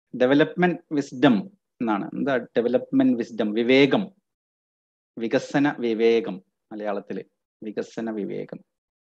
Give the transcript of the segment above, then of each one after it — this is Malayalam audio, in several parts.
ഡെവലപ്മെന്റ് വിസ്ഡം എന്നാണ് എന്താ ഡെവലപ്മെന്റ് വിസ്ഡം വിവേകം വികസന വിവേകം മലയാളത്തില് വികസന വിവേകം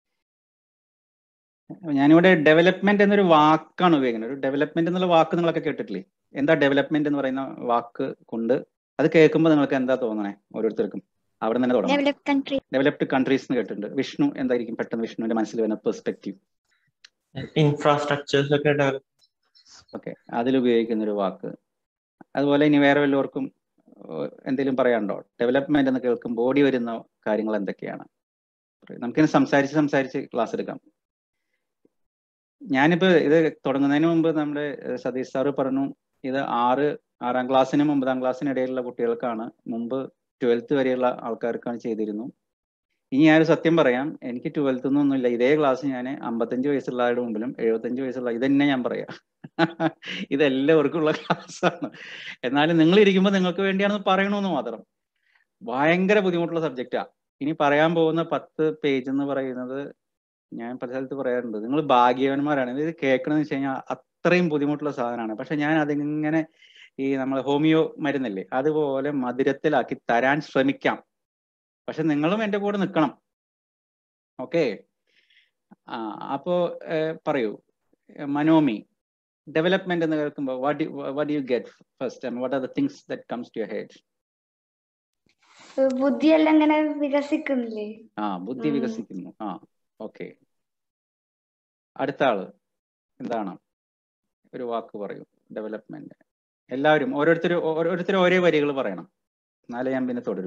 ഞാനിവിടെ ഡെവലപ്മെന്റ് എന്നൊരു വാക്കാണ് ഉപയോഗിക്കുന്നത് ഒരു ഡെവലപ്മെന്റ് എന്നുള്ള വാക്ക് നിങ്ങളൊക്കെ കേട്ടിട്ടില്ലേ എന്താ ഡെവലപ്മെന്റ് എന്ന് പറയുന്ന വാക്ക് കൊണ്ട് അത് കേൾക്കുമ്പോൾ നിങ്ങൾക്ക് എന്താ തോന്നണേ ഓരോരുത്തർക്കും അവിടെ നിന്ന് തന്നെ തുടങ്ങാം ഡെവലപ്പ് കൺട്രി ഡെവലപ്ഡ് കൺട്രീസ് എന്ന് കേട്ടിട്ടുണ്ട് വിഷ്ണു എന്തായിരിക്കും പെട്ടെന്ന് വിഷ്ണുവിന്റെ മനസ്സിൽ വരുന്ന പെർസ്പെക്റ്റീവ് ഇൻഫ്രാസ്ട്രക്ചേഴ്സ് ഒക്കെ ഡെവലപ്പ് ഓക്കെ അതിലുപയോഗിക്കുന്ന ഒരു വാക്ക് അതുപോലെ ഇനി വേറെ വല്ലവർക്കും എന്തെങ്കിലും പറയാനുണ്ടോ ഡെവലപ്മെന്റ് എന്ന് കേൾക്കുമ്പോൾ ഓടി വരുന്ന കാര്യങ്ങൾ എന്തൊക്കെയാണ് നമുക്കിനി സംസാരിച്ച് സംസാരിച്ച് ക്ലാസ് എടുക്കാം ഞാനിപ്പോ ഇത് തുടങ്ങുന്നതിന് മുമ്പ് നമ്മുടെ ഏഹ്, സതീഷ് സാറ് പറഞ്ഞു ഇത് ആറ് ആറാം ക്ലാസ്സിനും ഒമ്പതാം ക്ലാസ്സിനും ഇടയിലുള്ള കുട്ടികൾക്കാണ് മുമ്പ് ട്വൽത്ത് വരെയുള്ള ആൾക്കാർക്കാണ് ചെയ്തിരുന്നു ഇനി ഞാനൊരു സത്യം പറയാം എനിക്ക് ട്വൽത്ത് ഒന്നുമില്ല ഇതേ ക്ലാസ് ഞാൻ അമ്പത്തഞ്ച് വയസ്സുള്ള ആളുടെ മുമ്പിലും എഴുപത്തഞ്ച് വയസ്സുള്ള ഇതന്നെ ഞാൻ പറയാം ഇതെല്ലാവർക്കും ഉള്ള ക്ലാസ്സാണ് എന്നാലും നിങ്ങൾ ഇരിക്കുമ്പോൾ നിങ്ങൾക്ക് വേണ്ടിയാണെന്ന് പറയണമെന്ന് മാത്രം ഭയങ്കര ബുദ്ധിമുട്ടുള്ള സബ്ജക്റ്റാ ഇനി പറയാൻ പോകുന്ന പത്ത് പേജ് എന്ന് പറയുന്നത് ഞാൻ പല സ്ഥലത്ത് പറയാറുണ്ട് നിങ്ങൾ ഭാഗ്യവാന്മാരാണ് ഇത് കേൾക്കണമെന്ന് വെച്ച് കഴിഞ്ഞാൽ അത്രയും ബുദ്ധിമുട്ടുള്ള സാധനമാണ് പക്ഷെ ഞാൻ അതിങ്ങനെ ഈ നമ്മൾ ഹോമിയോ മരുന്നില്ലേ അതുപോലെ മധുരത്തിലാക്കി തരാൻ ശ്രമിക്കാം പക്ഷെ നിങ്ങളും എൻ്റെ കൂടെ നിൽക്കണം ഓക്കെ ആ അപ്പോ ഏഹ്, പറയൂ ഏഹ്, മനോമി ഡെവലപ്മെന്റ് എന്ന് കേൾക്കുമ്പോൾ what what you get first what are the things that comes to your head ബുദ്ധിയെല്ലാം ഇങ്ങനെ വികസിക്കുന്നില്ലേ ആ ബുദ്ധി ഉം. വികസിക്കുന്നു ആ ഓക്കെ അടുത്ത ആള് എന്താണ് ഒരു വാക്ക് പറയൂ ഡെവലപ്മെന്റ് എല്ലാവരും ഓരോരുത്തരും ഓരോരുത്തരും ഒരേ വരികൾ പറയണം എന്നാലേ ഞാൻ പിന്നെ തുടരൂ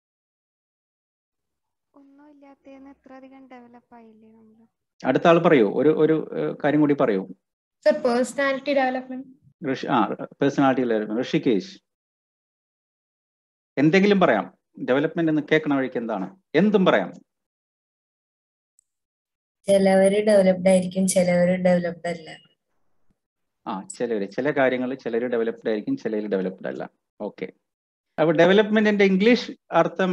ഒന്നും ഇല്ലാത്തതിന് ഇത്ര അധികം ഡെവലപ്പ് ആയില്ലേ നമ്മള് അടുത്ത ആൾ പറയൂ ഒരു ഒരു ഏഹ്, കാര്യം കൂടി പറയൂ സർ പേഴ്സണാലിറ്റി ഡെവലപ്മെന്റ് ഋഷി ആ പേഴ്സണാലിറ്റി ഡെവലപ്മെന്റ് ഋഷികേശ് എന്തെങ്കിലും പറയാം ഡെവലപ്മെന്റ് എന്ന് കേൾക്കണ വഴിക്ക് എന്താണ് എന്തും പറയാം ചിലവര് ഡെവലപ്ഡ് ആയിരിക്കും ചിലവര് ഡെവലപ്ഡ് അല്ല ആ ചിലര് ചില കാര്യങ്ങൾ ചിലർ ഡെവലപ്ഡ് ആയിരിക്കും ചിലർ ഡെവലപ്ഡ് അല്ല ഓക്കെ അപ്പൊ ഡെവലപ്മെന്റിന്റെ ഇംഗ്ലീഷ് അർത്ഥം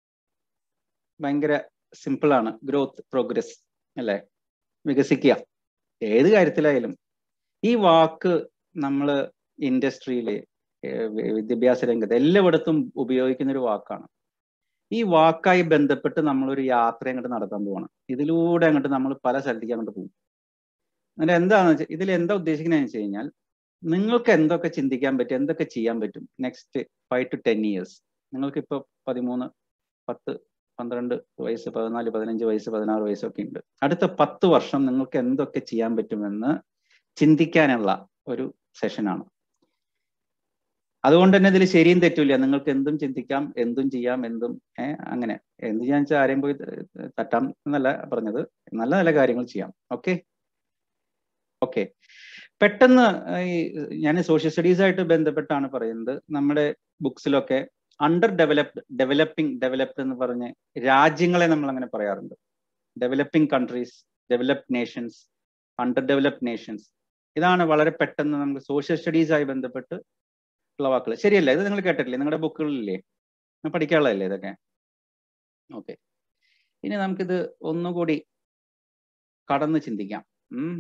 ഭയങ്കര സിമ്പിൾ ആണ് ഗ്രോത്ത് പ്രോഗ്രസ് അല്ലെ വികസിക്കുക ഏത് കാര്യത്തിലായാലും ഈ വാക്ക് നമ്മൾ ഇൻഡസ്ട്രിയില് വിദ്യാഭ്യാസ രംഗത്ത് എല്ലായിടത്തും ഉപയോഗിക്കുന്ന ഒരു വാക്കാണ് ഈ വാക്കായി ബന്ധപ്പെട്ട് നമ്മളൊരു യാത്ര അങ്ങോട്ട് നടത്താൻ പോവാണ് ഇതിലൂടെ അങ്ങോട്ട് നമ്മൾ പല സ്ഥലത്തേക്ക് അങ്ങോട്ട് പോകും എന്നിട്ട് എന്താണെന്ന് വെച്ചാൽ ഇതിൽ എന്താ ഉദ്ദേശിക്കുന്നതെന്ന് വെച്ച് കഴിഞ്ഞാൽ നിങ്ങൾക്ക് എന്തൊക്കെ ചിന്തിക്കാൻ പറ്റും എന്തൊക്കെ ചെയ്യാൻ പറ്റും next five to ten years നിങ്ങൾക്ക് ഇപ്പോൾ പതിമൂന്ന് പത്ത് പന്ത്രണ്ട് വയസ്സ് പതിനാല് പതിനഞ്ച് വയസ്സ് പതിനാറ് വയസ്സൊക്കെ ഉണ്ട് അടുത്ത പത്ത് വർഷം നിങ്ങൾക്ക് എന്തൊക്കെ ചെയ്യാൻ പറ്റുമെന്ന് ചിന്തിക്കാനുള്ള ഒരു സെഷനാണ് അതുകൊണ്ട് തന്നെ ഇതിൽ ശരിയും തെറ്റില്ല നിങ്ങൾക്ക് എന്തും ചിന്തിക്കാം എന്തും ചെയ്യാം എന്തും ഏഹ് അങ്ങനെ എന്ത് ചെയ്യാന്ന് വെച്ചാൽ ആരെയും പോയി തട്ടാം എന്നല്ല പറഞ്ഞത് നല്ല നല്ല കാര്യങ്ങൾ ചെയ്യാം ഓക്കെ ഓക്കെ പെട്ടെന്ന് ഈ ഞാൻ സോഷ്യൽ സ്റ്റഡീസ് ആയിട്ട് ബന്ധപ്പെട്ടാണ് പറയുന്നത് നമ്മുടെ ബുക്സിലൊക്കെ അണ്ടർ ഡെവലപ്ഡ് ഡെവലപ്പിംഗ് ഡെവലപ്ഡ് എന്ന് പറഞ്ഞ് രാജ്യങ്ങളെ നമ്മൾ അങ്ങനെ പറയാറുണ്ട് developing countries developed nations under developed nations ഇതാണ് വളരെ പെട്ടെന്ന് നമുക്ക് സോഷ്യൽ സ്റ്റഡീസായി ബന്ധപ്പെട്ട് ഉള്ള വാക്കുകൾ ശരിയല്ലേ ഇത് നിങ്ങൾ കേട്ടിട്ടില്ലേ നിങ്ങളുടെ ബുക്കുകളിലില്ലേ നിങ്ങൾ പഠിക്കാനുള്ളതല്ലേ ഇതൊക്കെ ഓക്കെ ഇനി നമുക്കിത് ഒന്നുകൂടി കടന്ന് ചിന്തിക്കാം ഉം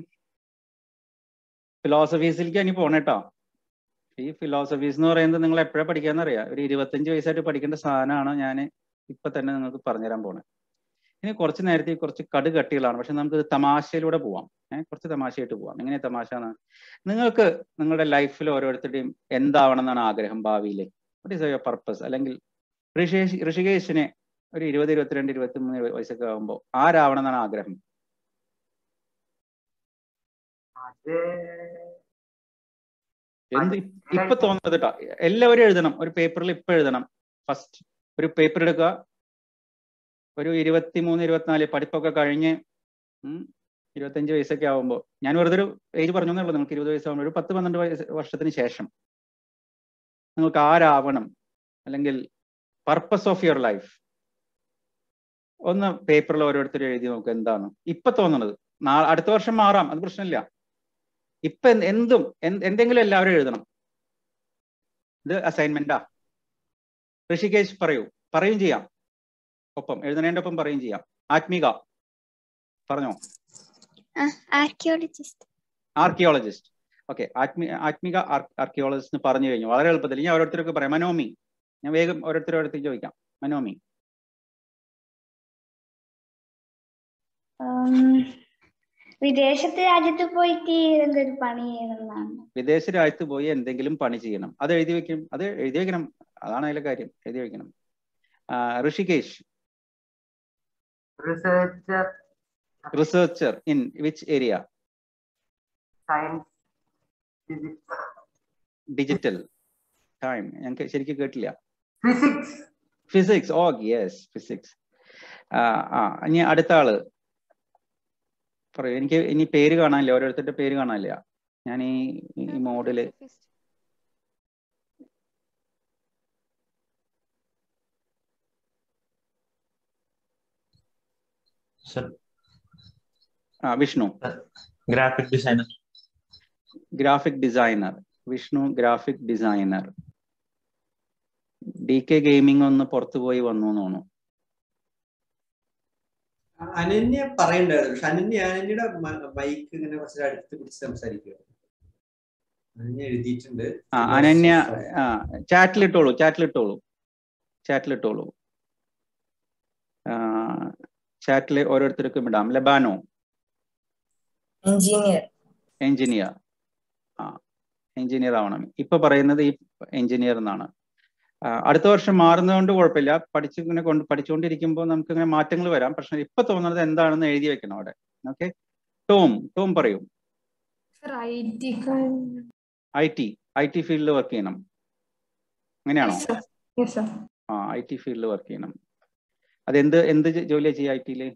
ഫിലോസഫീസിലേക്ക് ഇനി പോണേട്ടോ ഈ ഫിലോസഫീസ് എന്ന് പറയുന്നത് നിങ്ങൾ എപ്പോഴാണ് പഠിക്കാന്ന് അറിയാം ഒരു ഇരുപത്തഞ്ച് വയസ്സായിട്ട് പഠിക്കേണ്ട സാധനമാണ് ഞാൻ ഇപ്പൊ തന്നെ നിങ്ങൾക്ക് പറഞ്ഞുതരാൻ പോണേ ഇനി കുറച്ച് നേരത്തെ കുറച്ച് കട് കട്ടികളാണ് പക്ഷെ നമുക്ക് തമാശയിലൂടെ പോവാം ഏഹ് കുറച്ച് തമാശയായിട്ട് പോവാം എങ്ങനെ തമാശ നിങ്ങൾക്ക് നിങ്ങളുടെ ലൈഫിൽ ഓരോരുത്തരുടെയും എന്താവണം എന്നാണ് ആഗ്രഹം ഭാവിയിൽ വട്ട് ഈസ് യുവർ പർപ്പസ് അല്ലെങ്കിൽ ഋഷികേശ് ഋഷികേശിനെ ഒരു ഇരുപത് ഇരുപത്തിരണ്ട് ഇരുപത്തി മൂന്ന് വയസ്സൊക്കെ ആകുമ്പോൾ ആരാവണം എന്നാണ് ആഗ്രഹം അത് എന്ത് ഇപ്പൊ തോന്നുന്നത് കേട്ടോ എല്ലാവരും എഴുതണം ഒരു പേപ്പറിൽ ഇപ്പൊ എഴുതണം ഫസ്റ്റ് ഒരു പേപ്പർ എടുക്കുക ഒരു ഇരുപത്തി മൂന്ന് ഇരുപത്തിനാല് പഠിപ്പൊക്കെ കഴിഞ്ഞ് ഉം, ഇരുപത്തഞ്ച് വയസ്സൊക്കെ ആവുമ്പോൾ ഞാൻ വെറുതെ ഒരു ഏജ് പറഞ്ഞു എന്നുള്ളൂ നിങ്ങൾക്ക് ഇരുപത് വയസ്സാകുമ്പോൾ ഒരു പത്ത് പന്ത്രണ്ട് വയസ്സ് വർഷത്തിന് ശേഷം നിങ്ങൾക്ക് ആരാവണം അല്ലെങ്കിൽ പർപ്പസ് ഓഫ് യുവർ ലൈഫ് ഒന്ന് പേപ്പറിൽ ഓരോരുത്തരും എഴുതി നോക്കുക എന്താണ് ഇപ്പൊ തോന്നുന്നത് നാ അടുത്ത വർഷം മാറാം അത് പ്രശ്നമില്ല ഇപ്പൊ എന്ത് എന്തും എന്ത് എന്തെങ്കിലും എല്ലാവരും എഴുതണം ഇത് അസൈൻമെന്റാ ഋഷികേശ് പറയൂ പറയും ചെയ്യാം ഒപ്പം എഴുതുന്നതിന്റെ ഒപ്പം പറയും ചെയ്യാം ആത്മിക പറഞ്ഞോ ആർക്കിയോളജിസ്റ്റ് ആർക്കിയോളജിസ്റ്റ് ഓക്കെ ആത്മീ ആത്മിക ആർക്കിയോളജിസ്റ്റ് എന്ന് പറഞ്ഞു കഴിഞ്ഞു വളരെ എളുപ്പത്തിൽ ഞാൻ ഓരോരുത്തർക്ക് പറയാം മനോമി ഞാൻ വേഗം ഓരോരുത്തരും ഓരോരുത്തർ ചോദിക്കാം മനോമി ഉം, വിദേശത്ത് രാജ്യത്ത് പോയിട്ട് എന്തൊരു പണി ചെയ്യണമെന്നാണ് വിദേശ രാജ്യത്ത് പോയി എന്തെങ്കിലും പണി ചെയ്യണം അത് എഴുതി വെക്കും അത് എഴുതി വെക്കണം അതാണ് അതിലെ കാര്യം എഴുതി വെക്കണം ആ, Rishikesh researcher, researcher in which area science, physics, digital time ഞങ്ങൾക്ക് ശരിക്കും കേട്ടില്ല physics, physics oh yes physics ആ ഇനി അടുത്ത ആള് പറയൂ എനിക്ക് ഇനി പേര് കാണാനില്ല ഓരോരുത്തരുടെ പേര് കാണാനില്ല ഞാൻ ഈ ഈ മോഡില് Sir, ആ Vishnu graphic designer. Graphic designer Vishnu graphic designer D K gaming ഒന്ന് പുറത്തു പോയി വന്നു എന്ന് തോന്നുന്നു അനന്യ പറയണ്ടായിരുന്നു പക്ഷെ അനന്യ അനന്യയുടെ മൈക്ക് ഇങ്ങനെ കുറച്ച് അടുത്ത് പിടിച്ച് സംസാരിക്കുക അനന്യ എഴുതിയിട്ടുണ്ട് ആ അനന്യ ആ ചാറ്റിലിട്ടോളൂ ചാറ്റിലിട്ടോളൂ ചാറ്റിലിട്ടോളൂ ചാറ്റിൽ ഓരോരുത്തർക്കും ഇടാം ലബാനോ എഞ്ചിനീയർ എഞ്ചിനീയർ ആ എഞ്ചിനീയർ ആവണം ഇപ്പൊ പറയുന്നത് ഈ എഞ്ചിനീയർ എന്നാണ് ആ, അടുത്ത വർഷം മാറുന്നതുകൊണ്ട് കുഴപ്പമില്ല പഠിച്ച് ഇങ്ങനെ കൊണ്ട് പഠിച്ചുകൊണ്ടിരിക്കുമ്പോൾ നമുക്ക് ഇങ്ങനെ മാറ്റങ്ങൾ വരാം പക്ഷെ ഇപ്പൊ തോന്നുന്നത് എന്താണെന്ന് എഴുതി വെക്കണം അവിടെ ഓക്കെ ടോം ടോം പറയൂ sir I T I T I T ഫീൽഡിൽ വർക്ക് ചെയ്യണം അങ്ങനെയാണോ യെസ് സർ ആ ഐ ടി ഫീൽഡിൽ വർക്ക് ചെയ്യണം അത് എന്ത് എന്ത് ജ- ജോലിയാ ചെയ്യുക ഐ ടിയില്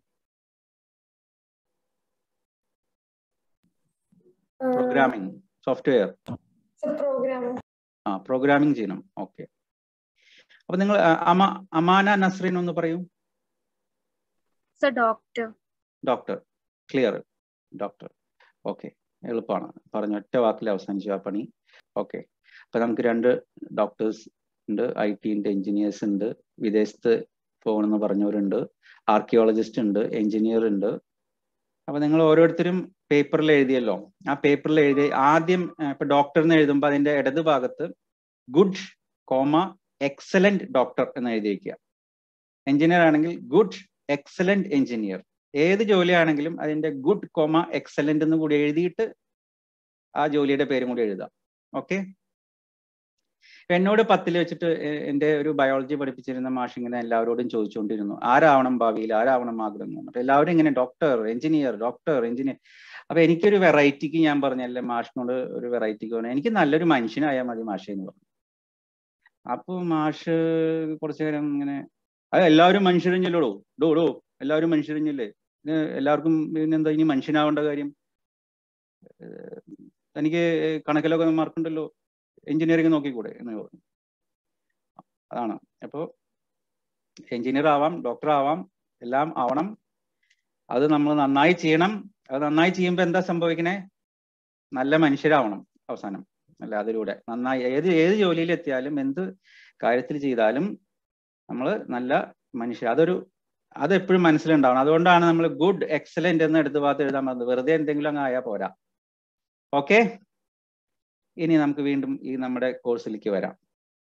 പ്രോഗ്രാമിംഗ് സോഫ്റ്റ്വെയർ പ്രോഗ്രാം ആ പ്രോഗ്രാമിംഗ് ചെയ്യണം ഓക്കെ അപ്പൊ നിങ്ങൾ ആ, അമ അമാന നസ്രീൻ ഒന്ന് പറയൂ sir doctor doctor clear doctor okay എളുപ്പമാണ് പറഞ്ഞ ഒറ്റ വാക്കിൽ അവസാനിച്ചു ആ പണി ഓക്കെ അപ്പൊ നമുക്ക് രണ്ട് ഡോക്ടേഴ്സ് ഉണ്ട് ഐ ടി ഉണ്ട് എഞ്ചിനീയേഴ്സ് ഉണ്ട് വിദേശത്ത് പോകണമെന്ന് പറഞ്ഞവരുണ്ട് ആർക്കിയോളജിസ്റ്റ് ഉണ്ട് എഞ്ചിനീയർ ഉണ്ട് അപ്പൊ നിങ്ങൾ ഓരോരുത്തരും പേപ്പറിൽ എഴുതിയല്ലോ ആ പേപ്പറിൽ എഴുതി ആദ്യം ആ, ഇപ്പൊ ഡോക്ടർ എന്ന് എഴുതുമ്പോൾ അതിന്റെ ഇടത് ഭാഗത്ത് ഗുഡ് കോമ എക്സലന്റ് ഡോക്ടർ എന്ന് എഴുതി വയ്ക്കുക എഞ്ചിനീയർ ആണെങ്കിൽ ഗുഡ് എക്സലന്റ് എഞ്ചിനീയർ ഏത് ജോലിയാണെങ്കിലും അതിന്റെ ഗുഡ് കോമ എക്സലന്റ് എന്ന് കൂടി എഴുതിയിട്ട് ആ ജോലിയുടെ പേരും കൂടി എഴുതാം ഓക്കെ എന്നോട് പത്തിൽ വെച്ചിട്ട് എ- എന്റെ ഒരു ബയോളജി പഠിപ്പിച്ചിരുന്ന മാഷ് ഇങ്ങനെ എല്ലാവരോടും ചോദിച്ചുകൊണ്ടിരുന്നു ആരാവണം ഭാവിയിൽ ആരാവണം ആഗ്രഹം എന്ന് പറഞ്ഞിട്ട് എല്ലാവരും ഇങ്ങനെ ഡോക്ടർ എഞ്ചിനീയർ ഡോക്ടർ എഞ്ചിനീയർ അപ്പൊ എനിക്കൊരു വെറൈറ്റിക്ക് ഞാൻ പറഞ്ഞല്ലേ മാഷിനോട് ഒരു വെറൈറ്റിക്ക് പറഞ്ഞു എനിക്ക് നല്ലൊരു മനുഷ്യനായാൽ മതി മാഷേ എന്ന് പറഞ്ഞു അപ്പൊ മാഷ് കുറച്ചു നേരം ഇങ്ങനെ അത് എല്ലാവരും മനുഷ്യരഞ്ഞല്ലോ ഡോ ഡോ എല്ലാവരും മനുഷ്യരഞ്ഞല്ലേ ഇത് എല്ലാവർക്കും പിന്നെന്താ ഇനി മനുഷ്യനാവേണ്ട കാര്യം ഏഹ് തനിക്ക് കണക്കിലൊക്കെ മാർക്കുണ്ടല്ലോ എഞ്ചിനീയറിംഗ് നോക്കിക്കൂടെ എന്ന് പറഞ്ഞു അതാണ് അപ്പോ എഞ്ചിനീയർ ആവാം ഡോക്ടർ ആവാം എല്ലാം ആവണം അത് നമ്മൾ നന്നായി ചെയ്യണം അത് നന്നായി ചെയ്യുമ്പോൾ എന്താ സംഭവിക്കണേ നല്ല മനുഷ്യരാവണം അവസാനം അല്ല അതിലൂടെ നന്നായി ഏത് ഏത് ജോലിയിൽ എത്തിയാലും എന്ത് കാര്യത്തിൽ ചെയ്താലും നമ്മൾ നല്ല മനുഷ്യ അതൊരു അത് എപ്പോഴും മനസ്സിലുണ്ടാവണം അതുകൊണ്ടാണ് നമ്മൾ ഗുഡ് എക്സലന്റ് എന്ന് എടുത്ത് ഭാഗത്ത് എഴുതാൻ പറഞ്ഞത് വെറുതെ എന്തെങ്കിലും അങ്ങ് ആയാൽ പോരാ ഓക്കെ ഇനി നമുക്ക് വീണ്ടും ഈ നമ്മുടെ കോഴ്സിലേക്ക് വരാം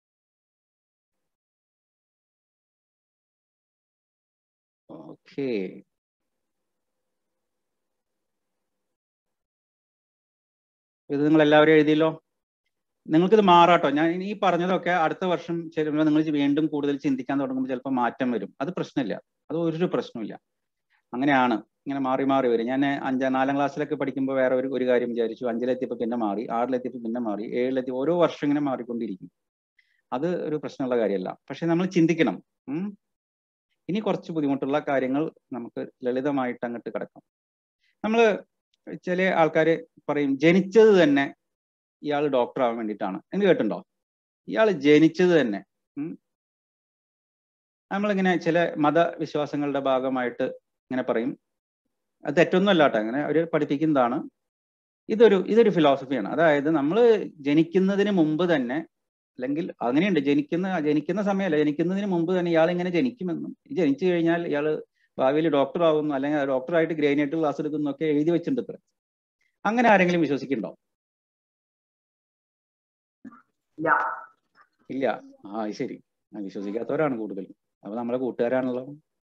ഓക്കെ ഇത് നിങ്ങൾ എല്ലാവരും എഴുതിയല്ലോ നിങ്ങൾക്കിത് മാറാട്ടോ ഞാൻ ഇനി ഈ പറഞ്ഞതൊക്കെ അടുത്ത വർഷം ചെല്ലുമ്പോൾ നിങ്ങൾ വീണ്ടും കൂടുതൽ ചിന്തിക്കാൻ തുടങ്ങുമ്പോൾ ചിലപ്പോൾ മാറ്റം വരും അത് പ്രശ്നമില്ല അത് ഒരു പ്രശ്നമില്ല അങ്ങനെയാണ് ഇങ്ങനെ മാറി മാറി വരും ഞാൻ അഞ്ചാം നാലാം ക്ലാസ്സിലൊക്കെ പഠിക്കുമ്പോൾ വേറെ ഒരു ഒരു കാര്യം വിചാരിച്ചു അഞ്ചിലെത്തിയപ്പോൾ പിന്നെ മാറി ആറിലെത്തിയപ്പോൾ പിന്നെ മാറി ഏഴിലെത്തി ഓരോ വർഷം ഇങ്ങനെ മാറിക്കൊണ്ടിരിക്കും അത് ഒരു പ്രശ്നമുള്ള കാര്യമല്ല പക്ഷെ നമ്മൾ ചിന്തിക്കണം ഉം. ഇനി കുറച്ച് ബുദ്ധിമുട്ടുള്ള കാര്യങ്ങൾ നമുക്ക് ലളിതമായിട്ട് അങ്ങോട്ട് കിടക്കാം നമ്മൾ ചില ആൾക്കാർ പറയും ജനിച്ചത് തന്നെ ഇയാൾ ഡോക്ടർ ആവാൻ വേണ്ടിയിട്ടാണ് എന്ന് കേട്ടിട്ടുണ്ടോ ഇയാൾ ജനിച്ചത് തന്നെ ഉം. നമ്മളിങ്ങനെ ചില മതവിശ്വാസങ്ങളുടെ ഭാഗമായിട്ട് ഇങ്ങനെ പറയും അത് തെറ്റൊന്നുമല്ല കേട്ടോ അങ്ങനെ അവർ പഠിപ്പിക്കുന്നതാണ് ഇതൊരു ഇതൊരു ഫിലോസഫിയാണ് അതായത് നമ്മൾ ജനിക്കുന്നതിന് മുമ്പ് തന്നെ അല്ലെങ്കിൽ അങ്ങനെയുണ്ട് ജനിക്കുന്ന ജനിക്കുന്ന സമയമല്ല ജനിക്കുന്നതിന് മുമ്പ് തന്നെ ഇയാൾ ഇങ്ങനെ ജനിക്കുമെന്നും ജനിച്ചു കഴിഞ്ഞാൽ ഇയാൾ ഭാവിയിൽ ഡോക്ടർ ആവുന്നു അല്ലെങ്കിൽ ഡോക്ടറായിട്ട് ഗ്രേനായിട്ട് ക്ലാസ് എടുക്കുന്നു ഒക്കെ എഴുതി വെച്ചിട്ടുണ്ട് ഇത്ര അങ്ങനെ ആരെങ്കിലും വിശ്വസിക്കുന്നുണ്ടോ ഇല്ല ഇല്ല ആ അത് ശരി ആ, വിശ്വസിക്കാത്തവരാണ് കൂടുതൽ അപ്പൊ നമ്മളെ കൂട്ടുകാരാണല്ലോ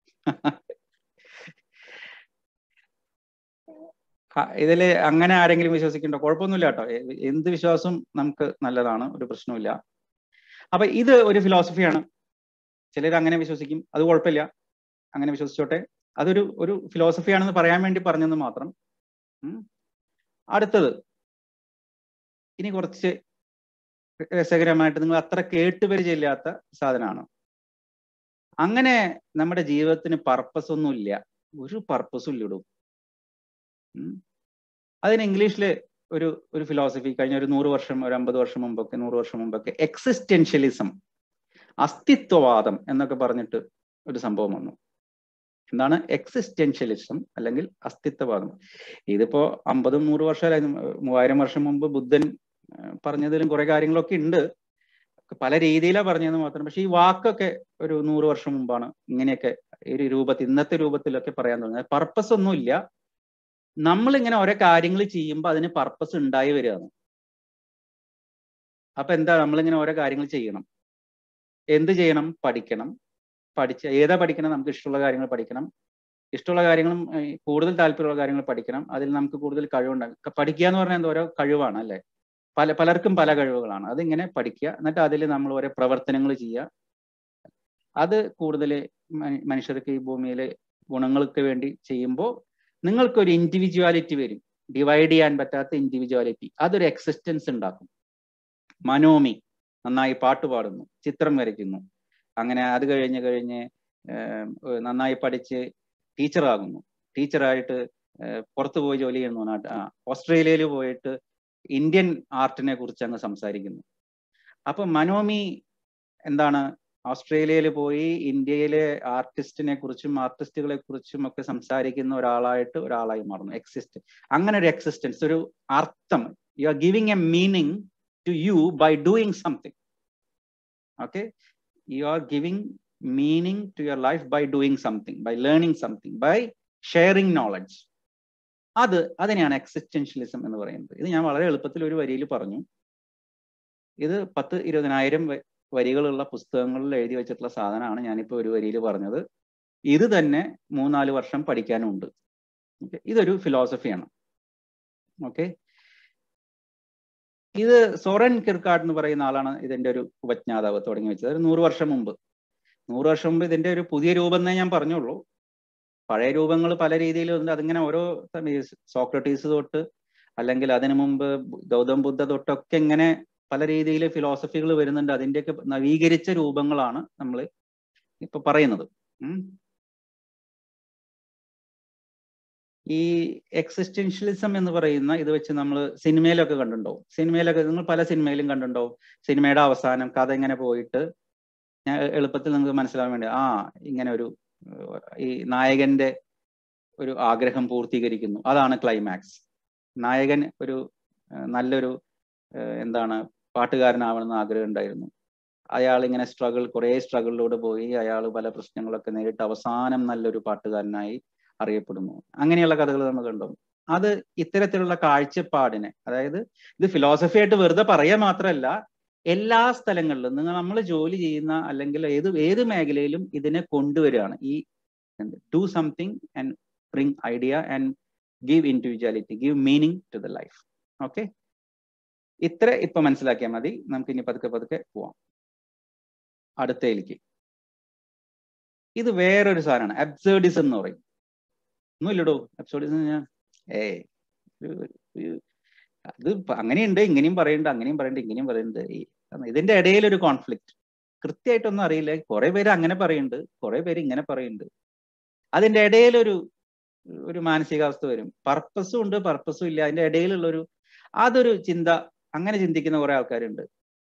ആ, ഇതില് അങ്ങനെ ആരെങ്കിലും വിശ്വസിക്കണ്ടോ കുഴപ്പമൊന്നുമില്ല കേട്ടോ എ- എന്ത് വിശ്വാസം നമുക്ക് നല്ലതാണ് ഒരു പ്രശ്നവുമില്ല അപ്പൊ ഇത് ഒരു ഫിലോസഫിയാണ് ചിലർ അങ്ങനെ വിശ്വസിക്കും അത് കുഴപ്പമില്ല അങ്ങനെ വിശ്വസിച്ചോട്ടെ അതൊരു ഒരു ഫിലോസഫിയാണെന്ന് പറയാൻ വേണ്ടി പറഞ്ഞെന്ന് മാത്രം ഉം. അടുത്തത് ഇനി കുറച്ച് രസകരമായിട്ട് നിങ്ങൾ അത്ര കേട്ടുപരിചയമില്ലാത്ത സാധനമാണ് അങ്ങനെ നമ്മുടെ ജീവിതത്തിന് പർപ്പസ് ഒന്നും ഇല്ല ഒരു പർപ്പസും ഇല്ലിടും അതിന് ഇംഗ്ലീഷിൽ ഒരു ഒരു ഫിലോസഫി കഴിഞ്ഞ ഒരു നൂറ് വർഷം ഒരു അമ്പത് വർഷം മുമ്പൊക്കെ നൂറ് വർഷം മുമ്പൊക്കെ എക്സിസ്റ്റൻഷ്യലിസം അസ്തിത്വവാദം എന്നൊക്കെ പറഞ്ഞിട്ട് ഒരു സംഭവം വന്നു എന്താണ് എക്സിസ്റ്റൻഷ്യലിസം അല്ലെങ്കിൽ അസ്തിത്വവാദം ഇതിപ്പോ അമ്പതും നൂറ് വർഷം അല്ല, മൂവായിരം വർഷം മുമ്പ് ബുദ്ധൻ ആ, പറഞ്ഞതിലും കുറെ കാര്യങ്ങളൊക്കെ ഉണ്ട് പല രീതിയിലാണ് പറഞ്ഞതെന്ന് മാത്രം പക്ഷെ ഈ വാക്കൊക്കെ ഒരു നൂറ് വർഷം മുമ്പാണ് ഇങ്ങനെയൊക്കെ ഈ ഒരു രൂപത്തിൽ ഇന്നത്തെ രൂപത്തിലൊക്കെ പറയാൻ തുടങ്ങിയത് പർപ്പസ് ഒന്നുമില്ല നമ്മളിങ്ങനെ ഓരോ കാര്യങ്ങൾ ചെയ്യുമ്പോൾ അതിന് പർപ്പസ് ഉണ്ടായി വരികയാണ് അപ്പൊ എന്താ നമ്മളിങ്ങനെ ഓരോ കാര്യങ്ങൾ ചെയ്യണം എന്ത് ചെയ്യണം പഠിക്കണം പഠിച്ച ഏതാ പഠിക്കണം നമുക്ക് ഇഷ്ടമുള്ള കാര്യങ്ങൾ പഠിക്കണം ഇഷ്ടമുള്ള കാര്യങ്ങളും ഏർ കൂടുതൽ താല്പര്യമുള്ള കാര്യങ്ങൾ പഠിക്കണം അതിൽ നമുക്ക് കൂടുതൽ കഴിവുണ്ടാകും പഠിക്കുക എന്ന് പറഞ്ഞാൽ എന്താ ഓരോ കഴിവാണ് അല്ലെ പല പലർക്കും പല കഴിവുകളാണ് അതിങ്ങനെ പഠിക്കുക എന്നിട്ട് അതിൽ നമ്മൾ ഓരോ പ്രവർത്തനങ്ങൾ ചെയ്യുക അത് കൂടുതൽ മനുഷ്യർക്ക് ഈ ഭൂമിയിലെ ഗുണങ്ങൾക്ക് വേണ്ടി ചെയ്യുമ്പോൾ നിങ്ങൾക്കൊരു ഇൻഡിവിജ്വാലിറ്റി വരും ഡിവൈഡ് ചെയ്യാൻ പറ്റാത്ത ഇൻഡിവിജ്വാലിറ്റി അതൊരു എക്സിസ്റ്റൻസ് ഉണ്ടാക്കും മനോമി നന്നായി പാട്ട് പാടുന്നു ചിത്രം വരയ്ക്കുന്നു അങ്ങനെ അത് കഴിഞ്ഞ് കഴിഞ്ഞ് ഏർ നന്നായി പഠിച്ച് ടീച്ചറാകുന്നു ടീച്ചറായിട്ട് പുറത്തു പോയി ജോലി ചെയ്യുന്നു നാട്ട് ആ ഓസ്ട്രേലിയയിൽ പോയിട്ട് ഇന്ത്യൻ ആർട്ടിനെ കുറിച്ച് അങ്ങ് സംസാരിക്കുന്നു അപ്പൊ മനോമി എന്താണ് ഓസ്ട്രേലിയയിൽ പോയി ഇന്ത്യയിലെ ആർട്ടിസ്റ്റിനെ കുറിച്ചും ആർട്ടിസ്റ്റുകളെ കുറിച്ചും ഒക്കെ സംസാരിക്കുന്ന ഒരാളായിട്ട് ഒരാളായി മാറുന്നു എക്സിസ്റ്റ് അങ്ങനെ ഒരു എക്സിസ്റ്റൻസ് ഒരു അർത്ഥം you are giving a meaning to you by doing something okay you are giving meaning to your life by doing something by learning something by sharing knowledge അത് അതിനെയാണ് എക്സിസ്റ്റൻഷ്യലിസം എന്ന് പറയുന്നത് ഇത് ഞാൻ വളരെ എളുപ്പത്തിൽ ഒരു വരിയിൽ പറഞ്ഞു ഇത് പത്ത് ഇരുപതിനായിരം വരികളുള്ള പുസ്തകങ്ങളിൽ എഴുതി വെച്ചിട്ടുള്ള സാധനമാണ് ഞാനിപ്പോൾ ഒരു വരിയിൽ പറഞ്ഞത് ഇത് തന്നെ മൂന്നാല് വർഷം പഠിക്കാനുണ്ട് ഓക്കെ ഇതൊരു ഫിലോസഫിയാണ് ഓക്കെ ഇത് സോറൻ കിർക്കാട് എന്ന് പറയുന്ന ആളാണ് ഇതിന്റെ ഒരു ഉപജ്ഞാതാവ് തുടങ്ങി വെച്ചത് ഒരു നൂറ് വർഷം മുമ്പ് നൂറ് വർഷം മുമ്പ് ഇതിന്റെ ഒരു പുതിയ രൂപം എന്നേ ഞാൻ പറഞ്ഞുള്ളൂ പഴയ രൂപങ്ങൾ പല രീതിയിലുണ്ട് അതിങ്ങനെ ഓരോ സോക്രട്ടീസ് തൊട്ട് അല്ലെങ്കിൽ അതിനു മുമ്പ് ഗൗതം ബുദ്ധ തൊട്ടൊക്കെ ഇങ്ങനെ പല രീതിയിൽ ഫിലോസഫികൾ വരുന്നുണ്ട് അതിന്റെയൊക്കെ നവീകരിച്ച രൂപങ്ങളാണ് നമ്മൾ ഇപ്പൊ പറയുന്നത് ഈ എക്സിസ്റ്റൻഷ്യലിസം എന്ന് പറയുന്ന ഇത് വെച്ച് നമ്മൾ സിനിമയിലൊക്കെ കണ്ടിട്ടുണ്ടാവും സിനിമയിലൊക്കെ നിങ്ങൾ പല സിനിമയിലും കണ്ടിട്ടുണ്ടാവും സിനിമയുടെ അവസാനം കഥ ഇങ്ങനെ പോയിട്ട് ഞാൻ എളുപ്പത്തിൽ നിങ്ങൾക്ക് മനസ്സിലാവാൻ വേണ്ടി ആ ഇങ്ങനെ ഒരു ഈ നായകന്റെ ഒരു ആഗ്രഹം പൂർത്തീകരിക്കുന്നു അതാണ് ക്ലൈമാക്സ് നായകൻ ഒരു നല്ലൊരു എന്താണ് പാട്ടുകാരനാവണമെന്ന് ആഗ്രഹം ഉണ്ടായിരുന്നു അയാൾ ഇങ്ങനെ സ്ട്രഗിൾ കുറേ സ്ട്രഗിളിലൂടെ പോയി അയാൾ പല പ്രശ്നങ്ങളൊക്കെ നേരിട്ട് അവസാനം നല്ലൊരു പാട്ടുകാരനായി അറിയപ്പെടുന്നു അങ്ങനെയുള്ള കഥകൾ നമ്മൾ കണ്ടു അത് ഇത്തരത്തിലുള്ള കാഴ്ചപ്പാടിനെ അതായത് ഇത് ഫിലോസഫി ആയിട്ട് വെറുതെ പറയുക മാത്രമല്ല എല്ലാ സ്ഥലങ്ങളിലും നിങ്ങൾ നമ്മൾ ജോലി ചെയ്യുന്ന അല്ലെങ്കിൽ ഏത് ഏത് മേഖലയിലും ഇതിനെ കൊണ്ടുവരികയാണ് ഈ do something and bring idea and give individuality give meaning to the life okay ഇത്ര ഇപ്പൊ മനസ്സിലാക്കിയാൽ മതി നമുക്ക് ഇനി പതുക്കെ പതുക്കെ പോവാം അടുത്തയിലേക്ക് ഇത് വേറൊരു സാധനമാണ് അബ്സേർഡിസം എന്ന് പറയും ഒന്നുമില്ലടോ അബ്സേർഡിസം ഞാൻ ഏ അത് അങ്ങനെയുണ്ട് ഇങ്ങനെയും പറയുന്നുണ്ട് അങ്ങനെയും പറയുന്നുണ്ട് ഇങ്ങനെയും പറയുന്നുണ്ട് ഇതിന്റെ ഇടയിൽ ഒരു കോൺഫ്ലിക്റ്റ് കൃത്യമായിട്ടൊന്നും അറിയില്ല കുറെ പേര് അങ്ങനെ പറയുന്നുണ്ട് കുറെ പേര് ഇങ്ങനെ പറയുന്നുണ്ട് അതിന്റെ ഇടയിലൊരു ഒരു മാനസികാവസ്ഥ വരും പർപ്പസും ഉണ്ട് പർപ്പസും ഇല്ല അതിന്റെ ഇടയിലുള്ള ഒരു അതൊരു ചിന്ത അങ്ങനെ ചിന്തിക്കുന്ന കുറെ ആൾക്കാരുണ്ട്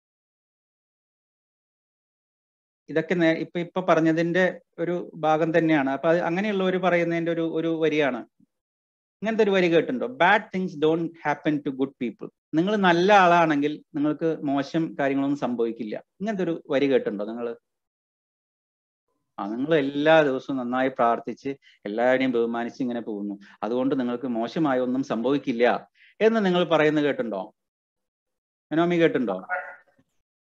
ഇതൊക്കെ ഇപ്പൊ ഇപ്പൊ പറഞ്ഞതിന്റെ ഒരു ഭാഗം തന്നെയാണ് അപ്പൊ അത് അങ്ങനെയുള്ളവർ പറയുന്നതിന്റെ ഒരു ഒരു വരിയാണ് ഇങ്ങനത്തെ ഒരു വരി കേട്ടിട്ടുണ്ടോ bad things don't happen to good people നിങ്ങൾ നല്ല ആളാണെങ്കിൽ നിങ്ങൾക്ക് മോശം കാര്യങ്ങളൊന്നും സംഭവിക്കില്ല ഇങ്ങനത്തെ ഒരു വരി കേട്ടിട്ടുണ്ടോ നിങ്ങൾ ആ നിങ്ങൾ എല്ലാ ദിവസവും നന്നായി പ്രാർത്ഥിച്ച് എല്ലാവരെയും ബഹുമാനിച്ച് ഇങ്ങനെ പോകുന്നു അതുകൊണ്ട് നിങ്ങൾക്ക് മോശമായ ഒന്നും സംഭവിക്കില്ല എന്ന് നിങ്ങൾ പറയുന്നത് കേട്ടിട്ടുണ്ടോ മനോമി കേട്ടിട്ടുണ്ടോ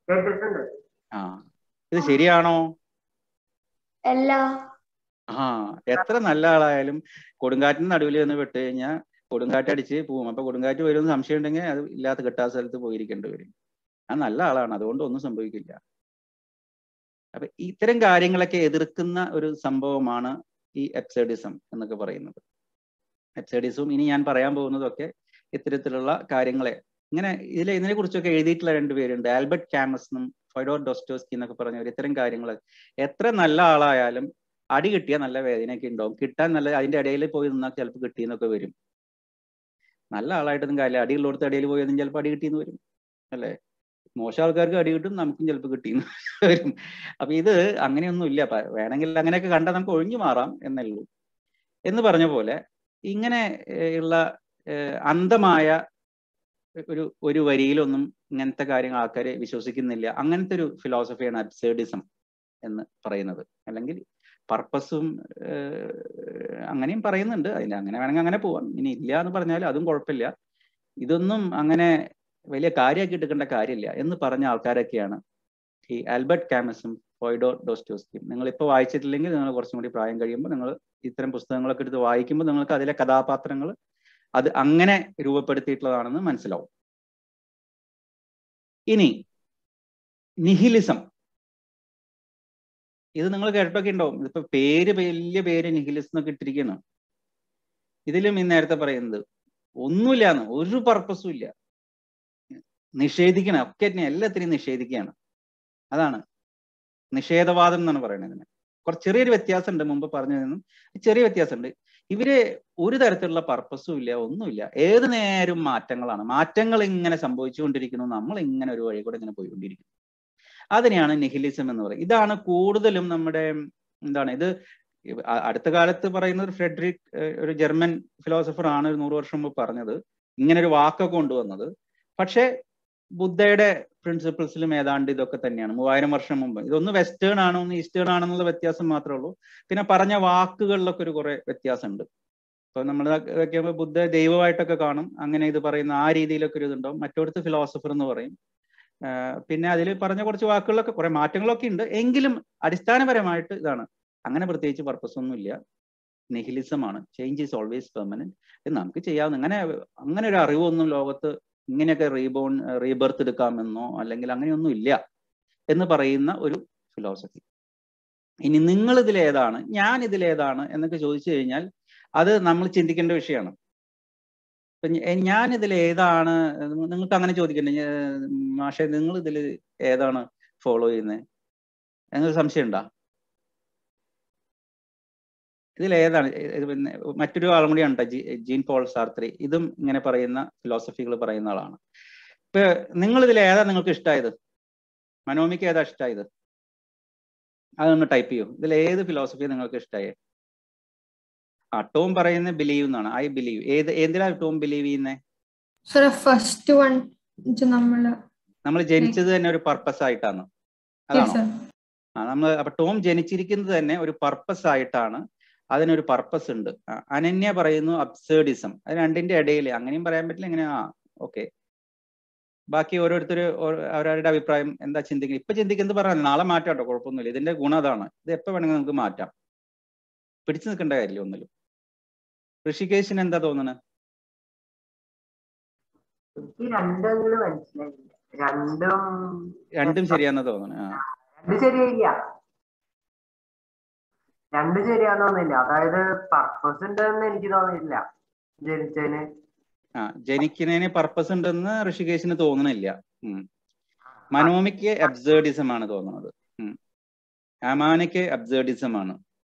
കേട്ടിട്ടുണ്ട് ആ ഇത് ശരിയാണോ എല്ലാ ആ എത്ര നല്ല ആളായാലും കൊടുങ്കാറ്റിന് നടുവിൽ നിന്ന് വിട്ട് കഴിഞ്ഞാൽ കൊടുങ്കാറ്റ് അടിച്ച് പോവും അപ്പൊ കൊടുങ്കാറ്റ് വരുമെന്ന് സംശയം ഉണ്ടെങ്കിൽ അത് ഇല്ലാത്ത കിട്ടാത്ത സ്ഥലത്ത് പോയിരിക്കേണ്ടി വരും ആ നല്ല ആളാണ് അതുകൊണ്ട് ഒന്നും സംഭവിക്കില്ല അപ്പൊ ഇത്തരം കാര്യങ്ങളൊക്കെ എതിർക്കുന്ന ഒരു സംഭവമാണ് ഈ എപ്സൈഡിസം എന്നൊക്കെ പറയുന്നത് എപ്സൈഡിസവും ഇനി ഞാൻ പറയാൻ പോകുന്നതൊക്കെ ഇത്തരത്തിലുള്ള കാര്യങ്ങളെ ഇങ്ങനെ ഇതിൽ ഇതിനെ കുറിച്ചൊക്കെ എഴുതിയിട്ടുള്ള രണ്ടുപേരുണ്ട് ആൽബർട്ട് ക്യാമസ് എന്നും ഫൈഡോർ ഡോസ്റ്റോസ്കി എന്നൊക്കെ പറഞ്ഞവർ ഇത്തരം കാര്യങ്ങൾ എത്ര നല്ല ആളായാലും അടി കിട്ടിയാൽ നല്ല വേദനയൊക്കെ ഉണ്ടാവും കിട്ടാൻ നല്ല അതിന്റെ ഇടയിൽ പോയി നിന്നാൽ ചിലപ്പോൾ കിട്ടിയെന്നൊക്കെ വരും നല്ല ആളായിട്ടൊന്നും കാര്യമില്ല അടിയുള്ളടത്ത് അടിയിൽ പോയി നിന്നും ചിലപ്പോൾ അടി കിട്ടിയെന്ന് വരും അല്ലേ മോശം ആൾക്കാർക്ക് അടി കിട്ടും നമുക്കും ചിലപ്പോൾ കിട്ടിയെന്ന് വരും അപ്പൊ ഇത് അങ്ങനെയൊന്നും ഇല്ല പ- വേണമെങ്കിൽ അങ്ങനെയൊക്കെ കണ്ടാൽ നമുക്ക് ഒഴിഞ്ഞു മാറാം എന്നേ ഉള്ളൂ എന്ന് പറഞ്ഞ പോലെ ഇങ്ങനെ ഏർ, ഉള്ള ഏർ, അന്ധമായ ഒരു ഒരു വരിയിലൊന്നും ഇങ്ങനത്തെ കാര്യങ്ങൾ ആൾക്കാർ വിശ്വസിക്കുന്നില്ല അങ്ങനത്തെ ഒരു ഫിലോസഫിയാണ് അബ്സേർഡിസം എന്ന് പറയുന്നത് അല്ലെങ്കിൽ പർപ്പസും അങ്ങനെയും പറയുന്നുണ്ട് അതിന് അങ്ങനെ വേണമെങ്കിൽ അങ്ങനെ പോവാം ഇനി ഇല്ല എന്ന് പറഞ്ഞാൽ അതും കുഴപ്പമില്ല ഇതൊന്നും അങ്ങനെ വലിയ കാര്യമാക്കി എടുക്കേണ്ട കാര്യമില്ല എന്ന് പറഞ്ഞ ആൾക്കാരൊക്കെയാണ് ഈ ആൽബർട്ട് കാമസും ഫോയിഡോ ഡോസ്റ്റോസ്കിയും നിങ്ങൾ ഇപ്പോൾ വായിച്ചിട്ടില്ലെങ്കിൽ നിങ്ങൾ കുറച്ചും കൂടി പ്രായം കഴിയുമ്പോൾ നിങ്ങൾ ഇത്തരം പുസ്തകങ്ങളൊക്കെ എടുത്ത് വായിക്കുമ്പോൾ നിങ്ങൾക്ക് അതിലെ കഥാപാത്രങ്ങൾ അത് അങ്ങനെ രൂപപ്പെടുത്തിയിട്ടുള്ളതാണെന്ന് മനസ്സിലാവും ഇനി നിഹിലിസം ഇത് നിങ്ങൾ കേട്ടൊക്കെ ഉണ്ടാവും ഇതിപ്പോ പേര് വലിയ പേര് നിഹിലിസം എന്നൊക്കെ ഇട്ടിരിക്കണം ഇതിലും ഈ നേരത്തെ പറയുന്നത് ഒന്നുമില്ലാന്ന് ഒരു പർപ്പസും ഇല്ല നിഷേധിക്കണം ഒക്കെ തന്നെ എല്ലാത്തിനെയും നിഷേധിക്കുകയാണ് അതാണ് നിഷേധവാദം എന്നാണ് പറയുന്നത് ഇതിന് കുറച്ച് ചെറിയൊരു വ്യത്യാസമുണ്ട് മുമ്പ് പറഞ്ഞതിനും ചെറിയ വ്യത്യാസമുണ്ട് ഇവര് ഒരു തരത്തിലുള്ള പർപ്പസും ഇല്ല ഒന്നുമില്ല ഏത് നേരം മാറ്റങ്ങളാണ് മാറ്റങ്ങൾ ഇങ്ങനെ സംഭവിച്ചുകൊണ്ടിരിക്കുന്നു നമ്മൾ ഇങ്ങനെ ഒരു വഴി കൂടെ ഇങ്ങനെ പോയിക്കൊണ്ടിരിക്കുന്നു അതിനെയാണ് നിഹിലിസം എന്ന് പറയുന്നത് ഇതാണ് കൂടുതലും നമ്മുടെ എന്താണ് ഇത് ഇവ- അ- അടുത്ത കാലത്ത് പറയുന്നത് ഫ്രെഡറിക് ഏഹ്, ഒരു ജർമ്മൻ ഫിലോസഫർ ആണ് ഒരു നൂറ് വർഷം മുമ്പ് പറഞ്ഞത് ഇങ്ങനെ ഒരു വാക്കൊക്കെ കൊണ്ടുവന്നത് പക്ഷേ ബുദ്ധയുടെ പ്രിൻസിപ്പിൾസിലും ഏതാണ്ട് ഇതൊക്കെ തന്നെയാണ് മൂവായിരം വർഷം മുമ്പ് ഇതൊന്ന് വെസ്റ്റേൺ ആണോ ഒന്ന് ഈസ്റ്റേൺ ആണെന്നുള്ള വ്യത്യാസം മാത്രമേ ഉള്ളൂ പിന്നെ പറഞ്ഞ വാക്കുകളിലൊക്കെ ഒരു കുറെ വ്യത്യാസമുണ്ട് ഇപ്പൊ നമ്മൾ വെക്കുമ്പോൾ ബുദ്ധ ദൈവമായിട്ടൊക്കെ കാണും അങ്ങനെ ഇത് പറയുന്ന ആ രീതിയിലൊക്കെ ഒരു ഇതുണ്ടാവും മറ്റൊടുത്ത് ഫിലോസഫർ എന്ന് പറയും ആഹ് പിന്നെ അതിൽ പറഞ്ഞ കുറച്ച് വാക്കുകളിലൊക്കെ കുറെ മാറ്റങ്ങളൊക്കെ ഉണ്ട് എങ്കിലും അടിസ്ഥാനപരമായിട്ട് ഇതാണ് അങ്ങനെ പ്രത്യേകിച്ച് പർപ്പസ് ഒന്നുമില്ല നിഹിലിസമാണ് ചേഞ്ച് ഈസ് ഓൾവേസ് പെർമനന്റ് ഇത് നമുക്ക് ചെയ്യാവുന്ന അങ്ങനെ അങ്ങനെ ഒരു അറിവൊന്നും ലോകത്ത് ഇങ്ങനെയൊക്കെ റീബോൺ റീബർത്ത് എടുക്കാമെന്നോ അല്ലെങ്കിൽ അങ്ങനെയൊന്നും ഇല്ല എന്ന് പറയുന്ന ഒരു ഫിലോസഫി ഇനി നിങ്ങൾ ഇതിൽ ഏതാണ് ഞാൻ ഇതിൽ ഏതാണ് എന്നൊക്കെ ചോദിച്ചു കഴിഞ്ഞാൽ അത് നമ്മൾ ചിന്തിക്കേണ്ട വിഷയമാണ് ഇപ്പൊ ഞ- ഞാൻ ഇതിൽ ഏതാണ് നിങ്ങൾക്ക് അങ്ങനെ ചോദിക്കണ്ടേ ഞ- മാഷെ നിങ്ങൾ ഇതിൽ ഏതാണ് ഫോളോ ചെയ്യുന്നത് എന്നൊരു സംശയം ഉണ്ടോ ഇതിൽ ഏതാണ് ഇത് പിന്നെ മറ്റൊരു ആളും കൂടി ഉണ്ട് ജീൻ പോൾ സാർത്രി ഇതും ഇങ്ങനെ പറയുന്ന ഫിലോസഫികൾ പറയുന്ന ആളാണ് ഇപ്പൊ നിങ്ങൾ ഇതിൽ ഏതാ നിങ്ങൾക്ക് ഇഷ്ടമായത് മനോമിക്ക് ഏതാ ഇഷ്ടമായത് അതൊന്ന് ടൈപ്പ് ചെയ്യൂ ഇതിൽ ഏത് ഫിലോസഫി നിങ്ങൾക്ക് ഇഷ്ടമായി ആ ടോം പറയുന്ന ബിലീവ് എന്നാണ് ഐ ബിലീവ് ഏത് എന്തിനാണ് ടോം ബിലീവ് ചെയ്യുന്നത് സർ ഫസ്റ്റ് വൺ നമ്മള് നമ്മൾ ജനിച്ചത് തന്നെ ഒരു പർപ്പസ് ആയിട്ടാണ് yes, അതാണോ sir. ആ നമ്മൾ അപ്പൊ ടോം ജനിച്ചിരിക്കുന്നത് തന്നെ ഒരു പർപ്പസ് ആയിട്ടാണ് അതിനൊരു പർപ്പസ് ഉണ്ട് ആ, അനന്യ പറയുന്നു അബ്സേർഡിസം അത് രണ്ടിന്റെ ഇടയിൽ അങ്ങനെയും പറയാൻ പറ്റില്ല ഇങ്ങനെ ആ ഓക്കെ ബാക്കി ഓരോരുത്തർ അവരവരുടെ അഭിപ്രായം എന്താ ചിന്തിക്കുന്നത് ഇപ്പൊ ചിന്തിക്കുന്നത് പറഞ്ഞാൽ നാളെ മാറ്റാം കേട്ടോ കുഴപ്പമൊന്നുമില്ല ഇതിന്റെ ഗുണം അതാണ് ഇത് എപ്പോ വേണമെങ്കിൽ നമുക്ക് മാറ്റാം പിടിച്ചു നിൽക്കേണ്ട കാര്യമില്ല ഒന്നിലും ഋഷികേശിന് എന്താ തോന്നുന്നത് എനിക്ക് രണ്ടെങ്കിലും മനസ്സിലായില്ല രണ്ടും രണ്ടും ശരിയാന്ന് തോന്നുന്നു ആ രണ്ട് ശരിയായില്ല രണ്ട് ശരിയാന്ന് തോന്നില്ല അതായത് പർപ്പസ് ഉണ്ടെന്ന് എനിക്ക് തോന്നിയില്ല ജനിച്ചതിന് ആ ജനിക്കുന്നതിന് പർപ്പസ് ഉണ്ടെന്ന് ഋഷികേശിന് തോന്നണില്ല ഉം. മനോമിക്ക് അബ്സേർഡിസം ആണ് തോന്നുന്നത് ഉം. അമാനയ്ക്ക് അബ്സേർഡിസം ആണ്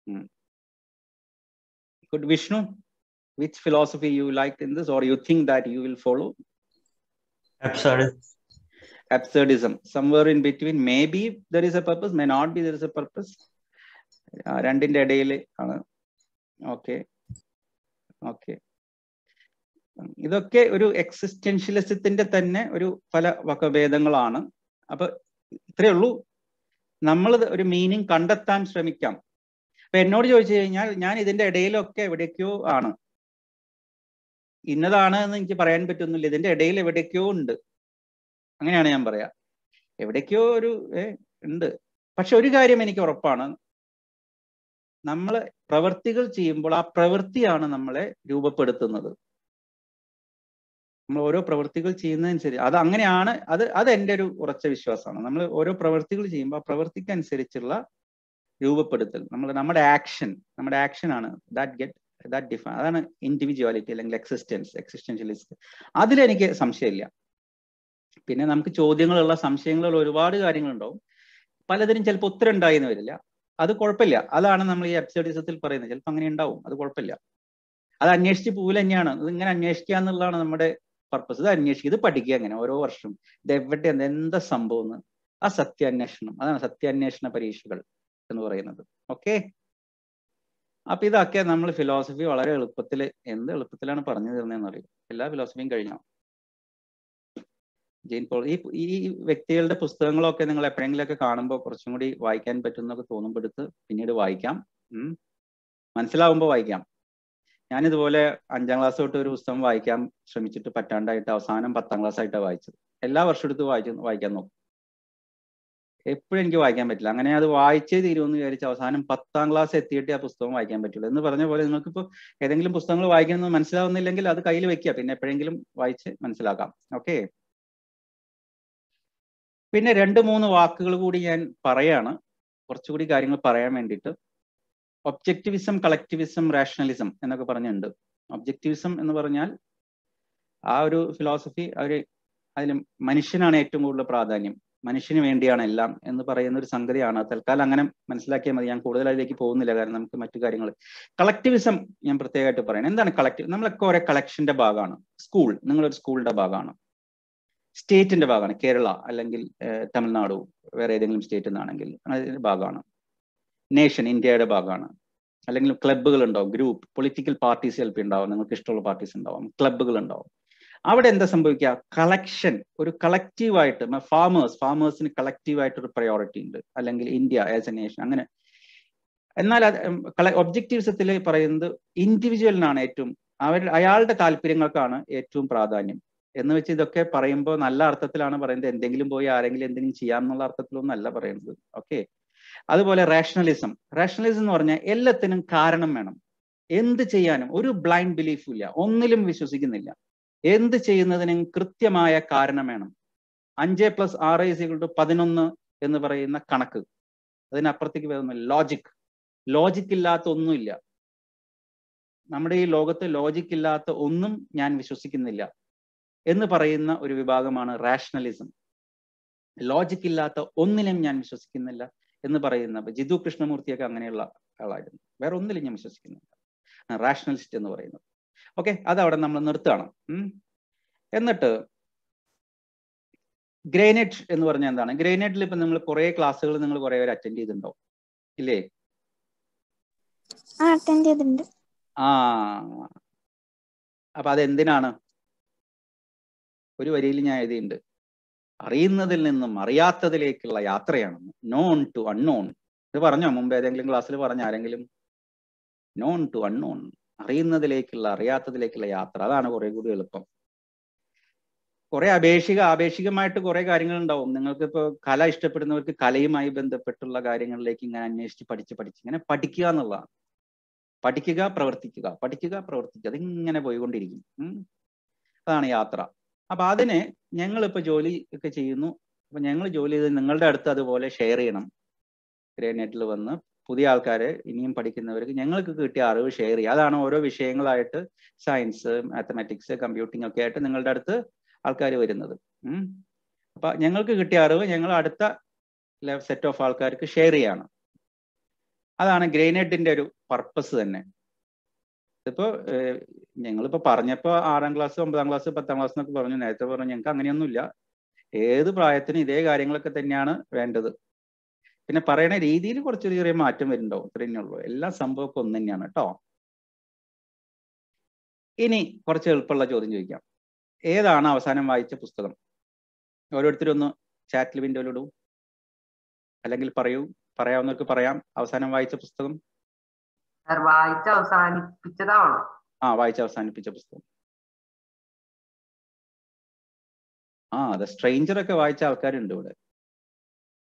good Vishnu which philosophy you like in this or you think that you will follow absurd absurdism somewhere in between maybe there is a purpose may not be there is a purpose ആ, രണ്ടിന്റെ ഇടയിൽ ആണ് ഓക്കെ ഓക്കെ ഇതൊക്കെ ഒരു എക്സിസ്റ്റൻഷ്യലിസത്തിന്റെ തന്നെ ഒരു പല വകഭേദങ്ങളാണ് അപ്പൊ ഇത്രയേ ഉള്ളൂ നമ്മൾ ഒരു മീനിങ് കണ്ടെത്താൻ ശ്രമിക്കാം അപ്പൊ എന്നോട് ചോദിച്ചു കഴിഞ്ഞാൽ ഞാൻ ഇതിന്റെ ഇടയിലൊക്കെ എവിടേക്കോ ആണ് ഇന്നതാണ് എന്ന് എനിക്ക് പറയാൻ പറ്റുന്നില്ല ഇതിന്റെ ഇടയിൽ എവിടേക്കോ ഉണ്ട് അങ്ങനെയാണ് ഞാൻ പറയാ എവിടേക്കോ ഒരു ഏ, ഉണ്ട് പക്ഷെ ഒരു കാര്യം എനിക്ക് ഉറപ്പാണ് നമ്മൾ പ്രവൃത്തികൾ ചെയ്യുമ്പോൾ ആ പ്രവൃത്തിയാണ് നമ്മളെ രൂപപ്പെടുത്തുന്നത് നമ്മൾ ഓരോ പ്രവൃത്തികൾ ചെയ്യുന്നതനുസരിച്ച് അത് അങ്ങനെയാണ് അത് അത് എൻ്റെ ഒരു ഉറച്ച വിശ്വാസമാണ് നമ്മൾ ഓരോ പ്രവൃത്തികൾ ചെയ്യുമ്പോൾ ആ പ്രവൃത്തിക്ക് അനുസരിച്ചുള്ള രൂപപ്പെടുത്തൽ നമ്മൾ നമ്മുടെ ആക്ഷൻ നമ്മുടെ ആക്ഷൻ ആണ് ദാറ്റ് ഗെറ്റ് ദാറ്റ് ഡിഫൈൻ അതാണ് ഇൻഡിവിജ്വാലിറ്റി അല്ലെങ്കിൽ എക്സിസ്റ്റൻസ് എക്സിസ്റ്റൻഷ്യലിസ്റ്റ് അതിലെനിക്ക് സംശയമില്ല പിന്നെ നമുക്ക് ചോദ്യങ്ങളുള്ള സംശയങ്ങളുള്ള ഒരുപാട് കാര്യങ്ങളുണ്ടാവും പലതിനും ചിലപ്പോൾ ഉത്തരം ഉണ്ടായിന്ന് വരില്ല അത് കുഴപ്പമില്ല അതാണ് നമ്മൾ ഈ എബ്സർഡിസത്തിൽ പറയുന്നത് ചിലപ്പോൾ അങ്ങനെ ഉണ്ടാവും അത് കുഴപ്പമില്ല അത് അന്വേഷിച്ച് പോവില്ല തന്നെയാണ് ഇത് ഇങ്ങനെ അന്വേഷിക്കുക എന്നുള്ളതാണ് നമ്മുടെ പർപ്പസ് ഇത് അന്വേഷിക്കുക ഇത് പഠിക്കുക അങ്ങനെ ഓരോ വർഷം ഇത് എവിടെ എന്താ സംഭവം എന്ന് ആ സത്യാന്വേഷണം അതാണ് സത്യാന്വേഷണ പരീക്ഷകൾ എന്ന് പറയുന്നത് ഓക്കെ അപ്പൊ ഇതൊക്കെ നമ്മൾ ഫിലോസഫി വളരെ എളുപ്പത്തിൽ എന്ത് എളുപ്പത്തിലാണ് പറഞ്ഞു തരുന്നതെന്ന് അറിയും എല്ലാ ഫിലോസഫിയും കഴിഞ്ഞോ ജെയിൻ പോൾ ഈ ഈ വ്യക്തികളുടെ പുസ്തകങ്ങളൊക്കെ നിങ്ങൾ എപ്പോഴെങ്കിലുമൊക്കെ കാണുമ്പോൾ കുറച്ചും കൂടി വായിക്കാൻ പറ്റുന്നൊക്കെ തോന്നുമ്പോൾ എടുത്ത് പിന്നീട് വായിക്കാം ഉം. മനസ്സിലാവുമ്പോൾ വായിക്കാം ഞാനിതുപോലെ അഞ്ചാം ക്ലാസ് തൊട്ട് ഒരു പുസ്തകം വായിക്കാൻ ശ്രമിച്ചിട്ട് പറ്റാണ്ടായിട്ട് അവസാനം പത്താം ക്ലാസ് ആയിട്ടാണ് വായിച്ചത് എല്ലാ വർഷം എടുത്ത് വായിച്ചു വായിക്കാൻ നോക്കും എപ്പോഴും എനിക്ക് വായിക്കാൻ പറ്റില്ല അങ്ങനെ അത് വായിച്ചേ തീരുമെന്ന് വിചാരിച്ച് അവസാനം പത്താം ക്ലാസ് എത്തിയിട്ടേ ആ പുസ്തകം വായിക്കാൻ പറ്റുള്ളൂ എന്ന് പറഞ്ഞ പോലെ നിങ്ങൾക്കിപ്പോൾ ഏതെങ്കിലും പുസ്തകങ്ങൾ വായിക്കണമെന്ന് മനസ്സിലാവുന്നില്ലെങ്കിൽ അത് കയ്യിൽ വെക്കുക പിന്നെ എപ്പോഴെങ്കിലും വായിച്ച് മനസ്സിലാക്കാം ഓക്കെ പിന്നെ രണ്ട് മൂന്ന് വാക്കുകൾ കൂടി ഞാൻ പറയാണ് കുറച്ചുകൂടി കാര്യങ്ങൾ പറയാൻ വേണ്ടിയിട്ട് ഒബ്ജക്റ്റിവിസം കളക്ടിവിസം റാഷണലിസം എന്നൊക്കെ പറഞ്ഞിട്ടുണ്ട് ഒബ്ജക്റ്റിവിസം എന്ന് പറഞ്ഞാൽ ആ ഒരു ഫിലോസഫി അവർ അതിൽ മനുഷ്യനാണ് ഏറ്റവും കൂടുതൽ പ്രാധാന്യം മനുഷ്യന് വേണ്ടിയാണ് എല്ലാം എന്ന് പറയുന്ന ഒരു സംഗതിയാണ് തൽക്കാലം അങ്ങനെ മനസ്സിലാക്കിയാൽ മതി ഞാൻ കൂടുതൽ അതിലേക്ക് പോകുന്നില്ല കാരണം നമുക്ക് മറ്റു കാര്യങ്ങൾ കളക്ടിവിസം ഞാൻ പ്രത്യേകമായിട്ട് പറയണം എന്താണ് കളക്റ്റീവ് നമ്മളൊക്കെ ഓരോ കളക്ഷന്റെ ഭാഗമാണ് സ്കൂൾ നിങ്ങളൊരു സ്കൂളിന്റെ ഭാഗമാണ് സ്റ്റേറ്റിന്റെ ഭാഗമാണ് കേരള അല്ലെങ്കിൽ ഏഹ്, തമിഴ്നാടു വേറെ ഏതെങ്കിലും സ്റ്റേറ്റിൽ നിന്നാണെങ്കിൽ അതിന്റെ ഭാഗമാണ് നേഷൻ ഇന്ത്യയുടെ ഭാഗമാണ് അല്ലെങ്കിൽ ക്ലബ്ബുകൾ ഉണ്ടാവും ഗ്രൂപ്പ് പൊളിറ്റിക്കൽ പാർട്ടീസ് ചിലപ്പോൾ ഉണ്ടാവും നിങ്ങൾക്ക് ഇഷ്ടമുള്ള പാർട്ടീസ് ഉണ്ടാവും ക്ലബ്ബുകൾ ഉണ്ടാവും അവിടെ എന്താ സംഭവിക്കുക കളക്ഷൻ ഒരു കളക്റ്റീവായിട്ട് ഫാമേഴ്സ് ഫാമേഴ്സിന് കളക്റ്റീവായിട്ട് ഒരു പ്രയോറിറ്റി ഉണ്ട് അല്ലെങ്കിൽ ഇന്ത്യ ആസ് എ നേഷൻ അങ്ങനെ എന്നാൽ അത് ഒബ്ജക്റ്റീവ്സത്തിൽ പറയുന്നത് ഇൻഡിവിജ്വലിനാണ് ഏറ്റവും അവർ അയാളുടെ താല്പര്യങ്ങൾക്കാണ് ഏറ്റവും പ്രാധാന്യം എന്ന് വെച്ച് ഇതൊക്കെ പറയുമ്പോൾ നല്ല അർത്ഥത്തിലാണ് പറയുന്നത് എന്തെങ്കിലും പോയി ആരെങ്കിലും എന്തെങ്കിലും ചെയ്യാം എന്നുള്ള അർത്ഥത്തിലൊന്നും അല്ല പറയുന്നത് ഓക്കെ അതുപോലെ റേഷണലിസം റേഷണലിസം എന്ന് പറഞ്ഞാൽ എല്ലാത്തിനും കാരണം വേണം എന്ത് ചെയ്യാനും ഒരു ബ്ലൈൻഡ് ബിലീഫും ഇല്ല ഒന്നിലും വിശ്വസിക്കുന്നില്ല എന്ത് ചെയ്യുന്നതിനും കൃത്യമായ കാരണം വേണം അഞ്ച് പ്ലസ് ആറ് ഈസികൾ ടു പതിനൊന്ന് എന്ന് പറയുന്ന കണക്ക് അതിനപ്പുറത്തേക്ക് വരുന്ന ലോജിക് ലോജിക് ഇല്ലാത്ത ഒന്നുമില്ല നമ്മുടെ ഈ ലോകത്ത് ലോജിക് ഇല്ലാത്ത ഒന്നും ഞാൻ വിശ്വസിക്കുന്നില്ല എന്ന് പറയുന്ന ഒരു വിഭാഗമാണ് റാഷണലിസം ലോജിക് ഇല്ലാത്ത ഒന്നിനും ഞാൻ വിശ്വസിക്കുന്നില്ല എന്ന് പറയുന്ന ഇപ്പൊ ജിതു കൃഷ്ണമൂർത്തിയൊക്കെ അങ്ങനെയുള്ള ആളായിരുന്നു വേറെ ഒന്നിലും ഞാൻ വിശ്വസിക്കുന്നില്ല റാഷണലിസ്റ്റ് എന്ന് പറയുന്നത് ഓക്കെ അത് അവിടെ നമ്മൾ നിർത്തുകയാണ് ഉം. എന്നിട്ട് ഗ്രേനേറ്റ് എന്ന് പറഞ്ഞാൽ എന്താണ് ഗ്രേനേറ്റിൽ ഇപ്പൊ നിങ്ങൾ കുറെ ക്ലാസ്സുകൾ നിങ്ങൾ കുറെ പേര് അറ്റൻഡ് ചെയ്തിട്ടുണ്ടാവും ഇല്ലേ ആ അറ്റൻഡ് ചെയ്തിട്ടുണ്ട് ആ അപ്പൊ അതെന്തിനാണ് ഒരു വരിയിൽ ഞാൻ എഴുതിയിട്ടുണ്ട് അറിയുന്നതിൽ നിന്നും അറിയാത്തതിലേക്കുള്ള യാത്രയാണ് നോൺ ടു അൺനോൺ ഇത് പറഞ്ഞോ മുമ്പ് ഏതെങ്കിലും ക്ലാസ്സിൽ പറഞ്ഞ ആരെങ്കിലും നോൺ ടു അൺനോൺ അറിയുന്നതിലേക്കുള്ള അറിയാത്തതിലേക്കുള്ള യാത്ര അതാണ് കുറെ കൂടി എളുപ്പം കുറെ അപേക്ഷിക ആപേക്ഷികമായിട്ട് കുറെ കാര്യങ്ങൾ ഉണ്ടാവും നിങ്ങൾക്ക് ഇപ്പോൾ കല ഇഷ്ടപ്പെടുന്നവർക്ക് കലയുമായി ബന്ധപ്പെട്ടുള്ള കാര്യങ്ങളിലേക്ക് ഇങ്ങനെ അന്വേഷിച്ച് പഠിച്ച് പഠിച്ച് ഇങ്ങനെ പഠിക്കുക എന്നുള്ളതാണ് പഠിക്കുക പ്രവർത്തിക്കുക പഠിക്കുക പ്രവർത്തിക്കുക അതിങ്ങനെ പോയിക്കൊണ്ടിരിക്കും ഉം. അതാണ് യാത്ര അപ്പൊ അതിന് ഞങ്ങളിപ്പോ ജോലി ഒക്കെ ചെയ്യുന്നു അപ്പൊ ഞങ്ങൾ ജോലി ചെയ്ത് നിങ്ങളുടെ അടുത്ത് അതുപോലെ ഷെയർ ചെയ്യണം ഗ്രേനേറ്റിൽ വന്ന് പുതിയ ആൾക്കാര് ഇനിയും പഠിക്കുന്നവർക്ക് ഞങ്ങൾക്ക് കിട്ടിയ അറിവ് ഷെയർ ചെയ്യുക അതാണ് ഓരോ വിഷയങ്ങളായിട്ട് സയൻസ് മാത്തമാറ്റിക്സ് കമ്പ്യൂട്ടിംഗ് ഒക്കെ ആയിട്ട് നിങ്ങളുടെ അടുത്ത് ആൾക്കാർ വരുന്നത് ഉം. അപ്പൊ ഞങ്ങൾക്ക് കിട്ടിയ അറിവ് ഞങ്ങൾ അടുത്ത സെറ്റ് ഓഫ് ആൾക്കാർക്ക് ഷെയർ ചെയ്യാണ് അതാണ് ഗ്രേനേറ്റിന്റെ ഒരു പർപ്പസ് തന്നെ ഇതിപ്പോ ഏഹ്, ഞങ്ങളിപ്പോ പറഞ്ഞപ്പോ ആറാം ക്ലാസ് ഒമ്പതാം ക്ലാസ് പത്താം ക്ലാസ് എന്നൊക്കെ പറഞ്ഞു നേരത്തെ പറഞ്ഞു ഞങ്ങൾക്ക് അങ്ങനെയൊന്നുമില്ല ഏത് പ്രായത്തിനും ഇതേ കാര്യങ്ങളൊക്കെ തന്നെയാണ് വേണ്ടത് പിന്നെ പറയണ രീതിയിൽ കുറച്ചൊരു ചെറിയ മാറ്റം വരുന്നുണ്ടാവും ഇത്ര തന്നെ ഉള്ളൂ എല്ലാ സംഭവമൊക്കെ ഒന്ന് തന്നെയാണ് കേട്ടോ ഇനി കുറച്ച് എളുപ്പമുള്ള ചോദ്യം ചോദിക്കാം ഏതാണ് അവസാനം വായിച്ച പുസ്തകം ഓരോരുത്തരും ഒന്ന് ചാറ്റിൽ വിൻഡോയിലിടൂ അല്ലെങ്കിൽ പറയൂ പറയാവുന്നവർക്ക് പറയാം അവസാനം വായിച്ച പുസ്തകം സാർ വായിച്ച് അവസാനിപ്പിച്ചതാണോ ആ വായിച്ച് അവസാനിപ്പിച്ച പുസ്തകം ആ ദ സ്ട്രേഞ്ചർ ഒക്കെ വായിച്ച ആൾക്കാരുണ്ട് ഇവിടെ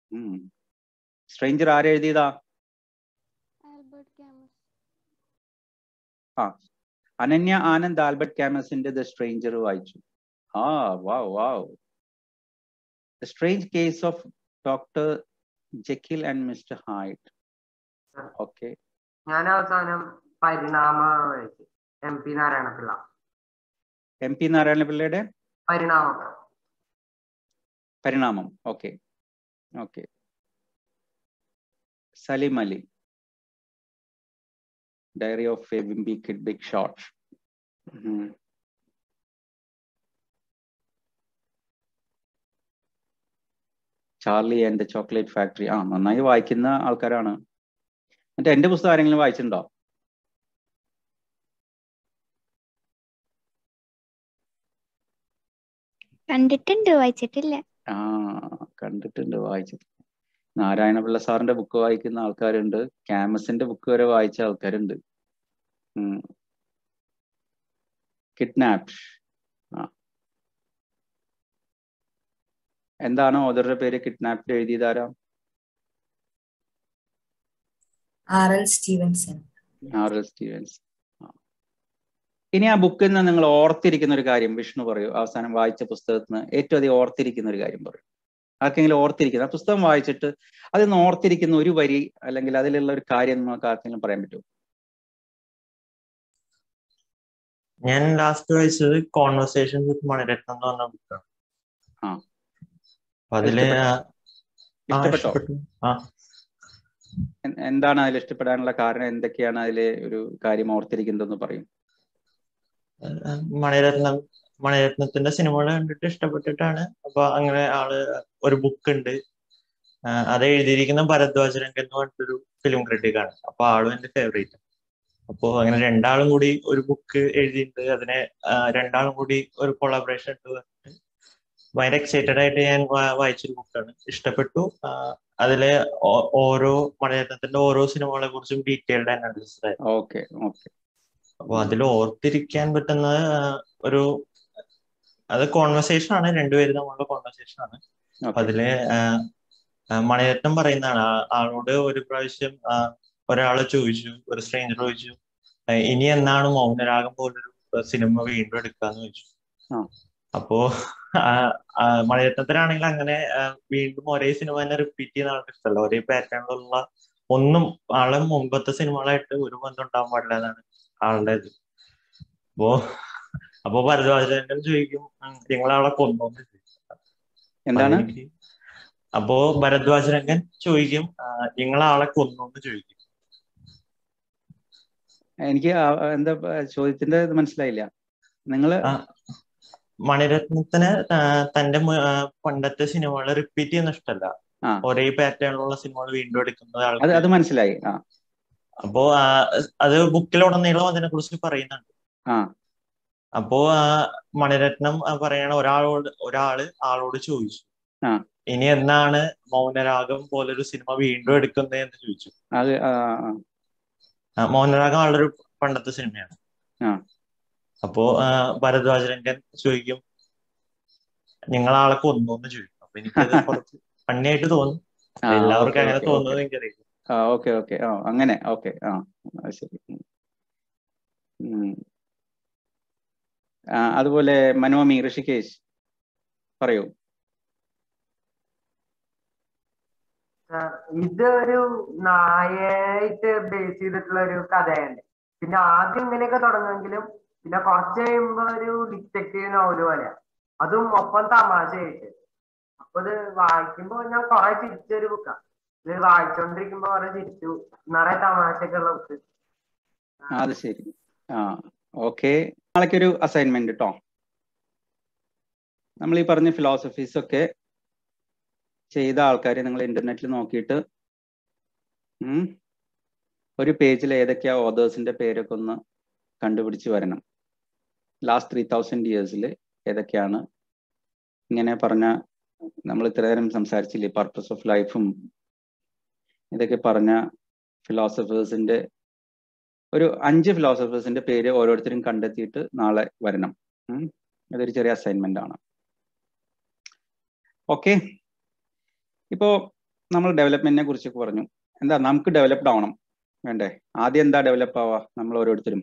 സ്ട്രേഞ്ചർ ആരെഴുതിയതാ ആൽബർട്ട് ക്യാമസ് ആ അനന്യ ആനന്ദ് ആൽബർട്ട് ക്യാമസിന്റെ ദ സ്ട്രേഞ്ചർ വായിച്ചു ആ wow wow the strange case of doctor Jekyll and mister Hyde okay ഞാൻ അവസാനം പരിണാമ വായിച്ചു M P Narayanapillai M P നാരായണപിള്ളയുടെ പരിണാമം പരിണാമം okay okay Salim Ali diary of a wimpy kid big shot Charlie and the chocolate factory ആ നന്നായി വായിക്കുന്ന ആൾക്കാരാണ് എന്നിട്ട് എന്റെ പുസ്തകം ആരെങ്കിലും വായിച്ചിട്ടുണ്ടോ കണ്ടിട്ടുണ്ട് വായിച്ചിട്ടില്ല ആ കണ്ടിട്ടുണ്ട് വായിച്ചിട്ട് നാരായണപിള്ള സാറിന്റെ ബുക്ക് വായിക്കുന്ന ആൾക്കാരുണ്ട് ക്യാമസിന്റെ ബുക്ക് വരെ വായിച്ച ആൾക്കാരുണ്ട് കിഡ്നാപ്ഡ് ആ എന്താണ് ഓദറുടെ പേര് കിഡ്നാപ്ഡ് എഴുതിയതാരാ R L Stevenson R L Stevens ആ. ഇനി ആ ബുക്കിൽ നിന്ന് നിങ്ങൾ ഓർത്തിരിക്കുന്ന ഒരു കാര്യം വിഷ്ണു പറയൂ അവസാനം വായിച്ച പുസ്തകത്തിൽ നിന്ന് ഏറ്റവും അധികം ഓർത്തിരിക്കുന്ന ഒരു കാര്യം പറയൂ ആർക്കെങ്കിലും ഓർത്തിരിക്കുന്ന ആ പുസ്തകം വായിച്ചിട്ട് അതിൽ നിന്ന് ഓർത്തിരിക്കുന്ന ഒരു വരി അല്ലെങ്കിൽ അതിലുള്ള ഒരു കാര്യം നമുക്ക് ആർക്കെങ്കിലും പറയാൻ പറ്റുമോ ഞാൻ ലാസ്റ്റ് വായിച്ചത് കോൺവെർസേഷൻ വിത്ത് മണിരത്നം എന്ന് പറഞ്ഞ ബുക്കാണ് ആ. അപ്പൊ അതില് ആ, ആ, ഇഷ്ടപ്പെട്ടോ ഇഷ്ടപ്പെട്ടു ആ എൻ- എന്താണ് അതിൽ ഇഷ്ടപ്പെടാനുള്ള കാരണം എന്തൊക്കെയാണ് അതിലെ ഒരു കാര്യം ഓർത്തിരിക്കുന്നതെന്ന് പറയും ആ, മണിരത്നം മണിരത്നത്തിന്റെ സിനിമകൾ കണ്ടിട്ട് ഇഷ്ടപ്പെട്ടിട്ടാണ് അപ്പൊ അങ്ങനെ ആള് ഒരു ബുക്ക് ഉണ്ട് ആ, അത് എഴുതിയിരിക്കുന്ന ഭരദ്വാജ് രംഗൻ എന്ന് പറഞ്ഞിട്ടൊരു ഫിലിം ക്രിട്ടിക് ആണ് അപ്പൊ ആളും എന്റെ ഫേവറേറ്റ് അപ്പോ അങ്ങനെ രണ്ടാളും കൂടി ഒരു ബുക്ക് എഴുതിയിട്ടുണ്ട് അതിനെ ആ, രണ്ടാളും കൂടി ഒരു കൊളാബറേഷൻ ഉണ്ട് പറഞ്ഞിട്ട് ഭയങ്കര എക്സൈറ്റഡ് ആയിട്ട് ഞാൻ വാ- വായിച്ചൊരു ബുക്കാണ് ഇഷ്ടപ്പെട്ടു ആ, അതിലെ ഓ- ഓരോ മണിരത്നത്തിന്റെ ഓരോ സിനിമകളെ കുറിച്ചും ഡീറ്റെയിൽഡ് അനാലിസിസ് ആയിരുന്നു ഓക്കെ ഓക്കെ അപ്പൊ അതിൽ ഓർത്തിരിക്കാൻ പറ്റുന്ന ആ, ഒരു അത് കോൺവെർസേഷൻ ആണ് രണ്ടുപേരും തമ്മിലുള്ള കോൺവെർസേഷൻ ആണ് അപ്പൊ ഓക്കെ അതില് ആ, ആ, മണിരത്നം പറയുന്നതാണ് ആ- ആളോട് ഒരു പ്രാവശ്യം ആ, ഒരാള് ചോദിച്ചു ഒരു സ്ട്രേഞ്ചർ ചോദിച്ചു ആ, ഇനി എന്നാണ് മൗനരാഗം പോലൊരു സിനിമ വീണ്ടും എടുക്കാന്ന് ചോദിച്ചു ആ. അപ്പോ ആ, ആ, മണിരത്നത്തിനാണെങ്കിൽ അങ്ങനെ ആ, വീണ്ടും ഒരേ സിനിമ തന്നെ റിപ്പീറ്റ് ചെയ്യുന്ന ആൾക്ക് ഇഷ്ടമല്ല ഒരേ പാറ്റേണിലുള്ള ഒന്നും ആളെ മുമ്പത്തെ സിനിമകളായിട്ട് ഒരു ബന്ധം ഉണ്ടാവാൻ പാടില്ല എന്നാണ് ആളുടെ ഇത് അപ്പോ അപ്പോ ഭരദ്വാജൻ ചോദിക്കും "ഉം, നിങ്ങളാളെ കൊന്നോന്ന് ചോദിക്കും അപ്പൊ എന്താണ് അതെനിക്ക് അപ്പോ ഭരദ്വാജ് രംഗൻ ചോദിക്കും "ആ, നിങ്ങളാളെ കൊന്നോന്ന് ചോദിക്കും എനിക്ക് ആ- എന്താ പ- ചോദ്യത്തിന്റെ ഇത് മനസ്സിലായില്ല നിങ്ങള് ആ, മണിരത്നത്തിന് ആ, തന്റെ മു- ആ, പണ്ടത്തെ സിനിമകൾ റിപ്പീറ്റ് ചെയ്യുന്ന ഇഷ്ടമല്ല ആ. ഒരേ പാറ്റേണിലുള്ള സിനിമകൾ വീണ്ടും എടുക്കുന്നത് അത് ആൾക്ക് അത് മനസ്സിലായി ആ അപ്പോ ആ, അത് ബുക്കിലുടനീളം അതിനെ കുറിച്ച് പറയുന്നുണ്ട് ആ അപ്പോ ആ, മണിരത്നം ആ, പറയണ ഒരാളോട് ഒരാള് ആളോട് ചോദിച്ചു ആ. ഇനി എന്നാണ് മൗനരാഗം പോലൊരു സിനിമ വീണ്ടും എടുക്കുന്നത് എന്ന് ചോദിച്ചു അത് ആ ആ, ആ, മൗനരാഗം ആളൊരു പണ്ടത്തെ സിനിമയാണ് ആ. അപ്പോ ആ, ഭരദ്വാജ രംഗൻ ചോദിക്കും നിങ്ങൾ ആളെ കൊന്നു എന്ന് ചോദിക്കും അപ്പൊ എനിക്കത് കുറച്ച് ഫണ്ണിയായിട്ട് തോന്നും ആ, എല്ലാവർക്കും ഓക്കേ, അങ്ങനെ ഓക്കേ, തോന്നുന്നത് ഓക്കേ. എനിക്കറിയില്ല ആ ഓക്കെ ഓക്കെ ആ അങ്ങനെ ഓക്കെ ആ അത് ശരി ഉം. ഉം. ആ, അതുപോലെ മനോമി ഋഷികേശ് പറയൂ സാർ, ഇത് ഒരു നായയായിട്ട് ബേസ് ചെയ്തിട്ടുള്ള ഒരു കഥയാണ് പിന്നെ ആദ്യം ഇങ്ങനെയൊക്കെ തുടങ്ങുമെങ്കിലും പിന്നെ കുറച്ച് കഴിയുമ്പോ ഒരു ഡിറ്റക്റ്റീവ് നോവൽ പോലെയാ അതും ഒപ്പം തമാശയായിട്ട് അപ്പൊ ഇത് വായിക്കുമ്പോ ഞാൻ കുറെ ചിരിച്ചൊരു ബുക്കാ ഇത് വായിച്ചോണ്ടിരിക്കുമ്പോ കുറെ ചിരിച്ചു നിറയെ തമാശയൊക്കെ ഉള്ള ബുക്ക് ആ, അത് ശരി ആ ഓക്കെ നാളേക്കൊരു അസൈൻമെന്റ് കേട്ടോ നമ്മൾ ഈ പറഞ്ഞ ഫിലോസഫീസ് ഒക്കെ ചെയ്ത ആൾക്കാർ നിങ്ങൾ ഇന്റർനെറ്റിൽ നോക്കിയിട്ട് ഉം, ഒരു പേജിൽ ഏതൊക്കെയാ ഓതേഴ്സിന്റെ പേരൊക്കെ ഒന്ന് കണ്ടുപിടിച്ച് വരണം ലാസ്റ്റ് ത്രീ തൗസൻഡ് ഇയേഴ്സിൽ ഏതൊക്കെയാണ് ഇങ്ങനെ പറഞ്ഞ നമ്മൾ ഇത്ര നേരം സംസാരിച്ചില്ലേ പർപ്പസ് ഓഫ് ലൈഫും ഇതൊക്കെ പറഞ്ഞ ഫിലോസഫേഴ്സിന്റെ ഒരു അഞ്ച് ഫിലോസഫേഴ്സിന്റെ പേര് ഓരോരുത്തരും കണ്ടെത്തിയിട്ട് നാളെ വരണം ഉം. അതൊരു ചെറിയ അസൈൻമെന്റ് ആണ് ഓക്കെ ഇപ്പോ നമ്മൾ ഡെവലപ്മെന്റിനെ കുറിച്ചൊക്കെ പറഞ്ഞു എന്താ നമുക്ക് ഡെവലപ്ഡ് ആവണം വേണ്ടേ ആദ്യം എന്താ ഡെവലപ്പ് ആവുക നമ്മൾ ഓരോരുത്തരും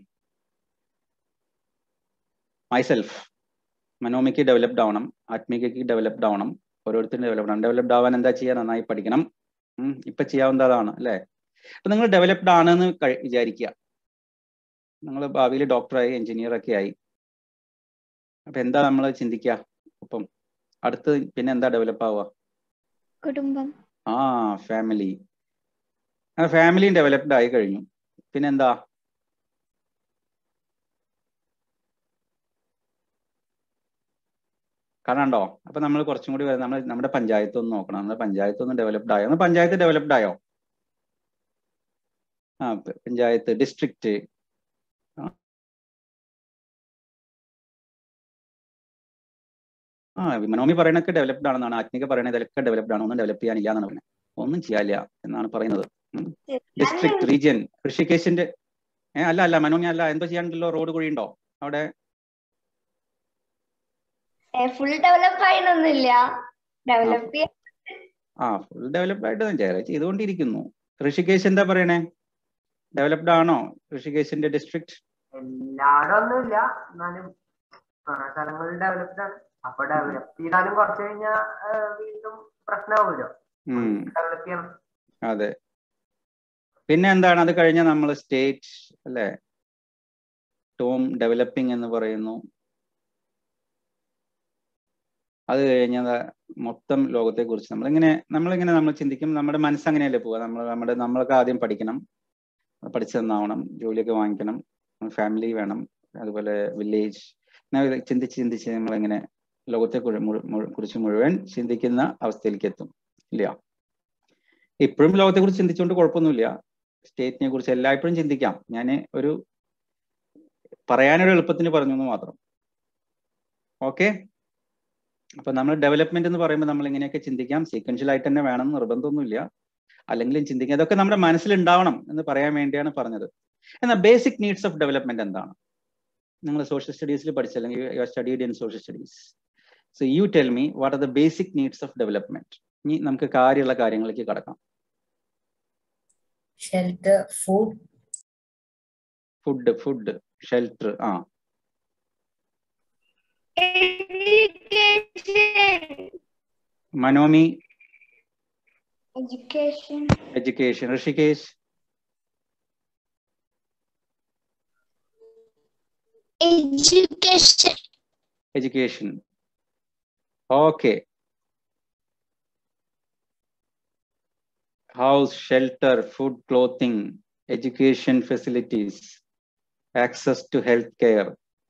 മൈസെൽഫ് മനോമിക്ക് ഡെവലപ്ഡ് ആവണം ആത്മീകയ്ക്ക് ഡെവലപ്ഡ് ആവണം ഓരോരുത്തരും ഡെവലപ്ഡ് ആവണം ഡെവലപ്ഡ് ആവാൻ എന്താ ചെയ്യുക നന്നായി പഠിക്കണം ഉം, ഇപ്പൊ ചെയ്യാവുന്നത് അതാണ് അല്ലേ അപ്പൊ നിങ്ങൾ ഡെവലപ്ഡ് ആണെന്ന് കഴി- വിചാരിക്കുക നിങ്ങൾ ഭാവിയിൽ ഡോക്ടറായി എഞ്ചിനീയർ ഒക്കെ ആയി അപ്പൊ എന്താ നമ്മൾ ചിന്തിക്കുക അപ്പം അടുത്ത് പിന്നെ എന്താ ഡെവലപ്പ് ആവുക കുടുംബം ആ ഫാമിലി ആ ഫാമിലിയും ഡെവലപ്ഡ് ആയി കഴിഞ്ഞു പിന്നെന്താ കാണാണ്ടോ അപ്പൊ നമ്മൾ കുറച്ചും കൂടി വരാം. നമ്മൾ നമ്മുടെ പഞ്ചായത്ത് ഒന്ന് നോക്കണം നമ്മുടെ പഞ്ചായത്ത് ഒന്ന് ഡെവലപ്ഡ് ആയോ നമ്മുടെ പഞ്ചായത്ത് ഡെവലപ്ഡ് ആയോ ആ പ- പഞ്ചായത്ത് ഡിസ്ട്രിക്റ്റ് ആ മനോമി പറയണൊക്കെ ഡെവലപ്ഡ് ആണെന്നാണ് ആത്മിക പറയണത് ഇതൊക്കെ ഡെവലപ്ഡ് ആണ് ഒന്നും ഡെവലപ്പ് ചെയ്യാനില്ല എന്നാണ് പറയുന്നത് ഒന്നും ചെയ്യാനില്ല എന്നാണ് പറയുന്നത് ഡിസ്ട്രിക്ട് റീജിയൻ ഋഷികേശിന്റെ ഏ അല്ല അല്ല മനോമി അല്ല എന്തോ ചെയ്യാനുണ്ടല്ലോ റോഡ് കുഴി ഉണ്ടോ അവിടെ ഫുൾ ഡെവലപ്പ് ആയിട്ടൊന്നുമില്ല ഡെവലപ്പ് ചെയ്യാൻ ആ ഫുൾ ഡെവലപ്പ് ആയിട്ട് ഞാൻ ചെയ്തുകൊണ്ടിരിക്കുന്നു ഋഷികേശ് എന്താ പറയണേ ഡെവലപ്ഡ് ആണോ ഋഷികേശിന്റെ ഡിസ്ട്രിക്ട് എല്ലായിടും ഒന്നുമില്ല എന്നാലും കുറെ സ്ഥലങ്ങളിൽ ഡെവലപ്ഡ് ആണ് അപ്പൊ ഡെവലപ്പ് ചെയ്താലും കുറച്ച് കഴിഞ്ഞാൽ വീണ്ടും പ്രശ്നമാവുമല്ലോ ഡെവലപ്പ് ചെയ്യണം അതെ പിന്നെ എന്താണ് അത് കഴിഞ്ഞ നമ്മൾ സ്റ്റേറ്റ് അല്ലെ ടോം ഡെവലപ്പിംഗ് എന്ന് പറയുന്നു അത് കഴിഞ്ഞത് മൊത്തം ലോകത്തെ കുറിച്ച് നമ്മളിങ്ങനെ നമ്മളിങ്ങനെ നമ്മൾ ചിന്തിക്കും നമ്മുടെ മനസ്സ് അങ്ങനെയല്ലേ പോവുക നമ്മൾ നമ്മുടെ നമ്മളൊക്കെ ആദ്യം പഠിക്കണം പഠിച്ചു നന്നാവണം ജോലിയൊക്കെ വാങ്ങിക്കണം ഫാമിലി വേണം അതുപോലെ വില്ലേജ് അങ്ങനെ ചിന്തിച്ച് ചിന്തിച്ച് നമ്മളിങ്ങനെ ലോകത്തെ കുഴ- മുഴു- മുഴു- കുറിച്ച് മുഴുവൻ ചിന്തിക്കുന്ന അവസ്ഥയിലേക്ക് എത്തും ഇല്ല ഇപ്പോഴും ലോകത്തെ കുറിച്ച് ചിന്തിച്ചുകൊണ്ട് കുഴപ്പമൊന്നുമില്ല സ്റ്റേറ്റിനെ കുറിച്ച് എല്ലായ്പ്പോഴും ചിന്തിക്കാം ഞാൻ ഒരു പറയാനൊരു എളുപ്പത്തിന് പറഞ്ഞു എന്ന് മാത്രം ഓക്കെ അപ്പൊ നമ്മൾ ഡെവലപ്മെന്റ് എന്ന് പറയുമ്പോൾ നമ്മൾ ഇങ്ങനെയൊക്കെ ചിന്തിക്കാം സീക്വൻഷ്യൽ ആയിട്ട് തന്നെ വേണം എന്ന് നിർബന്ധമൊന്നുമില്ല അല്ലെങ്കിലും ചിന്തിക്കാം ഇതൊക്കെ നമ്മുടെ മനസ്സിൽ ഉണ്ടാവണം എന്ന് പറയാൻ വേണ്ടിയാണ് പറഞ്ഞത് എന്നാൽ ബേസിക് നീഡ്സ് ഓഫ് ഡെവലപ്മെന്റ് എന്താണ് നിങ്ങൾ സോഷ്യൽ സ്റ്റഡീസിൽ പഠിച്ച അല്ലെങ്കിൽ you studied in social studies so you tell me what are the basic needs of development ഇനി നമുക്ക് കാര്യമുള്ള കാര്യങ്ങളിലേക്ക് കടക്കാം shelter food food food shelter ആ Manomi education education Rishikesh education education okay house shelter food clothing education facilities access to health care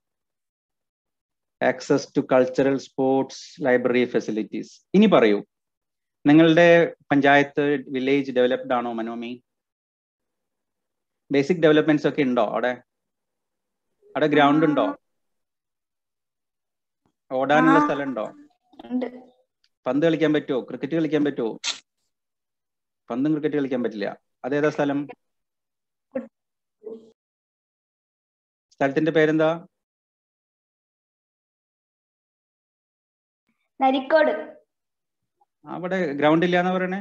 access to cultural sports library facilities ഇനി പറയൂ നിങ്ങളുടെ പഞ്ചായത്ത് വില്ലേജ് ഡെവലപ്ഡ് ആണോ മനോമി ബേസിക് ഡെവലപ്മെന്റ്സ് ഒക്കെ ഉണ്ടോ അവിടെ അവിടെ ഗ്രൗണ്ട് ഉണ്ടോ ഓടാനുള്ള ആ. സ്ഥലം ഉണ്ടോ ഉണ്ട് പന്ത് കളിക്കാൻ പറ്റുമോ ക്രിക്കറ്റ് കളിക്കാൻ പറ്റുമോ പന്തും ക്രിക്കറ്റ് കളിക്കാൻ പറ്റില്ല അതേതാ സ്ഥലം സ്ഥലത്തിന്റെ പേരെന്താ നരിക്കോട് അവിടെ ഗ്രൗണ്ട് ഇല്ലാന്ന് പറയണേ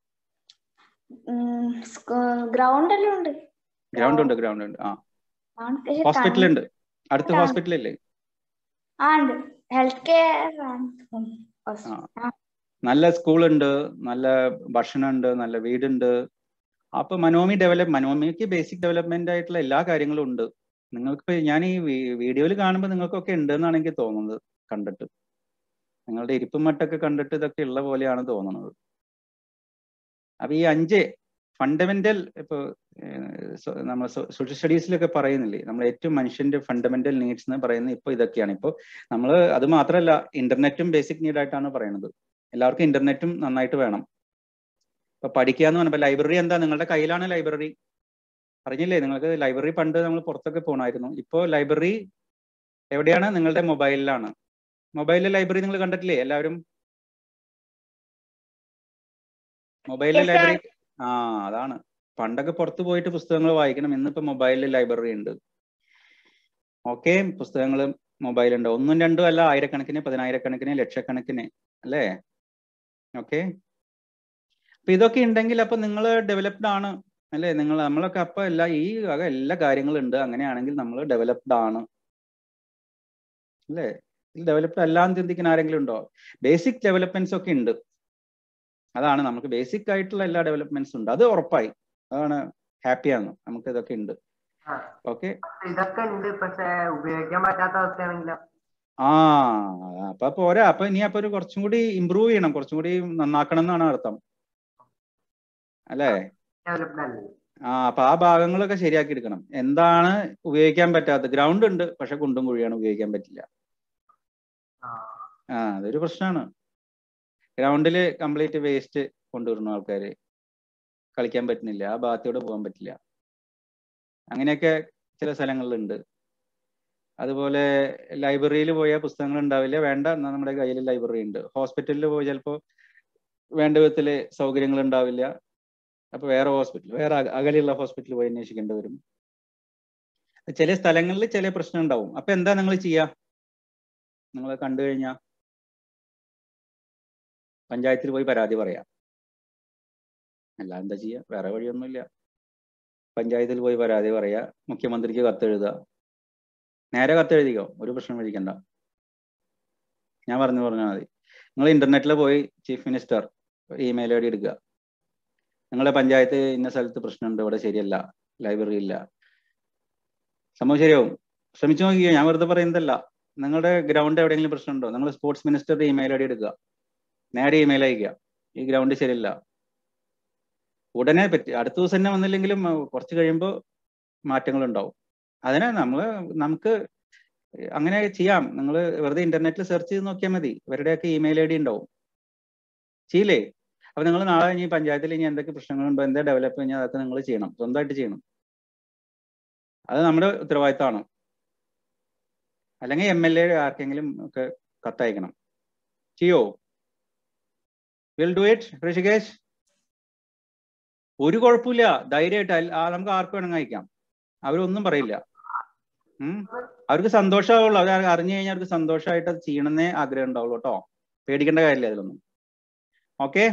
ഗ്രൗണ്ട് എല്ലാം ഉണ്ട് ഗ്രൗണ്ട് ഉണ്ട് ഗ്രൗണ്ട് ഉണ്ട് ആ ആണ് പക്ഷെ ഹോസ്പിറ്റൽ കണ്ണ് ഉണ്ട് അടുത്ത ആ. ഹോസ്പിറ്റൽ ഇല്ലേ ആ ഉണ്ട് ഹെൽത്ത് കെയർ ആണ് ഉം. ഹോസ്- ആ. ആ. നല്ല സ്കൂളുണ്ട് നല്ല ഭക്ഷണമുണ്ട് നല്ല വീടുണ്ട് അപ്പൊ മനോമി ഡെവലപ്പ് മനോമിക്ക് ബേസിക് ഡെവലപ്മെന്റ് ആയിട്ടുള്ള എല്ലാ കാര്യങ്ങളും ഉണ്ട് നിങ്ങൾക്ക് ഞാൻ ഈ വീഡിയോയിൽ കാണുമ്പോൾ നിങ്ങൾക്കൊക്കെ ഉണ്ട് എന്നാണ് എനിക്ക് തോന്നുന്നത് കണ്ടിട്ട് നിങ്ങളുടെ ഇരിപ്പും മട്ടൊക്കെ കണ്ടിട്ട് ഇതൊക്കെ ഉള്ള പോലെയാണ് തോന്നുന്നത് അപ്പൊ ഈ അഞ്ച് ഫണ്ടമെന്റൽ ഇപ്പൊ നമ്മൾ സോഷ്യൽ സ്റ്റഡീസിലൊക്കെ പറയുന്നില്ലേ നമ്മൾ ഏറ്റവും മനുഷ്യന്റെ ഫണ്ടമെന്റൽ നീഡ്സ് എന്ന് പറയുന്നത് ഇപ്പൊ ഇതൊക്കെയാണ് ഇപ്പൊ നമ്മൾ അത് മാത്രമല്ല ഇന്റർനെറ്റും ബേസിക് നീഡ് ആയിട്ടാണ് പറയുന്നത് എല്ലാവർക്കും ഇന്റർനെറ്റും നന്നായിട്ട് വേണം ഇപ്പൊ പഠിക്കുക എന്ന് പറഞ്ഞപ്പോ ലൈബ്രറി എന്താ നിങ്ങളുടെ കയ്യിലാണ് ലൈബ്രറി അറിഞ്ഞില്ലേ നിങ്ങൾക്ക് ലൈബ്രറി പണ്ട് നമ്മൾ പുറത്തൊക്കെ പോകണമായിരുന്നു ഇപ്പോ ലൈബ്രറി എവിടെയാണ് നിങ്ങളുടെ മൊബൈലിലാണ് മൊബൈലിലെ ലൈബ്രറി നിങ്ങൾ കണ്ടിട്ടില്ലേ എല്ലാവരും മൊബൈലിലെ Yes, sir. ലൈബ്രറി ആ അതാണ് പണ്ടൊക്കെ പുറത്ത് പോയിട്ട് പുസ്തകങ്ങൾ വായിക്കണം ഇന്നിപ്പോ മൊബൈലിൽ ലൈബ്രറി ഉണ്ട് ഓക്കെ പുസ്തകങ്ങൾ മൊബൈലുണ്ട് ഒന്നും രണ്ടും അല്ല ആയിരക്കണക്കിന് പതിനായിരക്കണക്കിന് ലക്ഷക്കണക്കിന് അല്ലേ ഓക്കെ അപ്പൊ ഇതൊക്കെ ഉണ്ടെങ്കിൽ അപ്പൊ നിങ്ങൾ ഡെവലപ്ഡ് ആണ് അല്ലേ നിങ്ങൾ നമ്മളൊക്കെ അപ്പൊ എല്ലാ ഈ വക എല്ലാ കാര്യങ്ങളും ഉണ്ട് അങ്ങനെയാണെങ്കിൽ നമ്മൾ ഡെവലപ്ഡ് ആണ് അല്ലേ ഡെവലപ്ഡ് അല്ലാന്ന് ചിന്തിക്കുന്ന ആരെങ്കിലും ഉണ്ടോ ബേസിക് ഡെവലപ്മെന്റ്സ് ഒക്കെ ഉണ്ട് അതാണ് നമുക്ക് ബേസിക് ആയിട്ടുള്ള എല്ലാ ഡെവലപ്മെന്റ്സും ഉണ്ട് അത് ഉറപ്പായി അതാണ് ഹാപ്പിയാണ് നമുക്ക് ഇതൊക്കെ ഉണ്ട് ആ. ഓക്കെ ഇതൊക്കെ ഉണ്ട് പക്ഷെ ഉപയോഗിക്കാൻ പറ്റാത്ത അവസ്ഥയാണെങ്കിലോ ആ അപ്പൊ പോരാ അപ്പൊ ഇനി അപ്പൊ ഒരു കുറച്ചും കൂടി ഇമ്പ്രൂവ് ചെയ്യണം കുറച്ചും കൂടി നന്നാക്കണം എന്നാണ് അർത്ഥം അല്ലേ ഡെവലപ്ഡ് അല്ലേ ആ അപ്പൊ ആ ഭാഗങ്ങളൊക്കെ ശരിയാക്കി എടുക്കണം എന്താണ് ഉപയോഗിക്കാൻ പറ്റാത്തത് ഗ്രൗണ്ട് ഉണ്ട് പക്ഷെ കുണ്ടും കുഴിയാണ് ഉപയോഗിക്കാൻ പറ്റില്ല ആ ആ അതൊരു പ്രശ്നമാണ് ഗ്രൗണ്ടിൽ കംപ്ലീറ്റ് വേസ്റ്റ് കൊണ്ടുവരുന്നു ആൾക്കാര് കളിക്കാൻ പറ്റുന്നില്ല ആ ഭാഗത്തൂടെ പോകാൻ പറ്റില്ല അങ്ങനെയൊക്കെ ചില സ്ഥലങ്ങളിലുണ്ട് അതുപോലെ ലൈബ്രറിയിൽ പോയാൽ പുസ്തകങ്ങൾ ഉണ്ടാവില്ല വേണ്ട എന്നാൽ നമ്മുടെ കയ്യിൽ ലൈബ്രറി ഉണ്ട് ഹോസ്പിറ്റലിൽ പോയി ചിലപ്പോൾ വേണ്ട വിധത്തില് സൗകര്യങ്ങൾ ഉണ്ടാവില്ല അപ്പൊ വേറെ ഹോസ്പിറ്റൽ വേറെ അക- അകലെയുള്ള ഹോസ്പിറ്റലിൽ പോയി അന്വേഷിക്കേണ്ടി വരും ചില സ്ഥലങ്ങളിൽ ചില പ്രശ്നം ഉണ്ടാവും അപ്പൊ എന്താ നിങ്ങൾ ചെയ്യുക നിങ്ങൾ കണ്ടു കഴിഞ്ഞാൽ പഞ്ചായത്തിൽ പോയി പരാതി പറയാം അല്ല എന്താ ചെയ്യുക വേറെ വഴിയൊന്നുമില്ല പഞ്ചായത്തിൽ പോയി പരാതി പറയാ മുഖ്യമന്ത്രിക്ക് കത്തെഴുതുക നേരെ കത്തെഴുതിക്കോ ഒരു പ്രശ്നം വിളിക്കണ്ട ഞാൻ പറഞ്ഞു പറഞ്ഞാൽ മതി നിങ്ങൾ ഇന്റർനെറ്റിൽ പോയി chief minister email I D എടുക്കുക നിങ്ങളുടെ പഞ്ചായത്ത് ഇന്ന സ്ഥലത്ത് പ്രശ്നമുണ്ട് ഇവിടെ ശരിയല്ല ലൈബ്രറി ഇല്ല സംഭവം ശരിയാവും ശ്രമിച്ചു നോക്കിയോ ഞാൻ വെറുതെ പറയുന്നതല്ല നിങ്ങളുടെ ഗ്രൗണ്ട് എവിടെയെങ്കിലും പ്രശ്നമുണ്ടോ നിങ്ങൾ സ്പോർട്സ് മിനിസ്റ്ററുടെ ഇമെയിൽ ഐ ഡി എടുക്കുക നേരെ ഇമെയിൽ അയക്കുക ഈ ഗ്രൗണ്ട് ശരിയല്ല ഉടനെ പറ്റി അടുത്ത ദിവസം തന്നെ വന്നില്ലെങ്കിലും അഹ് കുറച്ച് കഴിയുമ്പോൾ മാറ്റങ്ങൾ ഉണ്ടാവും അതിനെ നമ്മൾ നമുക്ക് അങ്ങനെ ചെയ്യാം നിങ്ങൾ വെറുതെ ഇന്റർനെറ്റിൽ സെർച്ച് ചെയ്ത് നോക്കിയാൽ മതി ഇവരുടെയൊക്കെ ഇമെയിൽ ഐ ഡി ഉണ്ടാവും ചെയ്യില്ലേ അപ്പൊ നിങ്ങൾ നാളെ ഇനി പഞ്ചായത്തിൽ ഇനി എന്തൊക്കെ പ്രശ്നങ്ങളുണ്ടോ എന്താ ഡെവലപ്പ് കഴിഞ്ഞാൽ അതൊക്കെ നിങ്ങൾ ചെയ്യണം സ്വന്തമായിട്ട് ചെയ്യണം അത് നമ്മുടെ ഉത്തരവാദിത്തമാണ് അല്ലെങ്കിൽ എം എൽ എ ആർക്കെങ്കിലും ഒക്കെ കത്തയക്കണം ചെയ്യോ വിൽ ഡു ഇറ്റ് ഋഷികേഷ് ഒരു കുഴപ്പമില്ല ധൈര്യമായിട്ട് അല്ല- ആ, നമുക്ക് ആർക്ക് വേണമെങ്കിൽ അയക്കാം അവരൊന്നും പറയില്ല ഉം അവർക്ക് സന്തോഷമാവുള്ളൂ അവർ അറിഞ്ഞു കഴിഞ്ഞാൽ അവർക്ക് സന്തോഷമായിട്ട് അത് ചെയ്യണമെന്നേ ആഗ്രഹം ഉണ്ടാവുള്ളൂ കേട്ടോ പേടിക്കേണ്ട കാര്യമില്ല അതിലൊന്നും ഓക്കെ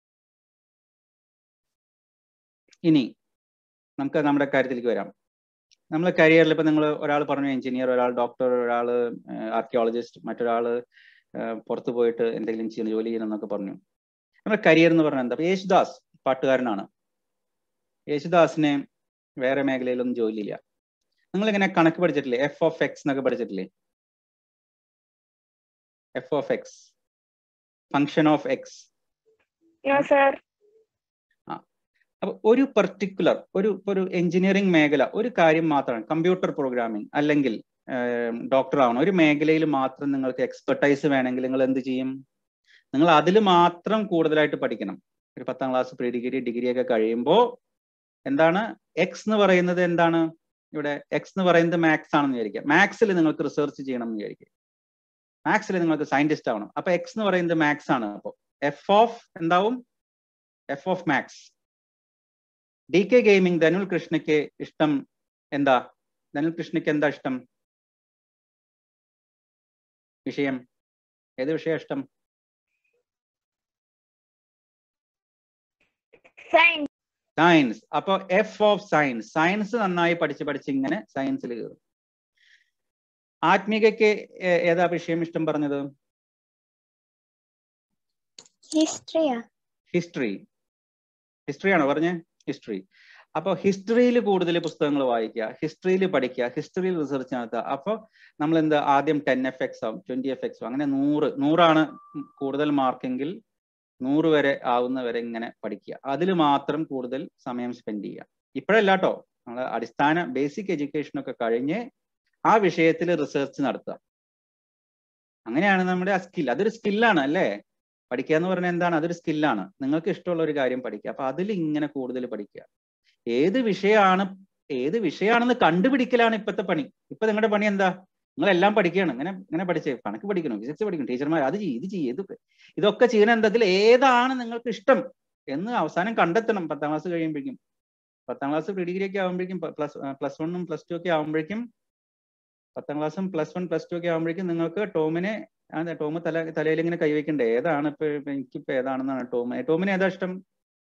ഇനി നമുക്ക് നമ്മുടെ കാര്യത്തിലേക്ക് വരാം നമ്മൾ കരിയറിൽ ഇപ്പൊ നിങ്ങൾ ഒരാൾ പറഞ്ഞു എഞ്ചിനീയർ ഒരാൾ ഡോക്ടർ ഒരാൾ ആർക്കിയോളജിസ്റ്റ് മറ്റൊരാൾ പുറത്ത് പോയിട്ട് എന്തെങ്കിലും ചെയ്യുന്ന ജോലി ചെയ്യണം എന്നൊക്കെ പറഞ്ഞു നമ്മുടെ കരിയർ എന്ന് പറഞ്ഞാൽ എന്താ ഇപ്പൊ യേശുദാസ് പാട്ടുകാരനാണ് യേശുദാസിന് വേറെ മേഖലയിലൊന്നും ജോലിയില്ല നിങ്ങൾ ഇങ്ങനെ കണക്ക് പഠിച്ചിട്ടില്ലേ എഫ് ഓഫ് എക്സ് എന്നൊക്കെ പഠിച്ചിട്ടില്ലേ F of X function of X No, sir. അപ്പൊ ഒരു പെർട്ടിക്കുലർ ഒരു ഇപ്പൊ ഒരു എഞ്ചിനീയറിംഗ് മേഖല ഒരു കാര്യം മാത്രമാണ് കമ്പ്യൂട്ടർ പ്രോഗ്രാമിംഗ് അല്ലെങ്കിൽ ഡോക്ടർ ആവണം ഒരു മേഖലയിൽ മാത്രം നിങ്ങൾക്ക് എക്സ്പെർട്ടൈസ് വേണമെങ്കിൽ നിങ്ങൾ എന്ത് ചെയ്യും നിങ്ങൾ അതിൽ മാത്രം കൂടുതലായിട്ട് പഠിക്കണം ഒരു പത്താം ക്ലാസ് പ്രീ ഡിഗ്രി ഡിഗ്രി ഒക്കെ കഴിയുമ്പോൾ എന്താണ് എക്സ് എന്ന് പറയുന്നത് എന്താണ് ഇവിടെ എക്സ് എന്ന് പറയുന്നത് മാത്സ് ആണെന്ന് വിചാരിക്കുക മാത്സിൽ നിങ്ങൾക്ക് റിസർച്ച് ചെയ്യണം എന്ന് വിചാരിക്കുക മാത്സിൽ നിങ്ങൾക്ക് സയന്റിസ്റ്റ് ആവണം അപ്പൊ എക്സ് എന്ന് പറയുന്നത് മാത്സ് ആണ് അപ്പോൾ എഫ് ഓഫ് എന്താവും F of maths D K gaming Dhanul കൃഷ്ണയ്ക്ക് ഇഷ്ടം എന്താ ധനുൽ കൃഷ്ണയ്ക്ക് എന്താ ഇഷ്ടം വിഷയം ഏത് വിഷയം ഇഷ്ടം Science. സയൻസ് അപ്പൊ എഫ് ഓഫ് സയൻസ് സയൻസ് നന്നായി പഠിച്ച് പഠിച്ച് ഇങ്ങനെ സയൻസിൽ കയറും ആത്മീകയ്ക്ക് ഏ- ഏതാ വിഷയം ഇഷ്ടം പറഞ്ഞത് History. ഹിസ്റ്ററി ഹിസ്റ്ററി ആണോ പറഞ്ഞേ ഹിസ്റ്ററി അപ്പോൾ ഹിസ്റ്ററിയിൽ കൂടുതൽ പുസ്തകങ്ങൾ വായിക്കുക ഹിസ്റ്ററിയിൽ പഠിക്കുക ഹിസ്റ്ററിയിൽ റിസർച്ച് നടത്തുക അപ്പോൾ നമ്മൾ എന്താ ആദ്യം ടെൻ എഫ് എക്സ് ആവും ട്വന്റി എഫ് എക്സ് അങ്ങനെ നൂറ് നൂറാണ് കൂടുതൽ മാർക്കെങ്കിൽ നൂറ് വരെ ആവുന്ന വരെ ഇങ്ങനെ പഠിക്കുക അതിൽ മാത്രം കൂടുതൽ സമയം സ്പെൻഡ് ചെയ്യുക ഇപ്പോഴല്ല കേട്ടോ നമ്മൾ അടിസ്ഥാന ബേസിക് എഡ്യൂക്കേഷൻ ഒക്കെ കഴിഞ്ഞ് ആ വിഷയത്തിൽ റിസർച്ച് നടത്തുക അങ്ങനെയാണ് നമ്മുടെ ആ സ്കിൽ അതൊരു സ്കില്ലാണ് അല്ലേ പഠിക്കുക എന്ന് പറഞ്ഞാൽ എന്താണ് അതൊരു സ്കില്ലാണ് നിങ്ങൾക്ക് ഇഷ്ടമുള്ള ഒരു കാര്യം പഠിക്കുക അപ്പൊ അതിൽ ഇങ്ങനെ കൂടുതൽ പഠിക്കുക ഏത് വിഷയമാണ് ഏത് വിഷയമാണെന്ന് കണ്ടുപിടിക്കലാണ് ഇപ്പോഴത്തെ പണി ഇപ്പൊ നിങ്ങളുടെ പണി എന്താ നിങ്ങൾ എല്ലാം പഠിക്കുകയാണ് ഇങ്ങനെ ഇങ്ങനെ പഠിച്ചേ കണക്ക് പഠിക്കണം ഫിസിക്സ് പഠിക്കണം ടീച്ചർമാർ അത് ചെയ്യ് ഇത് ചെയ്യ് ഇത് ഇതൊക്കെ ചെയ്യുന്ന എന്തതിൽ ഏതാണ് നിങ്ങൾക്ക് ഇഷ്ടം എന്ന് അവസാനം കണ്ടെത്തണം പത്താം ക്ലാസ് കഴിയുമ്പോഴേക്കും പത്താം ക്ലാസ് പ്രീ ഡിഗ്രി ഒക്കെ ആകുമ്പോഴേക്കും പ്ലസ് പ്ലസ് വണ്ണും പ്ലസ് ടു ഒക്കെ ആകുമ്പോഴേക്കും പത്താം ക്ലാസ്സും പ്ലസ് വൺ പ്ലസ് ടു ഒക്കെ ആകുമ്പോഴേക്കും നിങ്ങൾക്ക് ടോമിനെ അതെ ടോം തല തലയിൽ ഇങ്ങനെ കൈവയ്ക്കണ്ടേ ഏതാണ് ഇപ്പൊ ഇപ്പൊ എനിക്കിപ്പോ ഏതാണെന്നാണ് ടോം ടോമിന് ഏതാ ഇഷ്ടം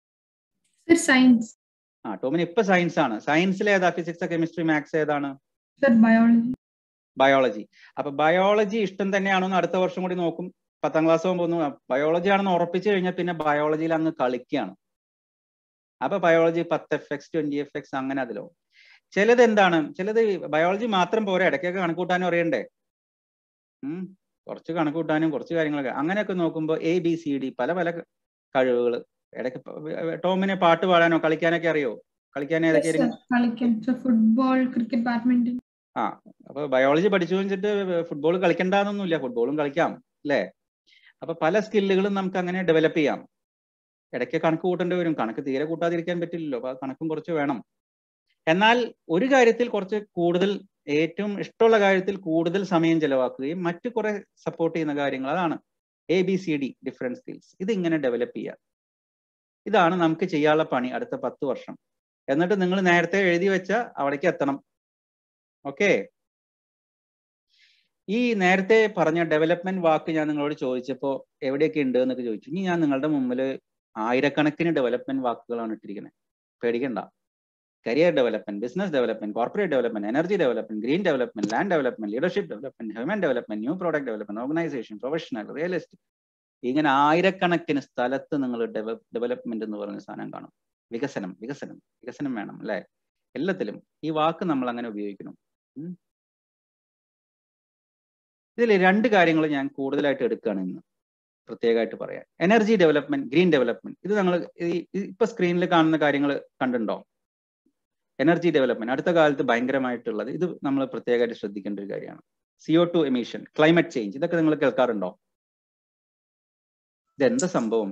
സർ സയൻസ് ആ ടോമിന് ഇപ്പൊ സയൻസ് ആണ് സയൻസിൽ ഏതാ ഫിസിക്സ് കെമിസ്ട്രി മാത്സ് ഏതാണ് സർ ബയോളജി ബയോളജി അപ്പൊ ബയോളജി ഇഷ്ടം തന്നെയാണോ എന്ന് അടുത്ത വർഷം കൂടി നോക്കും പത്താം ക്ലാസ് ആകുമ്പോൾ ബയോളജി ആണെന്ന് ഉറപ്പിച്ചു കഴിഞ്ഞാൽ പിന്നെ ബയോളജിയിൽ അങ്ങ് കളിക്കുകയാണ് അപ്പൊ ബയോളജി പത്ത് F X twenty F X അങ്ങനെ അതിലോ ചിലത് എന്താണ് ചിലത് ബയോളജി മാത്രം പോരാ ഇടയ്ക്കൊക്കെ കണക്കൂട്ടാനും അറിയണ്ടേ ഉം കുറച്ച് കണക്കൂട്ടാനും കുറച്ച് കാര്യങ്ങളൊക്കെ അങ്ങനെയൊക്കെ നോക്കുമ്പോൾ എ ബി സി ഡി പല പല കഴിവുകൾ ഇടയ്ക്ക് പ- ടോമിനെ പാട്ട് പാടാനോ കളിക്കാനൊക്കെ അറിയോ കളിക്കാൻ ഏതൊക്കെയായിരിക്കും കളിക്കാൻ സർ ഫുട്ബോൾ ക്രിക്കറ്റ് ബാഡ്മിന്റൺ ആ അപ്പൊ ബയോളജി പഠിച്ചു വെച്ചിട്ട് ഫുട്ബോൾ കളിക്കണ്ടെന്നൊന്നുമില്ല ഫുട്ബോളും കളിക്കാം അല്ലേ അപ്പൊ പല സ്കില്ലുകളും നമുക്ക് അങ്ങനെ ഡെവലപ്പ് ചെയ്യാം ഇടയ്ക്ക് കണക്ക് കൂട്ടേണ്ടി വരും കണക്ക് തീരെ കൂട്ടാതിരിക്കാൻ പറ്റില്ലല്ലോ അപ്പൊ ആ കണക്കും കുറച്ച് വേണം എന്നാൽ ഒരു കാര്യത്തിൽ കുറച്ച് കൂടുതൽ ഏറ്റവും ഇഷ്ടമുള്ള കാര്യത്തിൽ കൂടുതൽ സമയം ചെലവാക്കുകയും മറ്റു കുറെ സപ്പോർട്ട് ചെയ്യുന്ന കാര്യങ്ങൾ അതാണ് A B C D different skills ഇത് ഇങ്ങനെ ഡെവലപ്പ് ചെയ്യുക ഇതാണ് നമുക്ക് ചെയ്യാനുള്ള പണി അടുത്ത പത്ത് വർഷം എന്നിട്ട് നിങ്ങൾ നേരത്തെ എഴുതി വെച്ച അവിടേക്ക് എത്തണം ഓക്കെ ഈ നേരത്തെ പറഞ്ഞ ഡെവലപ്മെന്റ് വാക്ക് ഞാൻ നിങ്ങളോട് ചോദിച്ചപ്പോൾ എവിടെയൊക്കെ ഉണ്ട് എന്നൊക്കെ ചോദിച്ചു ഇനി ഞാൻ നിങ്ങളുടെ മുമ്പിൽ ആയിരക്കണക്കിന് ഡെവലപ്മെന്റ് വാക്കുകളാണ് ഇട്ടിരിക്കുന്നത് പേടിക്കണ്ട career development business development corporate development energy development green development land development leadership development human development new product development organisation professional real estate ഇങ്ങനെ ആയിരക്കണക്കിന് സ്ഥലത്ത് നിങ്ങൾ ഡെവലപ്മെന്റ് എന്ന് പറയുന്ന സാധനം കാണും വികസനം വികസനം വികസനം വേണം അല്ലെ എല്ലാത്തിലും ഈ വാക്ക് നമ്മൾ അങ്ങനെ ഉപയോഗിക്കണം ഉം. ഇതിൽ രണ്ട് കാര്യങ്ങൾ ഞാൻ കൂടുതലായിട്ട് എടുക്കുകയാണ് ഇന്ന് പ്രത്യേകമായിട്ട് പറയാം എനർജി ഡെവലപ്മെന്റ് ഗ്രീൻ ഡെവലപ്മെന്റ് ഇത് നമ്മൾ ഇപ്പൊ സ്ക്രീനിൽ കാണുന്ന കാര്യങ്ങൾ കണ്ടിട്ടുണ്ടോ എനർജി ഡെവലപ്മെന്റ് അടുത്ത കാലത്ത് ഭയങ്കരമായിട്ടുള്ളത് ഇത് നമ്മൾ പ്രത്യേകമായിട്ട് ശ്രദ്ധിക്കേണ്ട ഒരു കാര്യമാണ് CO two emission climate change ഇതൊക്കെ നിങ്ങൾ കേൾക്കാറുണ്ടോ ഇതെന്താ സംഭവം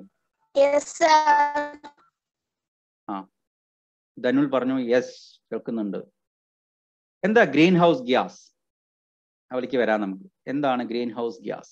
ആ ധനുൽ പറഞ്ഞു യെസ് കേൾക്കുന്നുണ്ട് എന്താ ഗ്രീൻ ഹൗസ് ഗ്യാസ് അവലേക്ക് വരാം നമുക്ക് എന്താണ് ഗ്രീൻ ഹൗസ് ഗ്യാസ്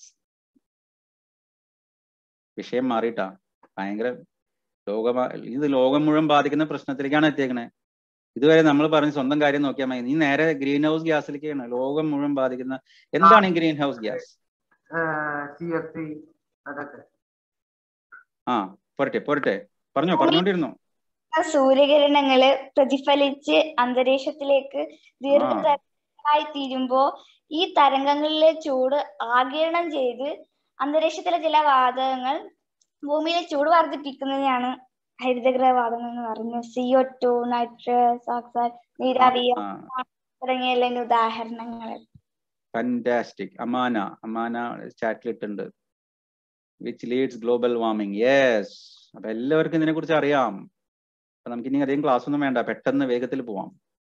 വിഷയം മാറിയിട്ടാ ഭയങ്കര ലോകമാ ഇത് ലോകം മുഴുവൻ ബാധിക്കുന്ന പ്രശ്നത്തിലേക്കാണ് എത്തിയേക്കണേ ഇതുവരെ നമ്മൾ പറഞ്ഞ സ്വന്തം കാര്യം നോക്കിയാൽ മതി നീ നേരെ ഗ്രീൻ ഹൗസ് ഗ്യാസിലേക്കാണ് ലോകം മുഴുവൻ ബാധിക്കുന്ന എന്താണ് ഈ greenhouse gas C F C അതൊക്കെ ആ പോരട്ടെ പോരട്ടെ പറഞ്ഞോ പറഞ്ഞോണ്ടിരുന്നോ സൂര്യകിരണങ്ങള് പ്രതിഫലിച്ച് അന്തരീക്ഷത്തിലേക്ക് ദീർഘതരംഗങ്ങളായി തീരുമ്പോ ഈ തരംഗങ്ങളിലെ ചൂട് ആഗിരണം ചെയ്ത് അന്തരീക്ഷത്തിലെ ചില വാതകങ്ങൾ ഭൂമിയിലെ ചൂട് വർദ്ധിപ്പിക്കുന്നതിനാണ് ഹരിതഗൃഹ വാതകങ്ങൾ എന്ന് പറയുന്നത് സിഒ ടു നൈട്രസ് ഓക്സൈഡ് നീരാവി ആ തുടങ്ങിയ എല്ലാം ഉദാഹരണങ്ങൾ ഫാന്റാസ്റ്റിക് അമാന അമാന ചാറ്റിലിട്ടുണ്ട് which leads global warming yes അപ്പൊ എല്ലാവർക്കും ഇതിനെ കുറിച്ച് അറിയാം അപ്പൊ നമുക്ക് ഇനി അധികം ക്ലാസ് ഒന്നും വേണ്ട പെട്ടെന്ന് വേഗത്തിൽ പോവാം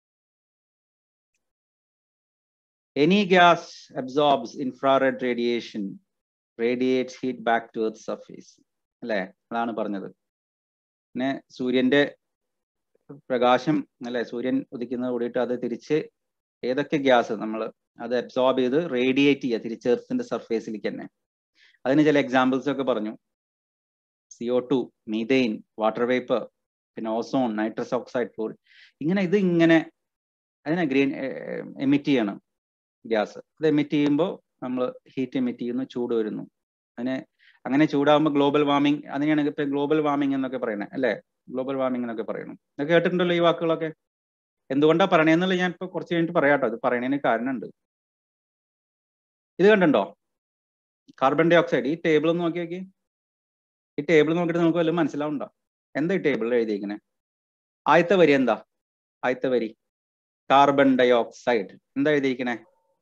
any gas absorbs infrared radiation radiates heat back to Earth surface അല്ലേ അതാണ് പറഞ്ഞത് പിന്നെ സൂര്യന്റെ പ്രകാശം അല്ലെ സൂര്യൻ ഉദിക്കുന്നത് കൂടിയിട്ട് അത് തിരിച്ച് ഏതൊക്കെ ഗ്യാസ് നമ്മൾ അത് അബ്സോർബ് ചെയ്ത് റേഡിയേറ്റ് ചെയ്യുക തിരിച്ച് എർത്തിന്റെ സർഫേസിലേക്ക് തന്നെ അതിന് ചില എക്സാമ്പിൾസ് ഒക്കെ പറഞ്ഞു CO two methane water vapour പിന്നെ ഓസോൺ നൈട്രസ് ഓക്സൈഡ് ഫ്ലോർ ഇങ്ങനെ ഇത് ഇങ്ങനെ അതിനെ ഗ്രീൻ എമിറ്റ് ചെയ്യണം ഗ്യാസ് അത് എമിറ്റ് ചെയ്യുമ്പോൾ നമ്മൾ ഹീറ്റ് എമിറ്റ് ചെയ്യുന്നു ചൂട് വരുന്നു അതിനെ അങ്ങനെ ചൂടാകുമ്പോൾ ഗ്ലോബൽ വാർമിംഗ് അതിനെയാണ് ഇപ്പൊ ഗ്ലോബൽ വാർമിംഗ് എന്നൊക്കെ പറയുന്നത് അല്ലേ ഗ്ലോബൽ വാർമിംഗ് എന്നൊക്കെ പറയുന്നു ഇതൊക്കെ കേട്ടിട്ടുണ്ടല്ലോ ഈ വാക്കുകളൊക്കെ എന്തുകൊണ്ടാ പറയണേന്നുള്ളത് ഞാൻ ഇപ്പൊ കുറച്ച് കഴിഞ്ഞിട്ട് പറയാട്ടോ ഇത് പറയണതിന് കാരണമുണ്ട് ഇത് കണ്ടുണ്ടോ കാർബൺ ഡൈ ഓക്സൈഡ് ഈ ടേബിൾ ഒന്ന് നോക്കി നോക്കി ഈ ടേബിൾ നോക്കിയിട്ട് നമുക്ക് വല്ലതും മനസ്സിലാവുണ്ടോ എന്താ ഈ ടേബിളിൽ എഴുതിയിരിക്കണേ ആദ്യത്തെ വരി എന്താ ആദ്യത്തെ വരി കാർബൺ ഡൈ ഓക്സൈഡ് എന്താ എഴുതിയിരിക്കണേ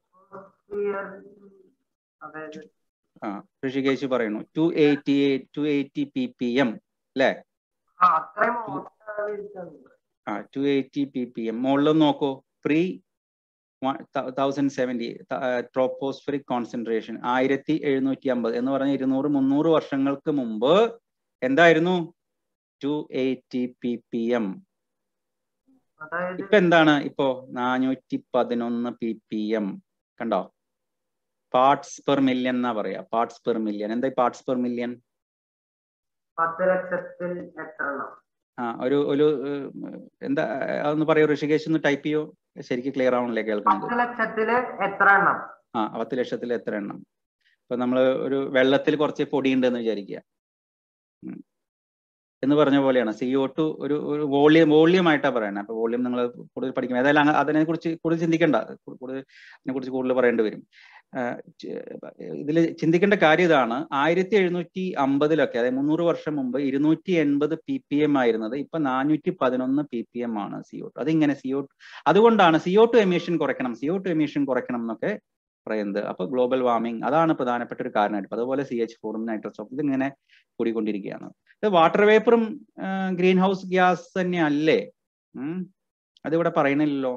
അതായത് ആ ഋഷികേശ് പറയുന്നു two eighty two eighty P P M അല്ലേ ആ അത്രയും മോശമാണ് ഇരിക്കുന്നത്. ആ two eighty P P M മുകളിലൊന്ന് നോക്കൂ pre thousand seventy tropospheric concentration ആയിരത്തി എഴുന്നൂറ്റി അമ്പത് എന്ന് പറഞ്ഞ ഇരുന്നൂറ് മുന്നൂറ് വർഷങ്ങൾക്ക് മുമ്പ് എന്തായിരുന്നു two eighty P P M അതായത് ഇപ്പൊ എന്താണ് ഇപ്പോ നാനൂറ്റി പതിനൊന്ന് പി പി എം കണ്ടോ പാർട്സ് പെർ മില്യൺ എന്നാ പറയാ പാർട്സ് പെർ മില്യൺ എന്താ പാർട്സ് പെർ മില്യൺ പത്ത് ലക്ഷത്തിൽ എത്ര എണ്ണം ആ ഒരു ഒരു ഏഹ്, എന്താ അതൊന്ന് പറയൂ ഋഷികേശ് ഒന്ന് ടൈപ്പ് ചെയ്യോ ശരിക്കും ക്ലിയർ ആവണല്ലേ കേൾക്കുന്നത് പത്ത് ലക്ഷത്തില് എത്ര എണ്ണം ആ പത്ത് ലക്ഷത്തിൽ എത്ര എണ്ണം ഇപ്പൊ നമ്മൾ ഒരു വെള്ളത്തിൽ കുറച്ച് പൊടി ഉണ്ടെന്ന് വിചാരിക്കുക ഉം. എന്ന് പറഞ്ഞ പോലെയാണ് സി ഒ ടു ഒരു ഒരു വോളിയം വോളിയം ആയിട്ടാണ് പറയുന്നത് അപ്പൊ വോളിയം നിങ്ങൾ കൂടുതൽ പഠിക്കും ഏതായാലും അങ്ങ- അതിനെ കുറിച്ച് കൂടുതൽ ചിന്തിക്കേണ്ട കൂടുതൽ അതിനെ കുറിച്ച് കൂടുതൽ പറയേണ്ടി വരും ഇതിൽ ചിന്തിക്കേണ്ട കാര്യം ഇതാണ് ആയിരത്തി എഴുന്നൂറ്റി അമ്പതിലൊക്കെ അതായത് മുന്നൂറ് വർഷം മുമ്പ് ഇരുന്നൂറ്റി എൺപത് പി പി എം ആയിരുന്നത് ഇപ്പൊ നാനൂറ്റി പതിനൊന്ന് പി പി എം ആണ് സി ഒ ടു അതിങ്ങനെ സി ഒ അതുകൊണ്ടാണ് സി ഒ ടു എമിഷൻ കുറയ്ക്കണം സി ഒ ടു എമിഷൻ കുറയ്ക്കണം എന്നൊക്കെ പറയുന്നത് അപ്പൊ ഗ്ലോബൽ വാർമിംഗ് അതാണ് പ്രധാനപ്പെട്ട ഒരു കാരണമായിട്ട് അതുപോലെ സി എച്ച് ഫോറും നൈട്രസ് ഓഫ് ഇതിങ്ങനെ കൂടിക്കൊണ്ടിരിക്കുകയാണ് ഇത് വാട്ടർ വേപ്പറും ഗ്രീൻ ഹൗസ് ഗ്യാസ് തന്നെ അല്ലേ ഉം അതിവിടെ പറയണില്ലല്ലോ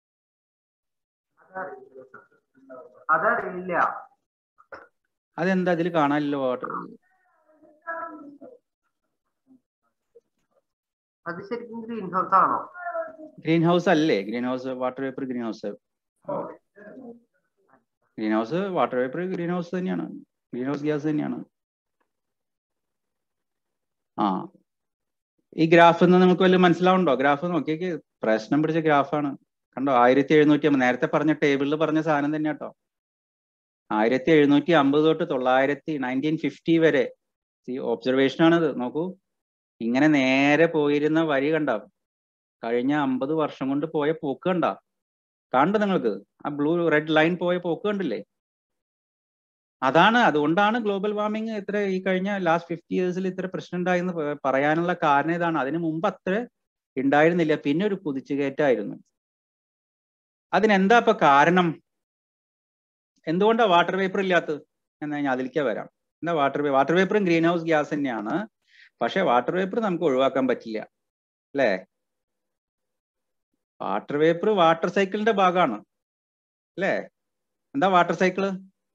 അതറിയില്ല അതെന്താ ഇതിൽ കാണാനില്ലോ വാട്ടർ അത് ശരിക്കും ഗ്രീൻ ഹൗസ് ആണോ ഗ്രീൻ ഹൗസ് അല്ലേ greenhouse water vapour greenhouse greenhouse water vapour greenhouse തന്നെയാണ് ഗ്രീൻ ഹൗസ് ഗ്യാസ് തന്നെയാണ് ആ ഈ ഗ്രാഫ് നിന്ന് നമുക്ക് വല്ല മനസ്സിലാവുണ്ടോ ഗ്രാഫ് നോക്കിയേക്ക് പ്രശ്നം പിടിച്ച ഗ്രാഫാണ് കണ്ടോ ആയിരത്തി എഴുന്നൂറ്റി അമ്പത് നേരത്തെ പറഞ്ഞ ടേബിളിൽ പറഞ്ഞ സാധനം തന്നെ കേട്ടോ ആയിരത്തി എഴുന്നൂറ്റി അമ്പത് തൊട്ട് തൊള്ളായിരത്തി നയൻറ്റീൻ ഫിഫ്റ്റി വരെ ഈ ഒബ്സർവേഷൻ ആണിത് നോക്കൂ ഇങ്ങനെ നേരെ പോയിരുന്ന വഴി കണ്ട കഴിഞ്ഞ അമ്പത് വർഷം കൊണ്ട് പോയ പോക്ക് കണ്ട കണ്ടോ നിങ്ങൾക്ക് ആ ബ്ലൂ റെഡ് ലൈൻ പോയ പോക്ക് കണ്ടില്ലേ അതാണ് അതുകൊണ്ടാണ് ഗ്ലോബൽ വാർമിംഗ് ഇത്ര ഈ കഴിഞ്ഞ ലാസ്റ്റ് ഫിഫ്റ്റി ഇയേഴ്സിൽ ഇത്ര പ്രശ്നം ഉണ്ടായെന്ന് പ- പറയാനുള്ള കാരണം ഇതാണ് അതിന് മുമ്പ് അത്ര ഉണ്ടായിരുന്നില്ല പിന്നെ ഒരു കുതിച്ചുകയറ്റായിരുന്നു അതിനെന്താ ഇപ്പൊ കാരണം എന്തുകൊണ്ടാ വാട്ടർ വേപ്പർ ഇല്ലാത്തത് എന്നാ ഞാൻ അതിലേക്ക് വരാം എന്താ വാട്ടർ വാട്ടർ വേപ്പറും ഗ്രീൻ ഹൗസ് ഗ്യാസ് തന്നെയാണ് പക്ഷെ വാട്ടർ വേപ്പർ നമുക്ക് ഒഴിവാക്കാൻ പറ്റില്ല അല്ലേ വാട്ടർ വേപ്പർ വാട്ടർ സൈക്കിളിന്റെ ഭാഗമാണ് അല്ലേ എന്താ വാട്ടർ സൈക്കിള്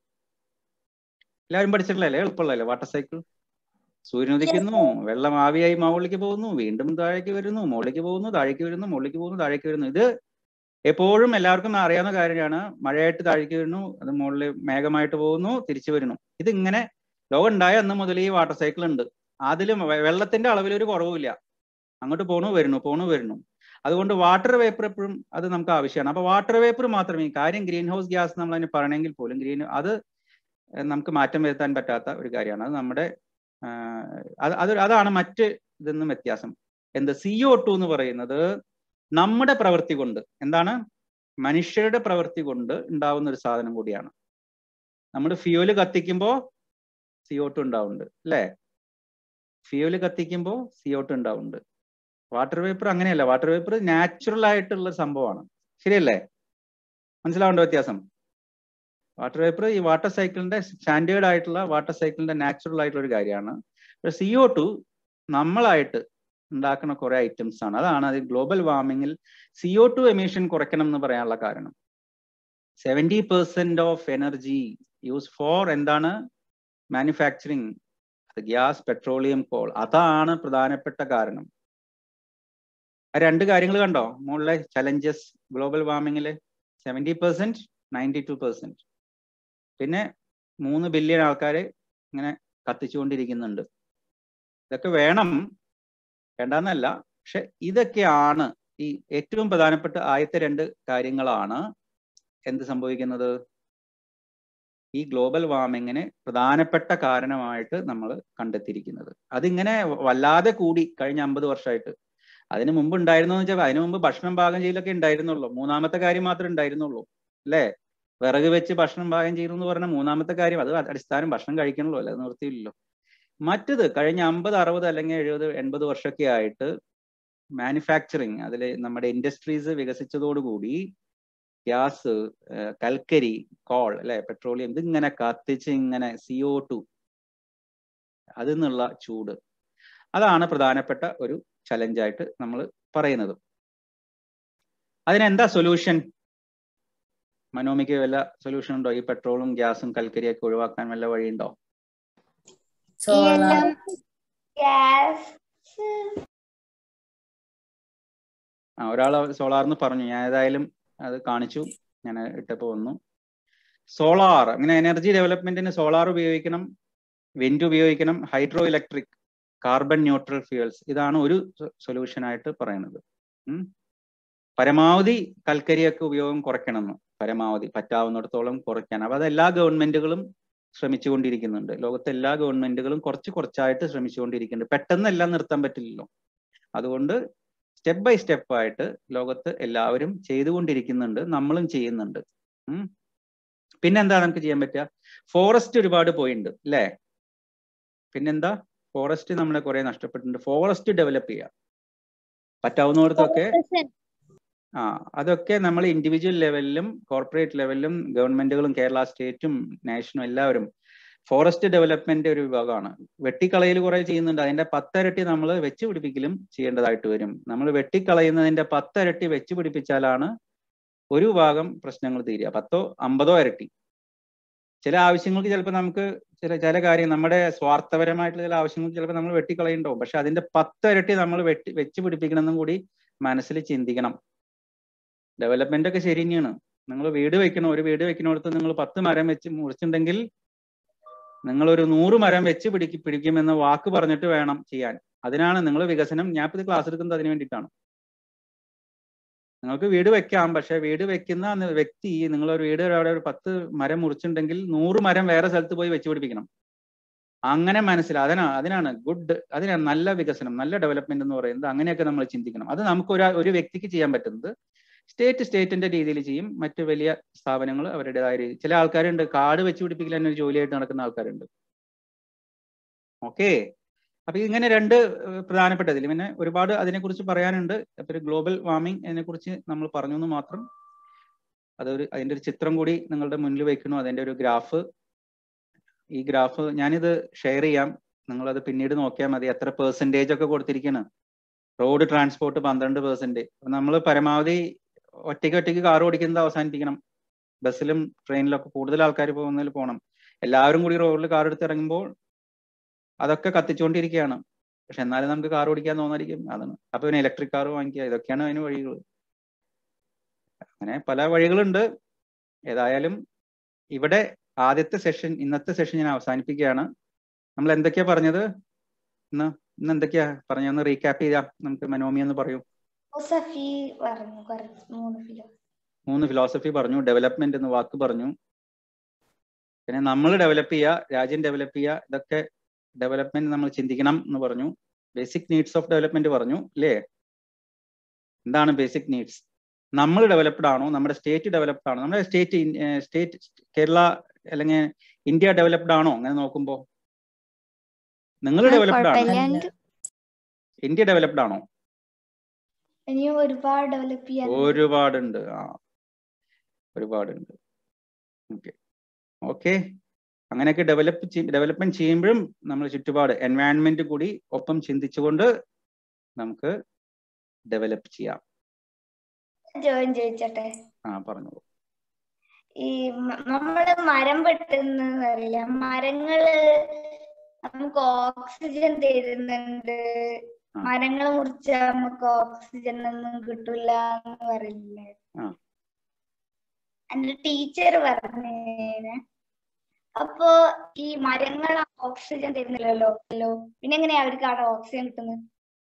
എല്ലാവരും പഠിച്ചിട്ടില്ലല്ലേ എളുപ്പമുള്ളല്ലേ വാട്ടർ സൈക്കിൾ സൂര്യൻ ഉദിക്കുന്നു വെള്ളം ആവിയായി മുകളിലേക്ക് പോകുന്നു വീണ്ടും താഴേക്ക് വരുന്നു മുകളിലേക്ക് പോകുന്നു താഴേക്ക് വരുന്നു മുകളിലേക്ക് പോകുന്നു താഴേക്ക് വരുന്നു ഇത് എപ്പോഴും എല്ലാവർക്കും അറിയാവുന്ന കാര്യമാണ് മഴയായിട്ട് താഴേക്ക് വരുന്നു അത് മുകളിൽ മേഘമായിട്ട് പോകുന്നു തിരിച്ചു വരുന്നു ഇതിങ്ങനെ ലോകം ഉണ്ടായ അന്ന് മുതൽ ഈ വാട്ടർ സൈക്കിൾ ഉണ്ട് അതിലും വെ- വെള്ളത്തിന്റെ അളവിൽ ഒരു കുറവുമില്ല അങ്ങോട്ട് പോണു വരുന്നു പോണു വരുന്നു അതുകൊണ്ട് വാട്ടർ വേപ്പർ എപ്പോഴും അത് നമുക്ക് ആവശ്യമാണ് അപ്പൊ വാട്ടർ വേപ്പർ മാത്രമേ കാര്യം ഗ്രീൻ ഹൗസ് ഗ്യാസ് നമ്മൾ അതിന് പറയണമെങ്കിൽ പോലും ഗ്രീൻ അത് നമുക്ക് മാറ്റം വരുത്താൻ പറ്റാത്ത ഒരു കാര്യമാണ് അത് നമ്മുടെ ആഹ് അത് അത് അതാണ് മറ്റ് ഇതെന്നും വ്യത്യാസം എന്ത് സി ഒ ടു എന്ന് പറയുന്നത് നമ്മുടെ പ്രവൃത്തി കൊണ്ട് എന്താണ് മനുഷ്യരുടെ പ്രവൃത്തി കൊണ്ട് ഉണ്ടാവുന്ന ഒരു സാധനം കൂടിയാണ് നമ്മൾ ഫ്യൂല് കത്തിക്കുമ്പോൾ സി ഒ ടു ഉണ്ടാവുന്നുണ്ട് അല്ലേ ഫ്യൂല് കത്തിക്കുമ്പോൾ സി ഒ ടു ഉണ്ടാവുന്നുണ്ട് വാട്ടർ വേപ്പർ അങ്ങനെയല്ല വാട്ടർ വേപ്പർ നാച്ചുറൽ ആയിട്ടുള്ള സംഭവമാണ് ശരിയല്ലേ മനസ്സിലാവേണ്ട വ്യത്യാസം വാട്ടർ വേപ്പർ ഈ വാട്ടർ സൈക്കിളിന്റെ സ്റ്റാൻഡേർഡ് ആയിട്ടുള്ള വാട്ടർ സൈക്കിളിന്റെ നാച്ചുറൽ ആയിട്ടുള്ള ഒരു കാര്യമാണ് സി ഒ ടു നമ്മളായിട്ട് ഉണ്ടാക്കുന്ന കുറെ ഐറ്റംസ് ആണ് അതാണ് അത് ഗ്ലോബൽ വാർമിങ്ങിൽ സി ഒ ടു എമിഷൻ കുറയ്ക്കണം എന്ന് പറയാനുള്ള കാരണം seventy percent of energy use for എന്താണ് മാനുഫാക്ചറിങ് ഗ്യാസ് പെട്രോളിയം കോൾ അതാണ് പ്രധാനപ്പെട്ട കാരണം ആ രണ്ട് കാര്യങ്ങൾ കണ്ടോ മുകളിലെ ചലഞ്ചസ് ഗ്ലോബൽ വാർമിങ്ങിൽ seventy percent ninety two percent പിന്നെ മൂന്ന് ബില്യൺ ആൾക്കാർ ഇങ്ങനെ കത്തിച്ചുകൊണ്ടിരിക്കുന്നുണ്ട് ഇതൊക്കെ വേണം വേണ്ടെന്നല്ല പക്ഷെ ഇതൊക്കെയാണ് ഈ ഏറ്റവും പ്രധാനപ്പെട്ട ആദ്യത്തെ രണ്ട് കാര്യങ്ങളാണ് എന്ത് സംഭവിക്കുന്നത് ഈ ഗ്ലോബൽ വാർമിങ്ങിന് പ്രധാനപ്പെട്ട കാരണമായിട്ട് നമ്മൾ കണ്ടെത്തിയിരിക്കുന്നത് അതിങ്ങനെ വല്ലാതെ കൂടി കഴിഞ്ഞ അമ്പത് വർഷമായിട്ട് അതിന് മുമ്പ് ഉണ്ടായിരുന്നു എന്ന് വെച്ചാൽ അതിനു മുമ്പ് ഭക്ഷണം പാകം ചെയ്യലൊക്കെ ഉണ്ടായിരുന്നുള്ളൂ മൂന്നാമത്തെ കാര്യം മാത്രമേ ഉണ്ടായിരുന്നുള്ളൂ അല്ലേ വിറക് വെച്ച് ഭക്ഷണം പാകം ചെയ്യുന്നു എന്ന് പറഞ്ഞ മൂന്നാമത്തെ കാര്യം അത് അടിസ്ഥാനം ഭക്ഷണം കഴിക്കണല്ലോ അല്ലെ അത് നിർത്തിയില്ലല്ലോ മറ്റത് കഴിഞ്ഞ അമ്പത് അറുപത് അല്ലെങ്കിൽ എഴുപത് എൺപത് വർഷമൊക്കെ ആയിട്ട് മാനുഫാക്ചറിങ് അതിൽ നമ്മുടെ ഇൻഡസ്ട്രീസ് വികസിച്ചതോടുകൂടി ഗ്യാസ് കൽക്കരി കോൾ അല്ലെ പെട്രോളിയം ഇതിങ്ങനെ കത്തിച്ച് ഇങ്ങനെ സി ഒ ടു അതിൽ നിന്നുള്ള ചൂട് അതാണ് പ്രധാനപ്പെട്ട ഒരു ചലഞ്ചായിട്ട് നമ്മൾ പറയുന്നത് അതിനെന്താ സൊല്യൂഷൻ മനോമിക്ക് വല്ല സൊല്യൂഷൻ ഉണ്ടോ ഈ പെട്രോളും ഗ്യാസും കൽക്കരിയൊക്കെ ഒഴിവാക്കാൻ വല്ല വഴിയുണ്ടോ സോളാർ ഗ്യാസ് ആ ഒരാൾ സോളാർന്ന് പറഞ്ഞു ഞാൻ ഏതായാലും അത് കാണിച്ചു ഞാൻ ഇട്ടപ്പോൾ വന്നു സോളാർ അങ്ങനെ എനർജി ഡെവലപ്മെന്റിന് സോളാർ ഉപയോഗിക്കണം വിൻഡ് ഉപയോഗിക്കണം hydroelectric carbon neutral fuels ഇതാണ് ഒരു സൊല്യൂഷൻ ആയിട്ട് പറയുന്നത് ഉം. പരമാവധി കൽക്കരിയൊക്കെ ഉപയോഗം കുറയ്ക്കണം എന്ന് പരമാവധി പറ്റാവുന്നിടത്തോളം കുറയ്ക്കാൻ അപ്പൊ അത് എല്ലാ ഗവൺമെന്റുകളും ശ്രമിച്ചുകൊണ്ടിരിക്കുന്നുണ്ട് ലോകത്തെ എല്ലാ ഗവൺമെന്റുകളും കുറച്ച് കുറച്ചായിട്ട് ശ്രമിച്ചുകൊണ്ടിരിക്കുന്നുണ്ട് പെട്ടെന്ന് എല്ലാം നിർത്താൻ പറ്റില്ലല്ലോ അതുകൊണ്ട് സ്റ്റെപ്പ് ബൈ സ്റ്റെപ്പ് ആയിട്ട് ലോകത്ത് എല്ലാവരും ചെയ്തുകൊണ്ടിരിക്കുന്നുണ്ട് നമ്മളും ചെയ്യുന്നുണ്ട് ഉം. പിന്നെന്താ നമുക്ക് ചെയ്യാൻ പറ്റുക ഫോറസ്റ്റ് ഒരുപാട് പോയിട്ടുണ്ട് അല്ലേ പിന്നെന്താ ഫോറസ്റ്റ് നമ്മളെ കുറെ നഷ്ടപ്പെട്ടിട്ടുണ്ട് ഫോറസ്റ്റ് ഡെവലപ്പ് ചെയ്യുക പറ്റാവുന്നിടത്തൊക്കെ ആ അതൊക്കെ നമ്മൾ ഇൻഡിവിജ്വൽ ലെവലിലും കോർപ്പറേറ്റ് ലെവലിലും ഗവൺമെന്റുകളും കേരള സ്റ്റേറ്റും നാഷനും എല്ലാവരും ഫോറസ്റ്റ് ഡെവലപ്മെന്റ് ഒരു വിഭാഗമാണ് വെട്ടിക്കളയിൽ കുറെ ചെയ്യുന്നുണ്ട് അതിന്റെ പത്തരട്ടി നമ്മൾ വെച്ച് പിടിപ്പിക്കലും ചെയ്യേണ്ടതായിട്ട് വരും നമ്മൾ വെട്ടിക്കളയുന്നതിന്റെ പത്തരട്ടി വെച്ച് പിടിപ്പിച്ചാലാണ് ഒരു ഭാഗം പ്രശ്നങ്ങൾ തീരുക പത്തോ അമ്പതോ ഇരട്ടി ചില ആവശ്യങ്ങൾക്ക് ചിലപ്പോൾ നമുക്ക് ചില ചില കാര്യം നമ്മുടെ സ്വാർത്ഥപരമായിട്ടുള്ള ചില ആവശ്യങ്ങൾക്ക് ചിലപ്പോൾ നമ്മൾ വെട്ടിക്കളയുണ്ടാവും പക്ഷെ അതിന്റെ പത്തരട്ടി നമ്മൾ വെട്ടി വെച്ച് പിടിപ്പിക്കണമെന്നും കൂടി മനസ്സിൽ ചിന്തിക്കണം ഡെവലപ്മെന്റ് ഒക്കെ ശരി തന്നെയാണ് നിങ്ങൾ വീട് വെക്കണം ഒരു വീട് വെക്കുന്നിടത്ത് നിങ്ങൾ പത്ത് മരം വെച്ച് മുറിച്ചിട്ടുണ്ടെങ്കിൽ നിങ്ങൾ ഒരു നൂറ് മരം വെച്ച് പിടിക്ക് പിടിക്കുമെന്ന് വാക്ക് പറഞ്ഞിട്ട് വേണം ചെയ്യാൻ അതിനാണ് നിങ്ങൾ വികസനം ഞാൻ ഇപ്പൊ ഇത് ക്ലാസ് എടുക്കുന്നത് അതിന് വേണ്ടിയിട്ടാണ് നിങ്ങൾക്ക് വീട് വെക്കാം പക്ഷെ വീട് വെക്കുന്ന ന- വ്യക്തി നിങ്ങൾ ഒരു വീട് അവിടെ ഒരു പത്ത് മരം മുറിച്ചിട്ടുണ്ടെങ്കിൽ നൂറ് മരം വേറെ സ്ഥലത്ത് പോയി വെച്ച് പിടിപ്പിക്കണം അങ്ങനെ മനസ്സിലാ അതിനാ അതിനാണ് ഗുഡ് അതിനാണ് നല്ല വികസനം നല്ല ഡെവലപ്മെന്റ് എന്ന് പറയുന്നത് അങ്ങനെയൊക്കെ നമ്മൾ ചിന്തിക്കണം അത് നമുക്ക് ഒരു ഒരു വ്യക്തിക്ക് ചെയ്യാൻ പറ്റുന്നത് സ്റ്റേറ്റ് സ്റ്റേറ്റിന്റെ രീതിയിൽ ചെയ്യും മറ്റു വലിയ സ്ഥാപനങ്ങൾ അവരുടേതായ രീതി ചില ആൾക്കാരുണ്ട് കാട് വെച്ച് പിടിപ്പിക്കൽ തന്നെ ഒരു ജോലിയായിട്ട് നടക്കുന്ന ആൾക്കാരുണ്ട് ഓക്കെ അപ്പൊ ഇങ്ങനെ രണ്ട് ഏഹ്, പ്രധാനപ്പെട്ടതിൽ പിന്നെ ഒരുപാട് അതിനെക്കുറിച്ച് പറയാനുണ്ട് അപ്പൊ ഒരു ഗ്ലോബൽ വാർമിംഗ് അതിനെ കുറിച്ച് നമ്മൾ പറഞ്ഞു എന്ന് മാത്രം അതൊരു അതിന്റെ ഒരു ചിത്രം കൂടി നിങ്ങളുടെ മുന്നിൽ വെക്കുന്നു അതിന്റെ ഒരു ഗ്രാഫ് ഈ ഗ്രാഫ് ഞാനിത് ഷെയർ ചെയ്യാം നിങ്ങളത് പിന്നീട് നോക്കിയാൽ മതി എത്ര പെർസെൻറ്റേജ് ഒക്കെ കൊടുത്തിരിക്കുകയാണ് റോഡ് ട്രാൻസ്പോർട്ട് പന്ത്രണ്ട് പെർസെന്റ് നമ്മൾ പരമാവധി ഒറ്റയ്ക്ക് ഒറ്റയ്ക്ക് കാർ ഓടിക്കുന്നത് അവസാനിപ്പിക്കണം ബസ്സിലും ട്രെയിനിലൊക്കെ കൂടുതൽ ആൾക്കാർ പോകുന്നതിൽ പോകണം എല്ലാവരും കൂടി റോഡിൽ കാർ എടുത്ത് ഇറങ്ങുമ്പോൾ അതൊക്കെ കത്തിച്ചുകൊണ്ടിരിക്കുകയാണ് പക്ഷെ എന്നാലും നമുക്ക് കാർ ഓടിക്കാൻ തോന്നായിരിക്കും അതാണ് അപ്പൊ പിന്നെ ഇലക്ട്രിക് കാർ വാങ്ങിക്കുക ഇതൊക്കെയാണ് അതിന് വഴികൾ അങ്ങനെ പല വഴികളുണ്ട് ഏതായാലും ഇവിടെ ആദ്യത്തെ സെഷൻ ഇന്നത്തെ സെഷൻ ഞാൻ അവസാനിപ്പിക്കുകയാണ് നമ്മൾ എന്തൊക്കെയാ പറഞ്ഞത് ഇന്ന് ഇന്ന് എന്തൊക്കെയാ പറഞ്ഞൊന്ന് റീക്യാപ്പ് ചെയ്താ നമുക്ക് മനോമി എന്ന് പറയൂ ഫിലോസഫി പറഞ്ഞു കുറച്ച് മൂന്ന് ഫിലോ മൂന്ന് ഫിലോസഫി പറഞ്ഞു ഡെവലപ്മെന്റ് എന്ന് വാക്ക് പറഞ്ഞു പിന്നെ നമ്മൾ ഡെവലപ്പ് ചെയ്യുക രാജ്യം ഡെവലപ്പ് ചെയ്യുക ഇതൊക്കെ ഡെവലപ്മെന്റ് നമ്മൾ ചിന്തിക്കണം എന്ന് പറഞ്ഞു ബേസിക് നീഡ്സ് ഓഫ് ഡെവലപ്മെന്റ് പറഞ്ഞു അല്ലേ എന്താണ് ബേസിക് നീഡ്സ് നമ്മൾ ഡെവലപ്ഡ് ആണോ നമ്മുടെ സ്റ്റേറ്റ് ഡെവലപ്ഡ് ആണോ നമ്മുടെ സ്റ്റേറ്റ് സ്റ്റേറ്റ് കേരള അല്ലെങ്കിൽ ഇന്ത്യ ഡെവലപ്ഡ് ആണോ അങ്ങനെ നോക്കുമ്പോ നിങ്ങൾ ആ, ഡെവലപ്ഡ് ആണോ കുഴപ്പമില്ലാണ്ട് ഇന്ത്യ ഡെവലപ്ഡ് ആണോ ഇനിയും ഒരുപാട് ഡെവലപ്പ് ചെയ്യാൻ ഒരുപാടുണ്ട് ആ ഒരുപാടുണ്ട് ഓക്കെ ഓക്കെ അങ്ങനെയൊക്കെ ഡെവലപ്പ് ഡെവലപ്മെന്റ് ചെയ്യുമ്പോഴും നമ്മൾ ചുറ്റുപാട് എൻവയൺമെന്റ് കൂടി ഒപ്പം ചിന്തിച്ചുകൊണ്ട് നമുക്ക് ഡെവലപ്പ് ചെയ്യാം ജോയിൻ ചോദിച്ചോട്ടെ ആ പറഞ്ഞോളൂ ഈ മ- നമ്മള് മരം വെട്ടുന്ന അറിയില്ല മരങ്ങള് നമുക്ക് ഓക്സിജൻ തരുന്നുണ്ട് ആ. മരങ്ങൾ മുറിച്ചാൽ നമുക്ക് ഓക്സിജൻ ഒന്നും കിട്ടൂല എന്ന് പറയില്ലേ ആ. എന്റെ ടീച്ചർ പറഞ്ഞേനെ അപ്പോ ഈ മരങ്ങൾ ഓക്സിജൻ തരുന്നില്ലല്ലോ അല്ലോ പിന്നെ എങ്ങനെയാ അവർക്ക് അവിടെ ഓക്സിജൻ കിട്ടുന്നത്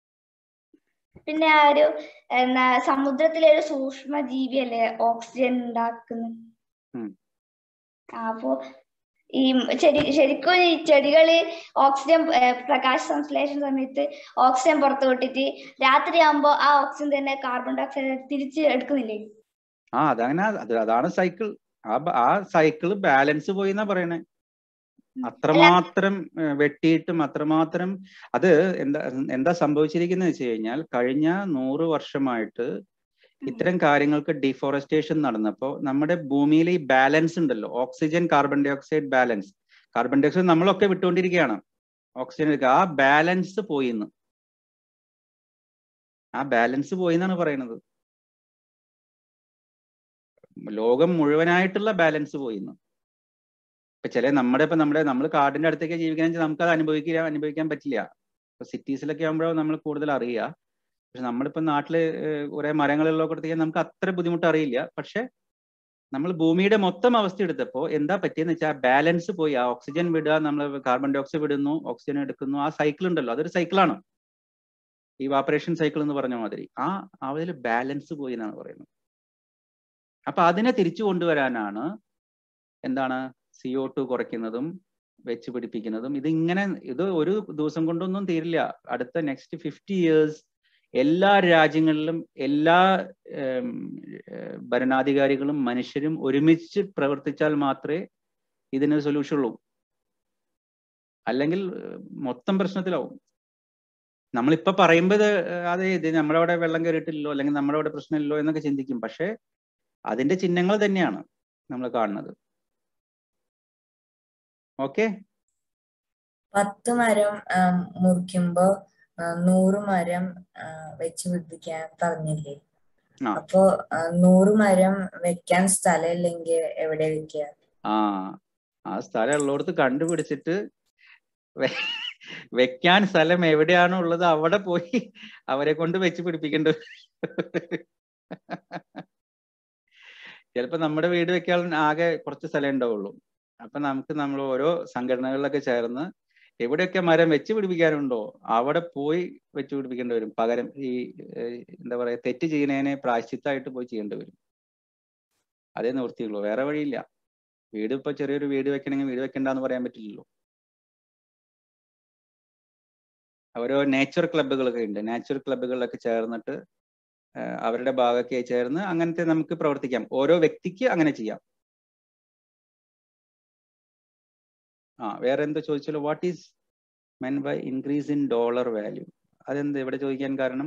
പിന്നെ ആ ഒരു എന്നാ സമുദ്രത്തിലെ ഒരു സൂക്ഷ്മ ജീവിയല്ലേ ഓക്സിജൻ ഉണ്ടാക്കുന്നത് ഉം. ആ, അപ്പോ ഈ ചെടി ശരിക്കും ഈ ചെടികള് ഓക്സിജൻ ഏർ, പ്രകാശ സംശ്ലേഷണ സമയത്ത് ഓക്സിജൻ പുറത്തു വിട്ടിട്ട് രാത്രിയാകുമ്പോ ആ ഓക്സിജൻ തന്നെ കാർബൺ ഡൈ ഓക്സൈഡ് തിരിച്ച് എടുക്കുന്നില്ലേ ആ അതങ്ങനെ അത് അതാണ് സൈക്കിൾ ആ ബ- ആ സൈക്കിൾ ബാലൻസ് പോയി എന്നാ പറയണേ അത്രമാത്രം ഏഹ്, വെട്ടിയിട്ടും അത്രമാത്രം അത് എന്താ എന്താ സംഭവിച്ചിരിക്കുന്നത് വെച്ച് കഴിഞ്ഞാൽ കഴിഞ്ഞ നൂറ് വർഷമായിട്ട് ഇത്തരം കാര്യങ്ങൾക്ക് ഡിഫോറസ്റ്റേഷൻ നടന്നപ്പോൾ നമ്മുടെ ഭൂമിയിലെ ഈ ബാലൻസ് ഉണ്ടല്ലോ oxygen carbon dioxide balance carbon dioxide നമ്മളൊക്കെ വിട്ടുകൊണ്ടിരിക്കുകയാണ് ഓക്സിജൻ എടുക്കുക ആ ബാലൻസ് പോയിന്ന് ആ ബാലൻസ് പോയി എന്നാണ് പറയുന്നത് ലോകം മുഴുവനായിട്ടുള്ള ബാലൻസ് പോയിന്ന് ഇപ്പൊ ചില നമ്മുടെ ഇപ്പൊ നമ്മുടെ നമ്മൾ കാടിന്റെ അടുത്തേക്ക് ജീവിക്കണമെങ്കിൽ നമുക്ക് അത് അനുഭവിക്കാൻ അനുഭവിക്കാൻ പറ്റില്ല ഇപ്പൊ സിറ്റീസിലൊക്കെ ആകുമ്പോഴോ നമ്മൾ കൂടുതൽ അറിയുക പക്ഷെ നമ്മളിപ്പോ നാട്ടില് ഏഹ് കുറെ മരങ്ങളുള്ളൊക്കെ എടുത്തേക്ക് നമുക്ക് അത്ര ബുദ്ധിമുട്ട് അറിയില്ല പക്ഷെ നമ്മൾ ഭൂമിയുടെ മൊത്തം അവസ്ഥ എടുത്തപ്പോ എന്താ പറ്റിയെന്ന് വെച്ചാൽ ബാലൻസ് പോയി ആ ഓക്സിജൻ വിടുക നമ്മൾ കാർബൺ ഡൈ ഓക്സൈഡ് വിടുന്നു ഓക്സിജൻ എടുക്കുന്നു ആ സൈക്കിൾ ഉണ്ടല്ലോ അതൊരു സൈക്കിളാണ് ഈ വാപ്പറേഷൻ സൈക്കിൾ എന്ന് പറഞ്ഞ മാതിരി ആ അതിൽ ബാലൻസ് പോയി എന്നാണ് പറയുന്നത് അപ്പൊ അതിനെ തിരിച്ചു കൊണ്ടുവരാനാണ് എന്താണ് സി ഒ ടു കുറയ്ക്കുന്നതും വെച്ച് പിടിപ്പിക്കുന്നതും ഇത് ഇങ്ങനെ ഇത് ഒരു ദിവസം കൊണ്ടൊന്നും തീരില്ല അടുത്ത നെക്സ്റ്റ് ഫിഫ്റ്റി ഇയേഴ്സ് എല്ലാ രാജ്യങ്ങളിലും എല്ലാ ഏം, ഏഹ്, ഭരണാധികാരികളും മനുഷ്യരും ഒരുമിച്ച് പ്രവർത്തിച്ചാൽ മാത്രമേ ഇതിന് സൊല്യൂഷൻ ഉള്ളൂ അല്ലെങ്കിൽ ഏഹ്, മൊത്തം പ്രശ്നത്തിലാവും നമ്മളിപ്പോ പറയുമ്പോൾ ഇത് ഏഹ്, അതെ ഇത് നമ്മുടെ അവിടെ വെള്ളം കയറിയിട്ടില്ലല്ലോ അല്ലെങ്കിൽ നമ്മുടെ അവിടെ പ്രശ്നമില്ലല്ലോ എന്നൊക്കെ ചിന്തിക്കും പക്ഷെ അതിന്റെ ചിഹ്നങ്ങൾ തന്നെയാണ് നമ്മൾ കാണുന്നത് ഓക്കെ പത്ത് മരം ആ, മുറിക്കുമ്പോ ആ, നൂറ് മരം ആ, വെച്ച് പിടിപ്പിക്കാൻ പറഞ്ഞില്ലേ ആ. അപ്പോ ആ, നൂറ് മരം വെക്കാൻ സ്ഥലമില്ലെങ്കിൽ എവിടെ വെക്കുക ആ ആ സ്ഥലം ഉള്ളിടത്ത് കണ്ടുപിടിച്ചിട്ട് വെ- വെക്കാൻ സ്ഥലം എവിടെയാണോ ഉള്ളത് അവിടെ പോയി അവരെ കൊണ്ട് വെച്ച് പിടിപ്പിക്കേണ്ടി വരും. ചിലപ്പോ നമ്മുടെ വീട് വെക്കാൻ ആകെ കുറച്ച് സ്ഥലം ഉണ്ടാവുള്ളൂ അപ്പൊ നമുക്ക് നമ്മൾ ഓരോ സംഘടനകളിലൊക്കെ ചേർന്ന് എവിടെയൊക്കെ മരം വെച്ച് പിടിപ്പിക്കാനുണ്ടോ അവിടെ പോയി വെച്ച് പിടിപ്പിക്കേണ്ടി വരും പകരം ഈ ഏഹ്, എന്താ പറയാ തെറ്റ് ചെയ്യുന്നതിനെ പ്രായശ്ചിത്തമായിട്ട് പോയി ചെയ്യേണ്ടി വരും അതേ നിവൃത്തിയുള്ളൂ വേറെ വഴിയില്ല വീട് ഇപ്പൊ ചെറിയൊരു വീട് വെക്കണമെങ്കിൽ വീട് വെക്കണ്ടെന്ന് പറയാൻ പറ്റില്ലല്ലോ ഓരോ നേച്ചർ ക്ലബ്ബുകളൊക്കെ ഉണ്ട് നേച്ചർ ക്ലബ്ബുകളിലൊക്കെ ചേർന്നിട്ട് ആഹ് അവരുടെ ഭാഗമൊക്കെ ചേർന്ന് അങ്ങനത്തെ നമുക്ക് പ്രവർത്തിക്കാം ഓരോ വ്യക്തിക്ക് അങ്ങനെ ചെയ്യാം ആ വേറെ എന്താ ചോദിച്ചാലോ what is meant by increase in dollar value അതെന്ത് ഇവിടെ ചോദിക്കാൻ കാരണം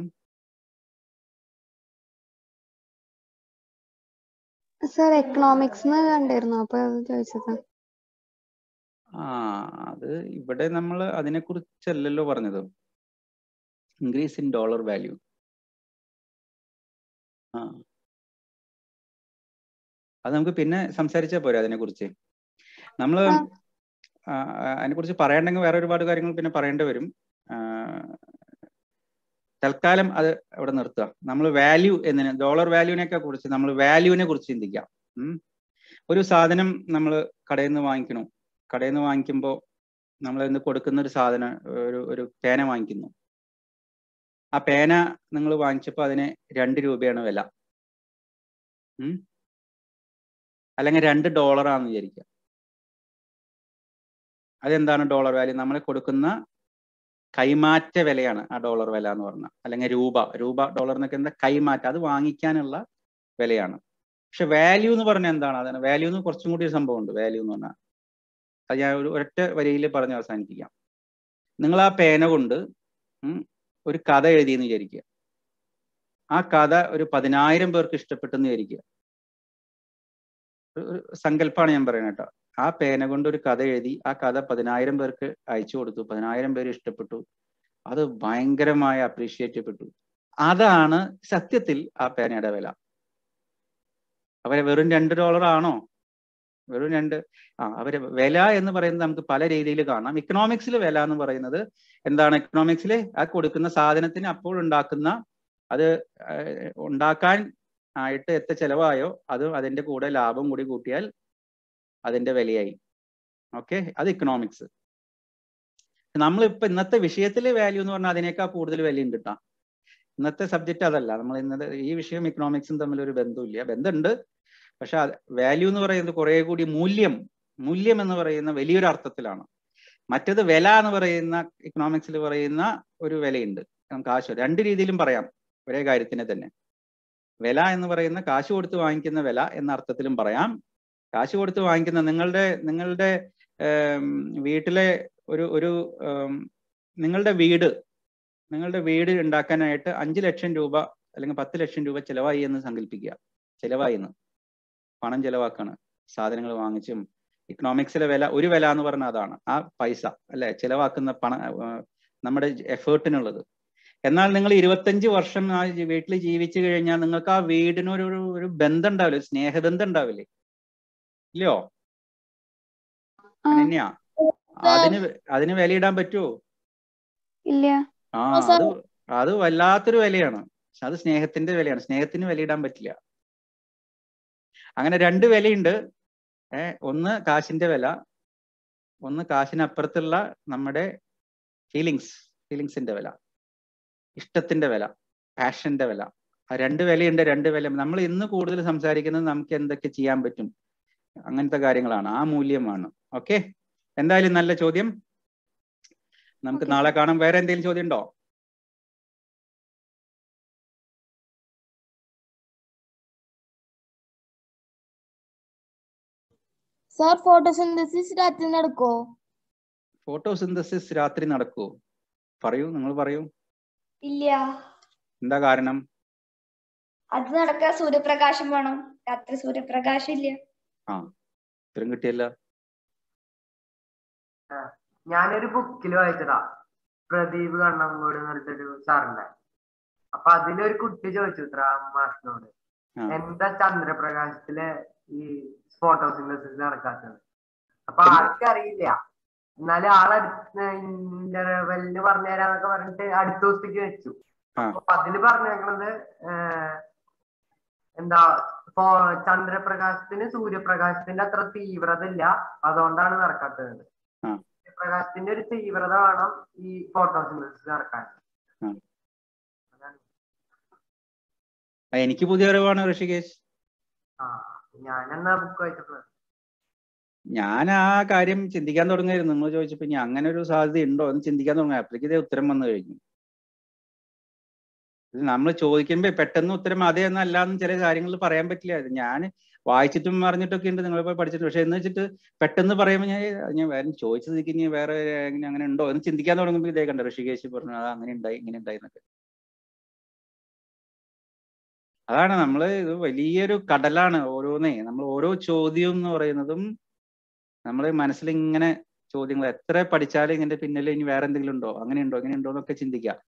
സർ എക്കണോമിക്സ് കണ്ടിരുന്നു അപ്പൊ അത് ചോദിച്ചതാ ആ അത് ഇവിടെ നമ്മൾ അതിനെ കുറിച്ചല്ലല്ലോ പറഞ്ഞത് ഇൻക്രീസ് ഇൻ ഡോളർ വാല്യൂ ആ അത് നമുക്ക് പിന്നെ സംസാരിച്ചാൽ പോരെ അതിനെ കുറിച്ച് നമ്മൾ ആ. അതിനെ കുറിച്ച് പറയണ്ടെങ്കിൽ വേറെ ഒരുപാട് കാര്യങ്ങൾ പിന്നെ പറയേണ്ടി വരും ആ, തൽക്കാലം അത് അവിടെ നിർത്തുക നമ്മൾ വാല്യൂ എന്നതിന് ഡോളർ വാല്യൂവിനെയൊക്കെ കുറിച്ച് നമ്മൾ വാല്യൂവിനെ കുറിച്ച് ചിന്തിക്കാം ഉം. ഒരു സാധനം നമ്മൾ കടയിൽ നിന്ന് വാങ്ങിക്കണു കടയിൽ നിന്ന് വാങ്ങിക്കുമ്പോൾ നമ്മൾ ഇന്ന് കൊടുക്കുന്ന ഒരു സാധനം ഒരു ഒരു പേന വാങ്ങിക്കുന്നു ആ പേന നിങ്ങൾ വാങ്ങിച്ചപ്പോൾ അതിന് രണ്ട് രൂപയാണ് വില ഉം. അല്ലെങ്കിൽ രണ്ട് ഡോളറാണെന്ന് വിചാരിക്കുക അതെന്താണ് ഡോളർ വാല്യൂ നമ്മൾ കൊടുക്കുന്ന കൈമാറ്റ വിലയാണ് ആ ഡോളർ വില എന്ന് പറഞ്ഞാൽ അല്ലെങ്കിൽ രൂപ രൂപ ഡോളർ എന്നൊക്കെ എന്താ കൈമാറ്റം അത് വാങ്ങിക്കാനുള്ള വിലയാണ് പക്ഷെ വാല്യൂ എന്ന് പറഞ്ഞാൽ എന്താണ് അതാണ് വാല്യൂ എന്ന് കുറച്ചും കൂടി ഒരു സംഭവമുണ്ട് വാല്യൂ എന്ന് പറഞ്ഞാൽ അത് ഞാൻ ഒരു ഒരൊറ്റ വരിയിൽ പറഞ്ഞ് അവസാനിപ്പിക്കാം നിങ്ങൾ ആ പേന കൊണ്ട് ഉം, ഒരു കഥ എഴുതിയെന്ന് വിചാരിക്കുക ആ കഥ ഒരു പതിനായിരം പേർക്ക് ഇഷ്ടപ്പെട്ടെന്ന് വിചാരിക്കുക ഒരു- ഒരു സങ്കല്പമാണ് ഞാൻ പറയുന്നത് കേട്ടോ ആ പേന കൊണ്ട് ഒരു കഥ എഴുതി ആ കഥ പതിനായിരം പേർക്ക് അയച്ചു കൊടുത്തു പതിനായിരം പേര് ഇഷ്ടപ്പെട്ടു അത് ഭയങ്കരമായി അപ്രീഷിയേറ്റ് ചെയ്യപ്പെട്ടു അതാണ് സത്യത്തിൽ ആ പേനയുടെ വില അവരെ വെറും രണ്ട് ഡോളർ ആണോ വെറും രണ്ട് ആ അവര് വില എന്ന് പറയുന്നത് നമുക്ക് പല രീതിയിൽ കാണാം ഇക്കണോമിക്സിൽ വില എന്ന് പറയുന്നത് എന്താണ് ഇക്കണോമിക്സിൽ ആ കൊടുക്കുന്ന സാധനത്തിന് അപ്പോൾ ഉണ്ടാക്കുന്ന അത് ഏഹ്, ഉണ്ടാക്കാൻ ആയിട്ട് എത്ര ചെലവായോ അത് അതിന്റെ കൂടെ ലാഭം കൂടി കൂട്ടിയാൽ അതിന്റെ വിലയായി ഓക്കെ അത് ഇക്കണോമിക്സ് നമ്മളിപ്പോ ഇന്നത്തെ വിഷയത്തിലെ വാല്യൂ എന്ന് പറഞ്ഞാൽ അതിനേക്കാൾ കൂടുതൽ വിലയുണ്ട് കേട്ടോ ഇന്നത്തെ സബ്ജക്റ്റ് അതല്ല നമ്മൾ ഇന്നത്തെ ഈ വിഷയം ഇക്കണോമിക്സും തമ്മിൽ ഒരു ബന്ധമില്ല ബന്ധമുണ്ട് പക്ഷെ വാല്യൂ എന്ന് പറയുന്നത് കുറെ കൂടി മൂല്യം മൂല്യം എന്ന് പറയുന്ന വലിയൊരു അർത്ഥത്തിലാണ് മറ്റത് വില എന്ന് പറയുന്ന ഇക്കണോമിക്സിൽ പറയുന്ന ഒരു വിലയുണ്ട് നമുക്ക് കാശ് രണ്ട് രീതിയിലും പറയാം ഒരേ കാര്യത്തിനെ തന്നെ വില എന്ന് പറയുന്ന കാശ് കൊടുത്ത് വാങ്ങിക്കുന്ന വില എന്ന അർത്ഥത്തിലും പറയാം കാശ് കൊടുത്ത് വാങ്ങിക്കുന്ന നിങ്ങളുടെ നിങ്ങളുടെ ഏം, വീട്ടിലെ ഒരു ഒരു ഏം, നിങ്ങളുടെ വീട് നിങ്ങളുടെ വീട് ഉണ്ടാക്കാനായിട്ട് അഞ്ച് ലക്ഷം രൂപ അല്ലെങ്കിൽ പത്ത് ലക്ഷം രൂപ ചെലവായി എന്ന് സങ്കല്പിക്കുക ചെലവായി എന്ന് പണം ചെലവാക്കാണ് സാധനങ്ങൾ വാങ്ങിച്ചും ഇക്കണോമിക്സിലെ വില ഒരു വില എന്ന് പറഞ്ഞാൽ അതാണ് ആ പൈസ അല്ലെ ചെലവാക്കുന്ന പണ ആ, നമ്മുടെ എഫേർട്ടിനുള്ളത് എന്നാൽ നിങ്ങൾ ഇരുപത്തഞ്ച് വർഷം ആ വീട്ടിൽ ജീവിച്ചു കഴിഞ്ഞാൽ നിങ്ങൾക്ക് ആ വീടിനൊരു ഒരു ഒരു ബന്ധം ഉണ്ടാവില്ലേ ഒരു സ്നേഹബന്ധം ഉണ്ടാവില്ലേ ഇല്ലയോ ആ. അനന്യ അതിന് വെ- അതിന് വിലയിടാൻ പറ്റുമോ ഇല്ല ആ അത് അത് വല്ലാത്തൊരു വിലയാണ് പക്ഷെ അത് സ്നേഹത്തിന്റെ വിലയാണ് സ്നേഹത്തിന് വിലയിടാൻ പറ്റില്ല അങ്ങനെ രണ്ട് വിലയുണ്ട് ഏ ഒന്ന് കാശിന്റെ വില ഒന്ന് കാശിനപ്പുറത്തുള്ള നമ്മുടെ ഫീലിങ്സ് ഫീലിങ്സിന്റെ വില ഇഷ്ടത്തിന്റെ വില പാഷന്റെ വില ആ രണ്ട് വിലയുണ്ട് രണ്ട് വില നമ്മൾ ഇന്ന് കൂടുതൽ സംസാരിക്കുന്നത് നമുക്ക് എന്തൊക്കെ ചെയ്യാൻ പറ്റും അങ്ങനത്തെ കാര്യങ്ങളാണ് ആ മൂല്യമാണ് ഓക്കെ എന്തായാലും നല്ല ചോദ്യം നമുക്ക് Okay, നാളെ കാണാം വേറെ എന്തെങ്കിലും ചോദ്യം ഉണ്ടോ സാർ ഫോട്ടോസിന്തസിസ് രാത്രി നടക്കോ ഫോട്ടോസിന്തസിസ് രാത്രി നടക്കുമോ പറയൂ നിങ്ങൾ പറയൂ ഇല്ല എന്താ കാരണം അത് നടക്കാൻ സൂര്യപ്രകാശം വേണം രാത്രി സൂര്യപ്രകാശം ഇല്ല ആ ഉത്തരം കിട്ടിയല്ല ഞാനൊരു ബുക്കിൽ വായിച്ചതാ പ്രദീപ് കണ്ണങ്കോട് എന്ന് പറഞ്ഞിട്ടൊരു സാറുണ്ട് അപ്പൊ അതിലൊരു കുട്ടി ചോദിച്ചു ഇത്ര മാഷിനോട് ആ. എന്താ ചന്ദ്രപ്രകാശത്തിലെ ഈ ഫോട്ടോസിന്തസിസ് നടക്കാത്തത് അപ്പൊ എന്ത്? ആർക്കും അറിയില്ല എന്നാലും ആളടുത്ത് ഇന്റർവെല്ലിന് പറഞ്ഞു തരാന്നൊക്കെ പറഞ്ഞിട്ട് അടുത്ത ദിവസത്തേക്ക് വെച്ചു ആ. അപ്പൊ അതില് പറഞ്ഞേക്കണത് ഏർ, എന്താ ഇപ്പൊ ചന്ദ്രപ്രകാശത്തിന് സൂര്യപ്രകാശത്തിന്റെ അത്ര തീവ്രത ഇല്ല അതുകൊണ്ടാണ് നടക്കാത്തത് ആ. സൂര്യപ്രകാശത്തിന്റെ ഒരു തീവ്രത വേണം ഈ ഫോട്ടോസിന്തസിസ് നടക്കാൻ ആ. അതാണ് ആ, എനിക്ക് പുതിയ അറിവാണ് ഋഷികേശ് ആ ഞാനെന്നാ ബുക്ക് വായിച്ചപ്പോൾ ഞാൻ ആ കാര്യം ചിന്തിക്കാൻ തുടങ്ങായിരുന്നു നിങ്ങൾ ചോദിച്ചപ്പോ ഇനി അങ്ങനെ ഒരു സാധ്യത ഉണ്ടോ എന്ന് ചിന്തിക്കാൻ തുടങ്ങി അപ്പോഴേക്ക് ഇതേ ഉത്തരം വന്നു കഴിഞ്ഞു ഇത് നമ്മൾ ചോദിക്കുമ്പോ പെട്ടെന്ന് ഉത്തരം അതെ എന്നല്ല എന്ന് ചില കാര്യങ്ങൾ പറയാൻ പറ്റില്ല ഞാൻ വായിച്ചിട്ടും അറിഞ്ഞിട്ടൊക്കെ ഉണ്ട് നിങ്ങൾ പോയി പഠിച്ചിട്ട് പക്ഷെ എന്ന് വെച്ചിട്ട് പെട്ടെന്ന് പറയുമ്പോൾ ഞാൻ ഞാൻ വേറെ ചോദിച്ചതിക്ക് ഇനി വേറെ എങ്ങനെ അങ്ങനെ ഉണ്ടോ എന്ന് ചിന്തിക്കാൻ തുടങ്ങുമ്പോൾ ഇതേ കണ്ട ഋഷികേശ് പറഞ്ഞു അത് അങ്ങനെ ഉണ്ടായി ഇങ്ങനെ ഉണ്ടായി എന്നൊക്കെ അതാണ് നമ്മൾ ഇത് വലിയൊരു കടലാണ് ഓരോന്നേ നമ്മൾ ഓരോ ചോദ്യം എന്ന് പറയുന്നതും നമ്മൾ മനസ്സിൽ ഇങ്ങനെ ചോദ്യങ്ങൾ എത്ര പഠിച്ചാലും ഇതിന്റെ പിന്നിൽ ഇനി വേറെ എന്തെങ്കിലും ഉണ്ടോ അങ്ങനെ ഉണ്ടോ ഇങ്ങനെ ഉണ്ടോ എന്നൊക്കെ ചിന്തിക്കാം